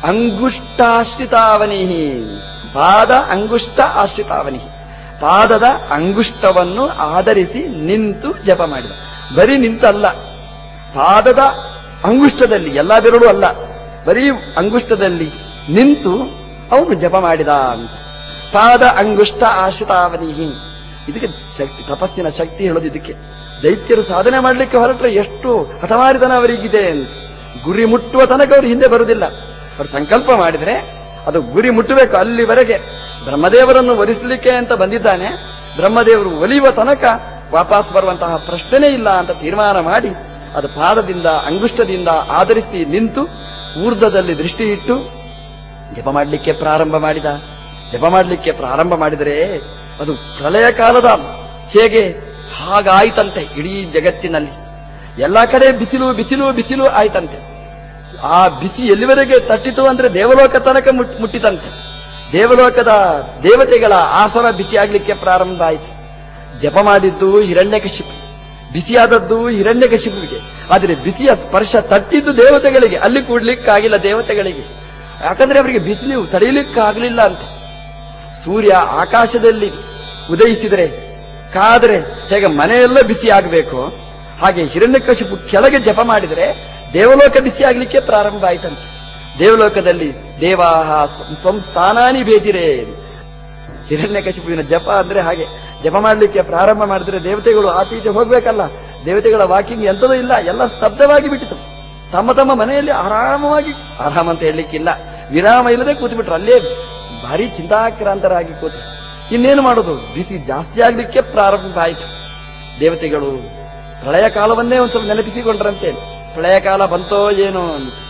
ಅಂಗುಷ್ಟಾಶ್ರಿತಾವನಿಹಿ ಪಾದ ಅಂಗುಷ್ಟ ಆಶ್ರಿತಾವನಿಹಿ ಪಾದದ ಅಂಗುಷ್ಟವನ್ನು ಆಧರಿಸಿ ನಿಂತು ಜಪ ಮಾಡಿದ ಬರೀ ನಿಂತಲ್ಲ ಪಾದದ ಅಂಗುಷ್ಟದಲ್ಲಿ ಎಲ್ಲಾ ಬೆರಳು ಅಲ್ಲ ಬರೀ ಅಂಗುಷ್ಟದಲ್ಲಿ ನಿಂತು ಅವನು ಜಪ ಮಾಡಿದ ಅಂತ ಪಾದ ಅಂಗುಷ್ಟ ಆಶ್ರಿತಾವನಿಹಿ ಇದಕ್ಕೆ ಶಕ್ತಿ ತಪಸ್ಸಿನ ಶಕ್ತಿ ಹೇಳೋದು ಇದಕ್ಕೆ ದೈತ್ಯರು ಸಾಧನೆ ಮಾಡಲಿಕ್ಕೆ ಹೊರಟ್ರೆ ಎಷ್ಟು ಹಠಮಾರಿತನ ಅವರಿಗಿದೆ ಅಂತ ಗುರಿ ಮುಟ್ಟುವ ತನಕ ಅವರು ಹಿಂದೆ ಬರುವುದಿಲ್ಲ ಅವರು ಸಂಕಲ್ಪ ಮಾಡಿದ್ರೆ ಅದು ಗುರಿ ಮುಟ್ಟಬೇಕು ಅಲ್ಲಿವರೆಗೆ ಬ್ರಹ್ಮದೇವರನ್ನು ಒಲಿಸಲಿಕ್ಕೆ ಅಂತ ಬಂದಿದ್ದಾನೆ ಬ್ರಹ್ಮದೇವರು ಒಲಿಯುವ ತನಕ ವಾಪಸ್ ಬರುವಂತಹ ಪ್ರಶ್ನೆನೇ ಇಲ್ಲ ಅಂತ ತೀರ್ಮಾನ ಮಾಡಿ ಅದು ಪಾದದಿಂದ ಅಂಗುಷ್ಟದಿಂದ ಆಧರಿಸಿ ನಿಂತು ಊರ್ಧದಲ್ಲಿ ದೃಷ್ಟಿ ಇಟ್ಟು ಜಪ ಮಾಡಲಿಕ್ಕೆ ಪ್ರಾರಂಭ ಮಾಡಿದ ಜಪ ಮಾಡಲಿಕ್ಕೆ ಪ್ರಾರಂಭ ಮಾಡಿದರೆ ಅದು ಪ್ರಳಯ ಕಾಲದ ಹೇಗೆ ಹಾಗಾಯ್ತಂತೆ ಇಡೀ ಜಗತ್ತಿನಲ್ಲಿ ಎಲ್ಲಾ ಕಡೆ ಬಿಸಿಲು ಬಿಸಿಲು ಬಿಸಿಲು ಆಯ್ತಂತೆ ಆ ಬಿಸಿ ಎಲ್ಲಿವರೆಗೆ ತಟ್ಟಿತು ಅಂದ್ರೆ ದೇವಲೋಕ ತನಕ ಮುಟ್- ಮುಟ್ಟಿತಂತೆ ದೇವಲೋಕದ ದೇವತೆಗಳ ಆಸನ ಬಿಸಿ ಆಗ್ಲಿಕ್ಕೆ ಪ್ರಾರಂಭ ಆಯಿತು ಜಪ ಮಾಡಿದ್ದು ಹಿರಣ್ಯಕಶಿಪು ಬಿಸಿಯಾದದ್ದು ಹಿರಣ್ಯಕಶಿಪುವಿಗೆ ಆದರೆ ಬಿಸಿಯ ಸ್ಪರ್ಶ ತಟ್ಟಿದ್ದು ದೇವತೆಗಳಿಗೆ ಅಲ್ಲಿ ಕೂಡ್ಲಿಕ್ಕಾಗಿಲ್ಲ ದೇವತೆಗಳಿಗೆ ಯಾಕಂದ್ರೆ ಅವರಿಗೆ ಬಿಸಿಲು ತಡೆಯಲಿಕ್ಕಾಗಲಿಲ್ಲ ಅಂತ ಸೂರ್ಯ ಆಕಾಶದಲ್ಲಿ ಉದಯಿಸಿದರೆ ಕಾದ್ರೆ ಹೇಗೆ ಮನೆಯೆಲ್ಲ ಬಿಸಿ ಆಗಬೇಕು ಹಾಗೆ ಹಿರಣ್ಯಕಶಿಪು ಕೆಳಗೆ ಜಪ ಮಾಡಿದರೆ ದೇವಲೋಕ ಬಿಸಿ ಆಗ್ಲಿಕ್ಕೆ ಪ್ರಾರಂಭ ಆಯ್ತಂತೆ ದೇವಲೋಕದಲ್ಲಿ ದೇವಾಹ ಸಂಸ್ಥಾನಾನಿ ಬೇಜಿರೆ ಹಿರಣ್ಯಕಶಿಪುವಿನ ಜಪ ಅಂದ್ರೆ ಹಾಗೆ ಜಪ ಮಾಡಲಿಕ್ಕೆ ಪ್ರಾರಂಭ ಮಾಡಿದ್ರೆ ದೇವತೆಗಳು ಆಚೆ ಈಚೆ ಹೋಗ್ಬೇಕಲ್ಲ ದೇವತೆಗಳ ವಾಕಿಂಗ್ ಎಂತದೂ ಇಲ್ಲ ಎಲ್ಲ ಸ್ತಬ್ಧವಾಗಿ ಬಿಟ್ಟಿತು ತಮ್ಮ ತಮ್ಮ ಮನೆಯಲ್ಲಿ ಆರಾಮವಾಗಿ ಆರಾಮ ಅಂತ ಹೇಳಲಿಕ್ಕಿಲ್ಲ ವಿರಾಮ ಇಲ್ಲದೆ ಕೂತು ಬಿಟ್ರು ಅಲ್ಲೇ ಭಾರಿ ಚಿಂತಾಕ್ರಾಂತರಾಗಿ ಕೂತು ಇನ್ನೇನು ಮಾಡೋದು ಬಿಸಿ ಜಾಸ್ತಿ ಆಗ್ಲಿಕ್ಕೆ ಪ್ರಾರಂಭ ಆಯಿತು ದೇವತೆಗಳು ಪ್ರಳಯ ಕಾಲವನ್ನೇ ಒಂದ್ ಸ್ವಲ್ಪ ನೆನಪಿಸಿಕೊಂಡ್ರಂತೆ ಪ್ರಳಯ ಕಾಲ ಬಂತೋ ಏನೋ ಅಂತ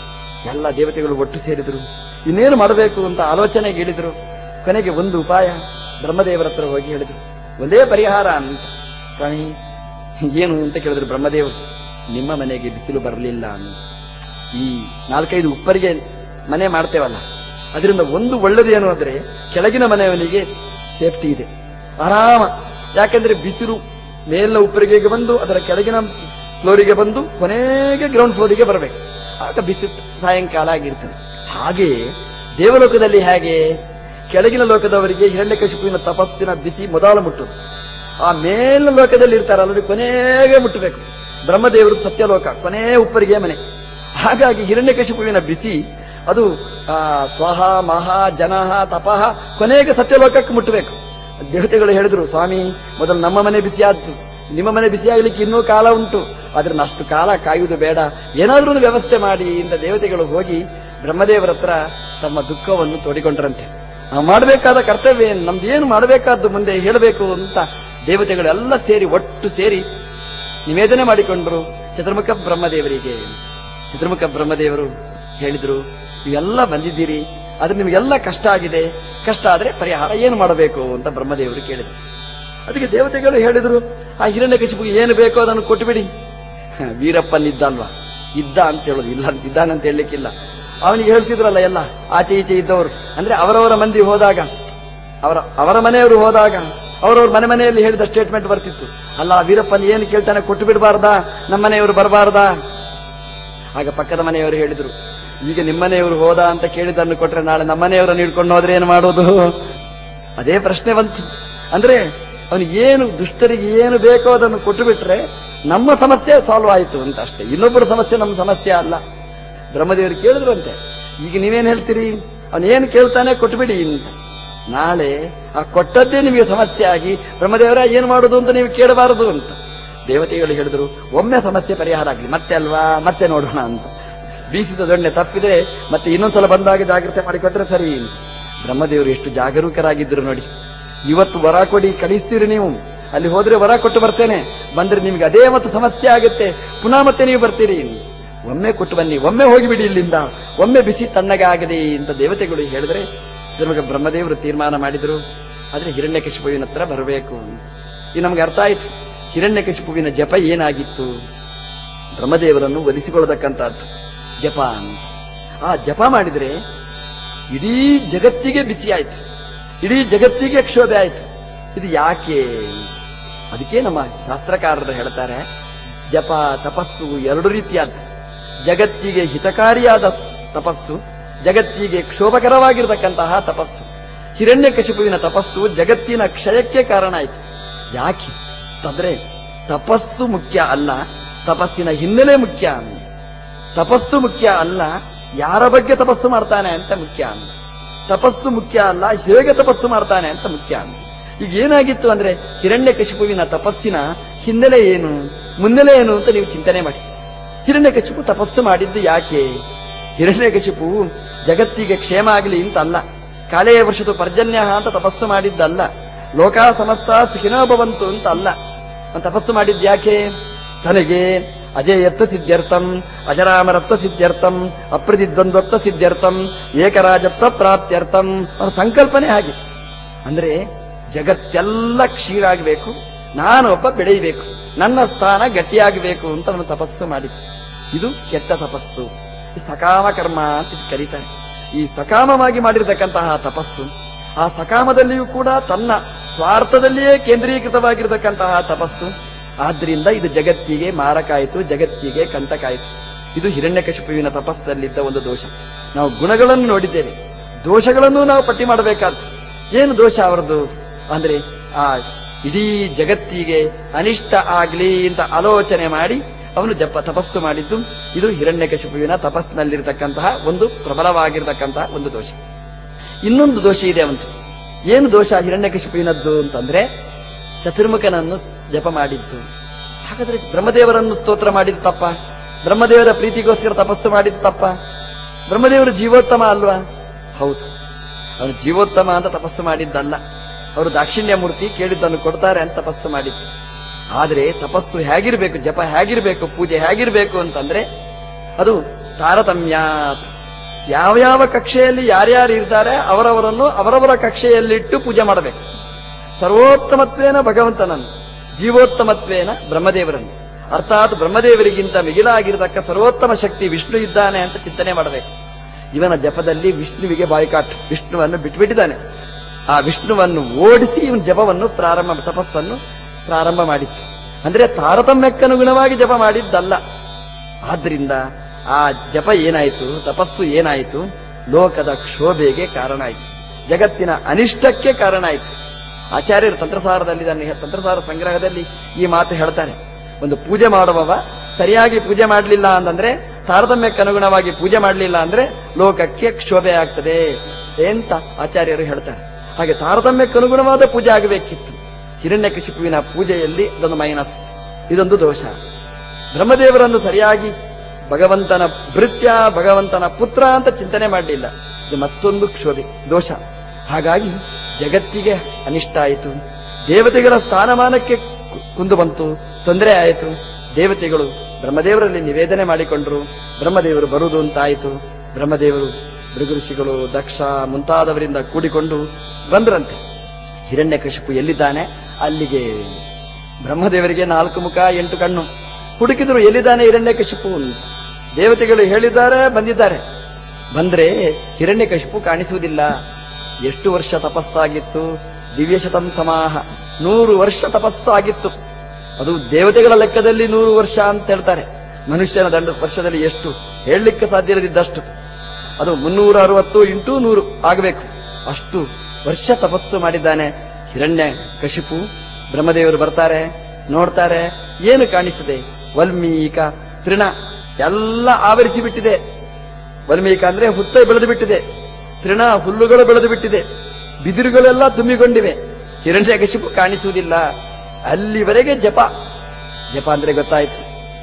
ಎಲ್ಲ ದೇವತೆಗಳು ಒಟ್ಟು ಸೇರಿದ್ರು ಇನ್ನೇನು ಮಾಡಬೇಕು ಅಂತ ಆಲೋಚನೆಗೆ ಹೇಳಿದ್ರು ಕೊನೆಗೆ ಒಂದು ಉಪಾಯ ಬ್ರಹ್ಮದೇವರ ಹತ್ರ ಹೋಗಿ ಹೇಳಿದ್ರು ಒಂದೇ ಪರಿಹಾರ ಅಂತ ಸ್ವಾಮಿ ಏನು ಅಂತ ಕೇಳಿದ್ರು ಬ್ರಹ್ಮದೇವರು ನಿಮ್ಮ ಮನೆಗೆ ಬಿಸಿಲು ಬರಲಿಲ್ಲ ಅಂತ ಈ ನಾಲ್ಕೈದು ಉಪ್ಪರಿಗೆ ಮನೆ ಮಾಡ್ತೇವಲ್ಲ ಅದರಿಂದ ಒಂದು ಒಳ್ಳೆದು ಏನು ಅಂದ್ರೆ ಕೆಳಗಿನ ಮನೆಯವನಿಗೆ ಸೇಫ್ಟಿ ಇದೆ ಆರಾಮ ಯಾಕಂದ್ರೆ ಬಿಸಿಲು ಮೇಲಿನ ಉಪ್ಪರಿಗೆ ಬಂದು ಅದರ ಕೆಳಗಿನ ಫ್ಲೋರಿಗೆ ಬಂದು ಕೊನೆಗೆ ಗ್ರೌಂಡ್ ಫ್ಲೋರಿಗೆ ಬರಬೇಕು ಆಗ ಬಿಸಿಲು ಸಾಯಂಕಾಲ ಆಗಿರ್ತದೆ ಹಾಗೆಯೇ ದೇವಲೋಕದಲ್ಲಿ ಹೇಗೆ ಕೆಳಗಿನ ಲೋಕದವರಿಗೆ ಹಿರಣ್ಯಕಶಿಪುವಿನ ತಪಸ್ಸಿನ ಬಿಸಿ ಮೊದಲು ಮುಟ್ಟುದು ಆ ಮೇಲಿನ ಲೋಕದಲ್ಲಿ ಇರ್ತಾರಲ್ಲ ಅವ್ರಿಗೆ ಕೊನೆಗೆ ಮುಟ್ಟಬೇಕು ಬ್ರಹ್ಮದೇವರು ಸತ್ಯಲೋಕ ಕೊನೆ ಉಪ್ಪರಿಗೆ ಮನೆ ಹಾಗಾಗಿ ಹಿರಣ್ಯಕಶಿಪುವಿನ ಬಿಸಿ ಅದು ಆ, ಸ್ವಹ ಮಹ ಜನಃ ತಪಃ ಕೊನೆಗೆ ಸತ್ಯಲೋಕಕ್ಕೆ ಮುಟ್ಟಬೇಕು ದೇವತೆಗಳು ಹೇಳಿದ್ರು ಸ್ವಾಮಿ ಮೊದಲು ನಮ್ಮ ಮನೆ ಬಿಸಿ ಆದ್ದು ನಿಮ್ಮ ಮನೆ ಬಿಸಿ ಆಗ್ಲಿಕ್ಕೆ ಇನ್ನೂ ಕಾಲ ಉಂಟು ಅದ್ರನ್ನ ಅಷ್ಟು ಕಾಲ ಕಾಯುವುದು ಬೇಡ ಏನಾದ್ರೂ ಒಂದು ವ್ಯವಸ್ಥೆ ಮಾಡಿ ಇಂದ ದೇವತೆಗಳು ಹೋಗಿ ಬ್ರಹ್ಮದೇವರ ಹತ್ರ ತಮ್ಮ ದುಃಖವನ್ನು ತೋಡಿಕೊಂಡ್ರಂತೆ ನಾವು ಮಾಡಬೇಕಾದ ಕರ್ತವ್ಯ ಏನು ನಮ್ದು ಏನು ಮಾಡಬೇಕಾದ್ದು ಮುಂದೆ ಹೇಳಬೇಕು ಅಂತ ದೇವತೆಗಳೆಲ್ಲ ಸೇರಿ ಒಟ್ಟು ಸೇರಿ ನಿವೇದನೆ ಮಾಡಿಕೊಂಡ್ರು ಚತುರ್ಮುಖ ಬ್ರಹ್ಮದೇವರಿಗೆ ಚತುರ್ಮುಖ ಬ್ರಹ್ಮದೇವರು ಹೇಳಿದ್ರು ನೀವೆಲ್ಲ ಬಂದಿದ್ದೀರಿ ಆದ್ರೆ ನಿಮಗೆಲ್ಲ ಕಷ್ಟ ಆಗಿದೆ ಕಷ್ಟ ಆದ್ರೆ ಪರಿಹಾರ ಏನು ಮಾಡಬೇಕು ಅಂತ ಬ್ರಹ್ಮದೇವರು ಕೇಳಿದ್ರು ಅದಕ್ಕೆ ದೇವತೆಗಳು ಹೇಳಿದ್ರು ಆ ಹಿರಣ್ಯಕಶಿಪುಗೆ ಏನು ಬೇಕೋ ಅದನ್ನು ಕೊಟ್ಟುಬಿಡಿ ಹ, ವೀರಪ್ಪನಿದ್ದ ಅಲ್ವಾ ಇದ್ದ ಅಂತ ಹೇಳೋದು ಇಲ್ಲ ಅಂತ ಇದ್ದಾನಂತ ಹೇಳಲಿಕ್ಕಿಲ್ಲ ಅವನಿಗೆ ಹೇಳ್ತಿದ್ರಲ್ಲ ಎಲ್ಲ ಆಚೆ ಈಚೆ ಇದ್ದವರು ಅಂದ್ರೆ ಅವರವರ ಮಂದಿ ಹೋದಾಗ ಅವರ ಅವರ ಮನೆಯವರು ಹೋದಾಗ ಅವರವ್ರ ಮನೆ ಮನೆಯಲ್ಲಿ ಹೇಳಿದ ಸ್ಟೇಟ್ಮೆಂಟ್ ಬರ್ತಿತ್ತು ಅಲ್ಲ ಆ ವೀರಪ್ಪನ್ ಏನು ಕೇಳ್ತಾನೆ ಕೊಟ್ಟು ಬಿಡಬಾರ್ದಾ ನಮ್ಮ ಮನೆಯವರು ಬರಬಾರ್ದಾ ಆಗ ಪಕ್ಕದ ಮನೆಯವರು ಹೇಳಿದ್ರು ಈಗ ನಿಮ್ಮನೆಯವರು ಹೋದ ಅಂತ ಕೇಳಿದ್ದನ್ನು ಕೊಟ್ರೆ ನಾಳೆ ನಮ್ಮನೆಯವರನ್ನು ಹಿಡ್ಕೊಂಡು ಹೋದ್ರೆ ಏನು ಮಾಡೋದು ಅದೇ ಪ್ರಶ್ನೆ ಬಂತು ಅಂದ್ರೆ ಅವನಿಗೆ ಏನು ದುಷ್ಟರಿಗೆ ಏನು ಬೇಕೋ ಅದನ್ನು ಕೊಟ್ಟು ಬಿಟ್ರೆ ನಮ್ಮ ಸಮಸ್ಯೆ ಸಾಲ್ವ್ ಆಯಿತು ಅಂತ ಅಷ್ಟೇ ಇನ್ನೊಬ್ಬರ ಸಮಸ್ಯೆ ನಮ್ಮ ಸಮಸ್ಯೆ ಅಲ್ಲ ಬ್ರಹ್ಮದೇವರು ಕೇಳಿದ್ರು ಅಂತೆ ಈಗ ನೀವೇನ್ ಹೇಳ್ತೀರಿ ಅವನು ಏನು ಕೇಳ್ತಾನೆ ಕೊಟ್ಬಿಡಿ ಅಂತ ನಾಳೆ ಆ ಕೊಟ್ಟದ್ದೇ ನಿಮಗೆ ಸಮಸ್ಯೆ ಆಗಿ ಬ್ರಹ್ಮದೇವರ ಏನು ಮಾಡುದು ಅಂತ ನೀವು ಕೇಳಬಾರದು ಅಂತ ದೇವತೆಗಳು ಹೇಳಿದ್ರು ಒಮ್ಮೆ ಸಮಸ್ಯೆ ಪರಿಹಾರ ಆಗಲಿ ಮತ್ತೆ ಅಲ್ವಾ ಮತ್ತೆ ನೋಡೋಣ ಅಂತ ಬೀಸಿದ ದೊಣ್ಣೆ ತಪ್ಪಿದ್ರೆ ಮತ್ತೆ ಇನ್ನೊಂದ್ಸಲ ಬಂದಾಗ ಜಾಗ್ರತೆ ಮಾಡಿಕೊಟ್ರೆ ಸರಿ ಅಂತ. ಬ್ರಹ್ಮದೇವರು ಎಷ್ಟು ಜಾಗರೂಕರಾಗಿದ್ರು ನೋಡಿ ಇವತ್ತು ವರ ಕೊಡಿ ಕಳಿಸ್ತೀರಿ ನೀವು ಅಲ್ಲಿ ಹೋದ್ರೆ ವರ ಕೊಟ್ಟು ಬರ್ತೇನೆ ಬಂದ್ರೆ ನಿಮ್ಗೆ ಅದೇ ಮತ್ತು ಸಮಸ್ಯೆ ಆಗುತ್ತೆ ಪುನಃ ಮತ್ತೆ ನೀವು ಬರ್ತೀರಿ ಒಮ್ಮೆ ಕೊಟ್ಟು ಬನ್ನಿ ಒಮ್ಮೆ ಹೋಗಿಬಿಡಿ ಇಲ್ಲಿಂದ ಒಮ್ಮೆ ಬಿಸಿ ತಣ್ಣಗೆ ಆಗದೆ ಅಂತ ದೇವತೆಗಳು ಹೇಳಿದ್ರೆ ನಮಗೆ ಬ್ರಹ್ಮದೇವರು ತೀರ್ಮಾನ ಮಾಡಿದ್ರು ಆದ್ರೆ ಹಿರಣ್ಯಕಶಿಪುವಿನ ಹತ್ರ ಬರಬೇಕು ಇದು ನಮ್ಗೆ ಅರ್ಥ ಆಯ್ತು ಹಿರಣ್ಯಕಶಿಪುವಿನ ಜಪ ಏನಾಗಿತ್ತು ಬ್ರಹ್ಮದೇವರನ್ನು ಒಲಿಸಿಕೊಳ್ಳತಕ್ಕಂಥದ್ದು ಜಪ ಅಂತ ಆ ಜಪ ಮಾಡಿದ್ರೆ ಇಡೀ ಜಗತ್ತಿಗೆ ಬಿಸಿ ಆಯ್ತು ಇಡೀ ಜಗತ್ತಿಗೆ ಕ್ಷೋಭೆ ಆಯ್ತು ಇದು ಯಾಕೆ ಅದಕ್ಕೆ ನಮ್ಮ ಶಾಸ್ತ್ರಕಾರರು ಹೇಳ್ತಾರೆ ಜಪ ತಪಸ್ಸು ಎರಡು ರೀತಿಯಾದ್ದು ಜಗತ್ತಿಗೆ ಹಿತಕಾರಿಯಾದ ತಪಸ್ಸು ಜಗತ್ತಿಗೆ ಕ್ಷೋಭಕರವಾಗಿರತಕ್ಕಂತಹ ತಪಸ್ಸು ಹಿರಣ್ಯಕಶಿಪುವಿನ ತಪಸ್ಸು ಜಗತ್ತಿನ ಕ್ಷಯಕ್ಕೆ ಕಾರಣ ಆಯಿತು ಯಾಕೆ ಅಂದ್ರೆ ತಪಸ್ಸು ಮುಖ್ಯ ಅಲ್ಲ ತಪಸ್ಸಿನ ಹಿನ್ನೆಲೆ ಮುಖ್ಯ ತಪಸ್ಸು ಮುಖ್ಯ ಅಲ್ಲ ಯಾರ ಬಗ್ಗೆ ತಪಸ್ಸು ಮಾಡ್ತಾನೆ ಅಂತ ಮುಖ್ಯ ಅಂತ ತಪಸ್ಸು ಮುಖ್ಯ ಅಲ್ಲ ಹೇಗೆ ತಪಸ್ಸು ಮಾಡ್ತಾನೆ ಅಂತ ಮುಖ್ಯ ಅಂತ ಈಗ ಏನಾಗಿತ್ತು ಅಂದ್ರೆ ಹಿರಣ್ಯಕಶಿಪುವಿನ ತಪಸ್ಸಿನ ಹಿನ್ನೆಲೆ ಏನು ಮುನ್ನೆಲೆ ಏನು ಅಂತ ನೀವು ಚಿಂತನೆ ಮಾಡಿ ಹಿರಣ್ಯಕಶಿಪು ತಪಸ್ಸು ಮಾಡಿದ್ದು ಯಾಕೆ ಹಿರಣ್ಯಕಶಿಪು ಜಗತ್ತಿಗೆ ಕ್ಷೇಮ ಆಗಲಿ ಅಂತ ಅಲ್ಲ ಕಾಳೆಯ ವರ್ಷದ ಪರ್ಜನ್ಯ ಅಂತ ತಪಸ್ಸು ಮಾಡಿದ್ದಲ್ಲ ಲೋಕ ಸಮಸ್ತ ಸುಖಿನೋ ಭವಂತು ಅಂತ ಅಲ್ಲ ಅವನು ತಪಸ್ಸು ಮಾಡಿದ್ದು ಯಾಕೆ ತನಗೆ ಅಜೇಯತ್ವ ಸಿದ್ಧ್ಯರ್ಥಂ ಅಜರಾಮರತ್ವ ಸಿದ್ಧ್ಯರ್ಥಂ ಅಪ್ರತಿದ್ವಂದ್ವತ್ವ ಸಿದ್ಧ್ಯರ್ಥಂ ಏಕರಾಜತ್ವ ಪ್ರಾಪ್ತ್ಯರ್ಥಂ ಅವನ ಸಂಕಲ್ಪನೆ ಹಾಗೆ ಅಂದ್ರೆ ಜಗತ್ತೆಲ್ಲ ಕ್ಷೀರಾಗಬೇಕು ನಾನೊಬ್ಬ ಬೆಳೆಯಬೇಕು ನನ್ನ ಸ್ಥಾನ ಗಟ್ಟಿಯಾಗಬೇಕು ಅಂತ ಅವನು ತಪಸ್ಸು ಮಾಡಿದ್ದು ಇದು ಕೆಟ್ಟ ತಪಸ್ಸು ಈ ಸಕಾಮ ಕರ್ಮ ಅಂತ ಇದು ಕರೀತಾರೆ ಈ ಸಕಾಮವಾಗಿ ಮಾಡಿರತಕ್ಕಂತಹ ತಪಸ್ಸು ಆ ಸಕಾಮದಲ್ಲಿಯೂ ಕೂಡ ತನ್ನ ಸ್ವಾರ್ಥದಲ್ಲಿಯೇ ಕೇಂದ್ರೀಕೃತವಾಗಿರತಕ್ಕಂತಹ ತಪಸ್ಸು ಆದ್ರಿಂದ ಇದು ಜಗತ್ತಿಗೆ ಮಾರಕಾಯಿತು ಜಗತ್ತಿಗೆ ಕಂಟಕಾಯಿತು ಇದು ಹಿರಣ್ಯಕಶಿಪುವಿನ ತಪಸ್ಸಲ್ಲಿದ್ದ ಒಂದು ದೋಷ ನಾವು ಗುಣಗಳನ್ನು ನೋಡಿದ್ದೇವೆ ದೋಷಗಳನ್ನು ನಾವು ಪಟ್ಟಿ ಮಾಡಬೇಕಾದ್ದು ಏನು ದೋಷ ಅವರದು ಅಂದ್ರೆ ಆ ಇಡೀ ಜಗತ್ತಿಗೆ ಅನಿಷ್ಟ ಆಗ್ಲಿ ಅಂತ ಆಲೋಚನೆ ಮಾಡಿ ಅವನು ಜಪ ತಪಸ್ಸು ಮಾಡಿದ್ದು ಇದು ಹಿರಣ್ಯಕಶಿಪುವಿನ ತಪಸ್ಸಿನಲ್ಲಿರತಕ್ಕಂತಹ ಒಂದು ಪ್ರಬಲವಾಗಿರತಕ್ಕಂತಹ ಒಂದು ದೋಷ ಇನ್ನೊಂದು ದೋಷ ಇದೆ ಅವಂತು ಏನು ದೋಷ ಹಿರಣ್ಯಕಶಿಪುವಿನದ್ದು ಅಂತಂದ್ರೆ ಚತುರ್ಮುಖನನ್ನು ಜಪ ಮಾಡಿದ್ದು ಹಾಗಾದ್ರೆ ಬ್ರಹ್ಮದೇವರನ್ನು ಸ್ತೋತ್ರ ಮಾಡಿದ್ದು ತಪ್ಪ ಬ್ರಹ್ಮದೇವರ ಪ್ರೀತಿಗೋಸ್ಕರ ತಪಸ್ಸು ಮಾಡಿದ್ದು ತಪ್ಪ ಬ್ರಹ್ಮದೇವರು ಜೀವೋತ್ತಮ ಅಲ್ವಾ ಹೌದು ಅವನು ಜೀವೋತ್ತಮ ಅಂತ ತಪಸ್ಸು ಮಾಡಿದ್ದಲ್ಲ ಅವರು ದಾಕ್ಷಿಣ್ಯ ಮೂರ್ತಿ ಕೇಳಿದ್ದನ್ನು ಕೊಡ್ತಾರೆ ಅಂತ ತಪಸ್ಸು ಮಾಡಿದ್ದು ಆದ್ರೆ ತಪಸ್ಸು ಹೇಗಿರ್ಬೇಕು ಜಪ ಹೇಗಿರ್ಬೇಕು ಪೂಜೆ ಹೇಗಿರ್ಬೇಕು ಅಂತಂದ್ರೆ ಅದು ತಾರತಮ್ಯಾತ್ ಯಾವ ಯಾವ ಕಕ್ಷೆಯಲ್ಲಿ ಯಾರ್ಯಾರು ಇರ್ತಾರೆ ಅವರವರನ್ನು ಅವರವರ ಕಕ್ಷೆಯಲ್ಲಿಟ್ಟು ಪೂಜೆ ಮಾಡಬೇಕು ಸರ್ವೋತ್ತಮತ್ವೇನ ಭಗವಂತನನ್ನು ಜೀವೋತ್ತಮತ್ವೇನ ಬ್ರಹ್ಮದೇವರನ್ನು ಅರ್ಥಾತ್ ಬ್ರಹ್ಮದೇವರಿಗಿಂತ ಮಿಗಿಲಾಗಿರತಕ್ಕ ಸರ್ವೋತ್ತಮ ಶಕ್ತಿ ವಿಷ್ಣು ಇದ್ದಾನೆ ಅಂತ ಚಿಂತನೆ ಮಾಡಬೇಕು ಇವನ ಜಪದಲ್ಲಿ ವಿಷ್ಣುವಿಗೆ ಬಾಯ್ಕಾಟ್ ವಿಷ್ಣುವನ್ನು ಬಿಟ್ಟುಬಿಟ್ಟಿದ್ದಾನೆ ಆ ವಿಷ್ಣುವನ್ನು ಓಡಿಸಿ ಇವನ ಜಪವನ್ನು ಪ್ರಾರಂಭ ತಪಸ್ಸನ್ನು ಪ್ರಾರಂಭ ಮಾಡಿತ್ತು ಅಂದ್ರೆ ತಾರತಮ್ಯಕ್ಕನುಗುಣವಾಗಿ ಜಪ ಮಾಡಿದ್ದಲ್ಲ ಆದ್ರಿಂದ ಆ ಜಪ ಏನಾಯಿತು ತಪಸ್ಸು ಏನಾಯಿತು ಲೋಕದ ಕ್ಷೋಭೆಗೆ ಕಾರಣ ಆಯಿತು ಜಗತ್ತಿನ ಅನಿಷ್ಟಕ್ಕೆ ಕಾರಣ ಆಯಿತು ಆಚಾರ್ಯರು ತಂತ್ರಸಾರದಲ್ಲಿ ಇದನ್ನು ತಂತ್ರಸಾರ ಸಂಗ್ರಹದಲ್ಲಿ ಈ ಮಾತು ಹೇಳ್ತಾರೆ ಒಂದು ಪೂಜೆ ಮಾಡುವವ ಸರಿಯಾಗಿ ಪೂಜೆ ಮಾಡಲಿಲ್ಲ ಅಂತಂದ್ರೆ ತಾರತಮ್ಯಕ್ಕೆ ಅನುಗುಣವಾಗಿ ಪೂಜೆ ಮಾಡಲಿಲ್ಲ ಅಂದ್ರೆ ಲೋಕಕ್ಕೆ ಕ್ಷೋಭೆ ಆಗ್ತದೆ ಅಂತ ಆಚಾರ್ಯರು ಹೇಳ್ತಾರೆ ಹಾಗೆ ತಾರತಮ್ಯಕ್ಕೆ ಅನುಗುಣವಾದ ಪೂಜೆ ಆಗಬೇಕಿತ್ತು ಹಿರಣ್ಯಕಶಿಪುವಿನ ಪೂಜೆಯಲ್ಲಿ ಇದೊಂದು ಮೈನಸ್ ಇದೊಂದು ದೋಷ ಬ್ರಹ್ಮದೇವರನ್ನು ಸರಿಯಾಗಿ ಭಗವಂತನ ಭೃತ್ಯ ಭಗವಂತನ ಪುತ್ರ ಅಂತ ಚಿಂತನೆ ಮಾಡಲಿಲ್ಲ ಇದು ಮತ್ತೊಂದು ಕ್ಷೋಭೆ ದೋಷ ಹಾಗಾಗಿ ಜಗತ್ತಿಗೆ ಅನಿಷ್ಟ ಆಯಿತು ದೇವತೆಗಳ ಸ್ಥಾನಮಾನಕ್ಕೆ ಕು- ಕುಂದು ಬಂತು ತೊಂದರೆ ಆಯಿತು ದೇವತೆಗಳು ಬ್ರಹ್ಮದೇವರಲ್ಲಿ ನಿವೇದನೆ ಮಾಡಿಕೊಂಡ್ರು ಬ್ರಹ್ಮದೇವರು ಬರುವುದು ಅಂತಾಯಿತು ಬ್ರಹ್ಮದೇವರು ಭೃಗುಋಷಿಗಳು ದಕ್ಷ ಮುಂತಾದವರಿಂದ ಕೂಡಿಕೊಂಡು ಬಂದ್ರಂತೆ ಹಿರಣ್ಯಕಶಿಪು ಎಲ್ಲಿದ್ದಾನೆ ಅಲ್ಲಿಗೆ ಬ್ರಹ್ಮದೇವರಿಗೆ ನಾಲ್ಕು ಮುಖ ಎಂಟು ಕಣ್ಣು ಹುಡುಕಿದ್ರು ಎಲ್ಲಿದ್ದಾನೆ ಹಿರಣ್ಯಕಶಿಪು ಅಂತ ದೇವತೆಗಳು ಹೇಳಿದ್ದಾರೆ ಬಂದಿದ್ದಾರೆ ಬಂದ್ರೆ ಹಿರಣ್ಯಕಶಿಪು ಕಾಣಿಸುವುದಿಲ್ಲ ಎಷ್ಟು ವರ್ಷ ತಪಸ್ಸಾಗಿತ್ತು ದಿವ್ಯಶತಂ ಸಮಾಹ ನೂರು ವರ್ಷ ತಪಸ್ಸಾಗಿತ್ತು ಅದು ದೇವತೆಗಳ ಲೆಕ್ಕದಲ್ಲಿ ನೂರು ವರ್ಷ ಅಂತ ಹೇಳ್ತಾರೆ ಮನುಷ್ಯನ ದಂಡ ವರ್ಷದಲ್ಲಿ ಎಷ್ಟು ಹೇಳಲಿಕ್ಕೆ ಸಾಧ್ಯ ಇರದಿದ್ದಷ್ಟು ಅದು ಮುನ್ನೂರ ಅರವತ್ತು ಇಂಟು ನೂರು ಆಗಬೇಕು ಅಷ್ಟು ವರ್ಷ ತಪಸ್ಸು ಮಾಡಿದ್ದಾನೆ ಹಿರಣ್ಯ ಕಶಿಪು ಬ್ರಹ್ಮದೇವರು ಬರ್ತಾರೆ ನೋಡ್ತಾರೆ ಏನು ಕಾಣಿಸ್ತದೆ ವಲ್ಮೀಕ ತೃಣ ಎಲ್ಲ ಆವರಿಸಿ ಬಿಟ್ಟಿದೆ ವಲ್ಮೀಕ ಅಂದ್ರೆ ಹುತ್ತ ಬೆಳೆದು ಬಿಟ್ಟಿದೆ ತೃಣ ಹುಲ್ಲುಗಳು ಬೆಳೆದು ಬಿಟ್ಟಿದೆ ಬಿದಿರುಗಳೆಲ್ಲ ತುಂಬಿಕೊಂಡಿವೆ ಹಿರಣ್ಯಕಶಿಪು ಕಾಣಿಸುವುದಿಲ್ಲ ಅಲ್ಲಿವರೆಗೆ ಜಪ ಜಪ ಅಂದ್ರೆ ಗೊತ್ತಾಯ್ತು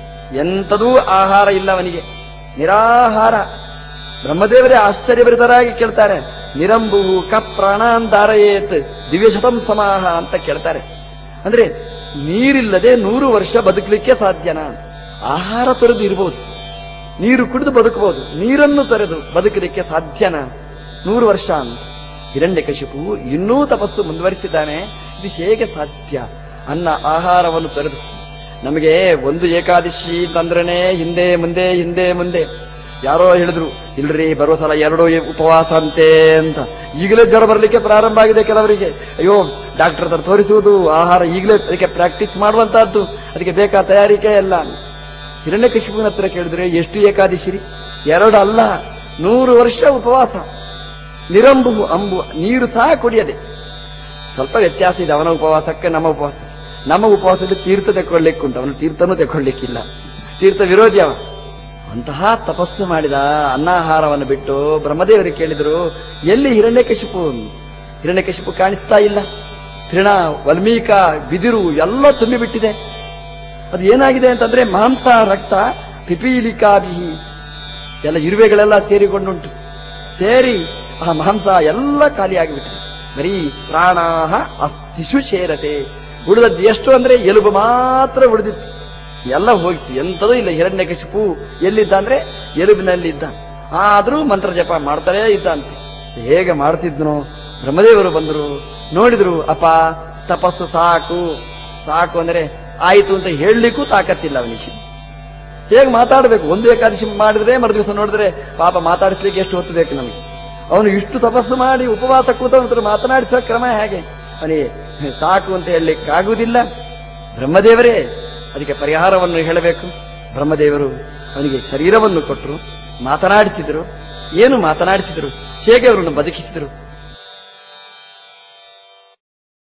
ಎಂಥದೂ ಆಹಾರ ಇಲ್ಲ ಅವನಿಗೆ ನಿರಾಹಾರ ಬ್ರಹ್ಮದೇವರೇ ಆಶ್ಚರ್ಯಭರಿತರಾಗಿ ಕೇಳ್ತಾರೆ ನಿರಂಬುವು ಕ ಪ್ರಾಣಾಂಧಾರಯೇತ್ ದಿವ್ಯಶತಂ ಸಮಾಹ ಅಂತ ಕೇಳ್ತಾರೆ ಅಂದ್ರೆ ನೀರಿಲ್ಲದೆ ನೂರು ವರ್ಷ ಬದುಕಲಿಕ್ಕೆ ಸಾಧ್ಯನಾ ಆಹಾರ ತೊರೆದು ಇರಬಹುದು ನೀರು ಕುಡಿದು ಬದುಕಬಹುದು ನೀರನ್ನು ತೊರೆದು ಬದುಕಲಿಕ್ಕೆ ಸಾಧ್ಯನಾ ನೂರು ವರ್ಷ ಅಂತ ಹಿರಣ್ಯಕಶಿಪು ಇನ್ನೂ ತಪಸ್ಸು ಮುಂದುವರಿಸಿದ್ದಾನೆ ಇದು ಹೇಗೆ ಸಾಧ್ಯ ಅನ್ನ ಆಹಾರವನ್ನು ತೊರೆದು ನಮಗೆ ಒಂದು ಏಕಾದಶಿ ಅಂತಂದ್ರನೇ ಹಿಂದೆ ಮುಂದೆ ಹಿಂದೆ ಮುಂದೆ ಯಾರೋ ಹೇಳಿದ್ರು ಇಲ್ರಿ ಬರುವ ಸಲ ಎರಡು ಉಪವಾಸ ಅಂತೆ ಅಂತ ಈಗಲೇ ಜ್ವರ ಬರಲಿಕ್ಕೆ ಪ್ರಾರಂಭ ಆಗಿದೆ ಕೆಲವರಿಗೆ ಅಯ್ಯೋ ಡಾಕ್ಟರ್ ಹತ್ರ ತೋರಿಸುವುದು ಆಹಾರ ಈಗಲೇ ಅದಕ್ಕೆ ಪ್ರಾಕ್ಟೀಸ್ ಮಾಡುವಂತಹದ್ದು ಅದಕ್ಕೆ ಬೇಕಾ ತಯಾರಿಕೆ ಎಲ್ಲ ಹಿರಣ್ಯಕಶಿಪುವಿನ ಹತ್ರ ಕೇಳಿದ್ರೆ ಎಷ್ಟು ಏಕಾದಶಿ ರೀ ಎರಡು ಅಲ್ಲ ನೂರು ವರ್ಷ ಉಪವಾಸ ನಿರಂಬು ಅಂಬು ನೀರು ಸಹ ಕುಡಿಯದೆ ಸ್ವಲ್ಪ ವ್ಯತ್ಯಾಸ ಇದೆ ಅವನ ಉಪವಾಸಕ್ಕೆ ನಮ್ಮ ಉಪವಾಸ ನಮ್ಮ ಉಪವಾಸದಲ್ಲಿ ತೀರ್ಥ ತೆಕ್ಕೊಳ್ಳಿಕ್ಕೆ ಉಂಟು ಅವನು ತೀರ್ಥನೂ ತೆಕ್ಕೊಳ್ಳಿಕ್ಕಿಲ್ಲ ತೀರ್ಥ ವಿರೋಧಿ ಅವ ಅಂತಹ ತಪಸ್ಸು ಮಾಡಿದ ಅನ್ನಾಹಾರವನ್ನು ಬಿಟ್ಟು ಬ್ರಹ್ಮದೇವರಿಗೆ ಕೇಳಿದ್ರು ಎಲ್ಲಿ ಹಿರಣ್ಯಕಶಿಪು ಹಿರಣ್ಯಕಶಿಪು ಕಾಣಿಸ್ತಾ ಇಲ್ಲ ತೃಣ ವಲ್ಮೀಕ ಬಿದಿರು ಎಲ್ಲ ತುಂಬಿಬಿಟ್ಟಿದೆ ಅದು ಏನಾಗಿದೆ ಅಂತಂದ್ರೆ ಮಾಂಸ ರಕ್ತ ಪಿಪೀಲಿಕಾಭಿಹಿ ಎಲ್ಲ ಇರುವೆಗಳೆಲ್ಲ ಸೇರಿಕೊಂಡುಂಟು ಸೇರಿ ಆ ಮಾಂಸ ಎಲ್ಲ ಖಾಲಿಯಾಗಿಬಿಟ್ಟಿದೆ ಬರೀ ಪ್ರಾಣಾಹ ಅಸ್ಥಿಶು ಸೇರತೆ ಉಳಿದದ್ದು ಎಷ್ಟು ಅಂದ್ರೆ ಎಲುಬು ಮಾತ್ರ ಉಳಿದಿತ್ತು ಎಲ್ಲ ಹೋಗಿತ್ತು ಎಂಥದೂ ಇಲ್ಲ ಹಿರಣ್ಯಕಶಿಪು ಎಲ್ಲಿದ್ದ ಅಂದ್ರೆ ಎಲುಬಿನಲ್ಲಿದ್ದ ಆದ್ರೂ ಮಂತ್ರ ಜಪ ಮಾಡ್ತಾರೇ ಇದ್ದ ಅಂತೆ ಹೇಗೆ ಮಾಡ್ತಿದ್ನೋ ಬ್ರಹ್ಮದೇವರು ಬಂದರು ನೋಡಿದ್ರು ಅಪ್ಪ ತಪಸ್ಸು ಸಾಕು ಸಾಕು ಅಂದ್ರೆ ಆಯಿತು ಅಂತ ಹೇಳಲಿಕ್ಕೂ ತಾಕತ್ತಿಲ್ಲ ಅವನಿಗೆ ಹೇಗೆ ಮಾತಾಡಬೇಕು ಒಂದು ಏಕಾದಶಿ ಮಾಡಿದ್ರೆ ಮರುದಿವಸ ನೋಡಿದ್ರೆ ಪಾಪ ಮಾತಾಡಿಸ್ಲಿಕ್ಕೆ ಎಷ್ಟು ಹೊತ್ತು ಬೇಕು ನಮಗೆ ಅವನು ಇಷ್ಟು ತಪಸ್ಸು ಮಾಡಿ ಉಪವಾಸ ಕೂತ ಮಾತನಾಡಿಸುವ ಕ್ರಮ ಹೇಗೆ ಅವನಿಗೆ ಸಾಕು ಅಂತ ಹೇಳಲಿಕ್ಕೆ ಆಗುವುದಿಲ್ಲ ಬ್ರಹ್ಮದೇವರೇ ಅದಕ್ಕೆ ಪರಿಹಾರವನ್ನು ಹೇಳಬೇಕು ಬ್ರಹ್ಮದೇವರು ಅವನಿಗೆ ಶರೀರವನ್ನು ಕೊಟ್ಟರು ಮಾತನಾಡಿಸಿದರು ಏನು ಮಾತನಾಡಿಸಿದರು ಹೇಗೆ ಅವರನ್ನು ಬದುಕಿಸಿದರು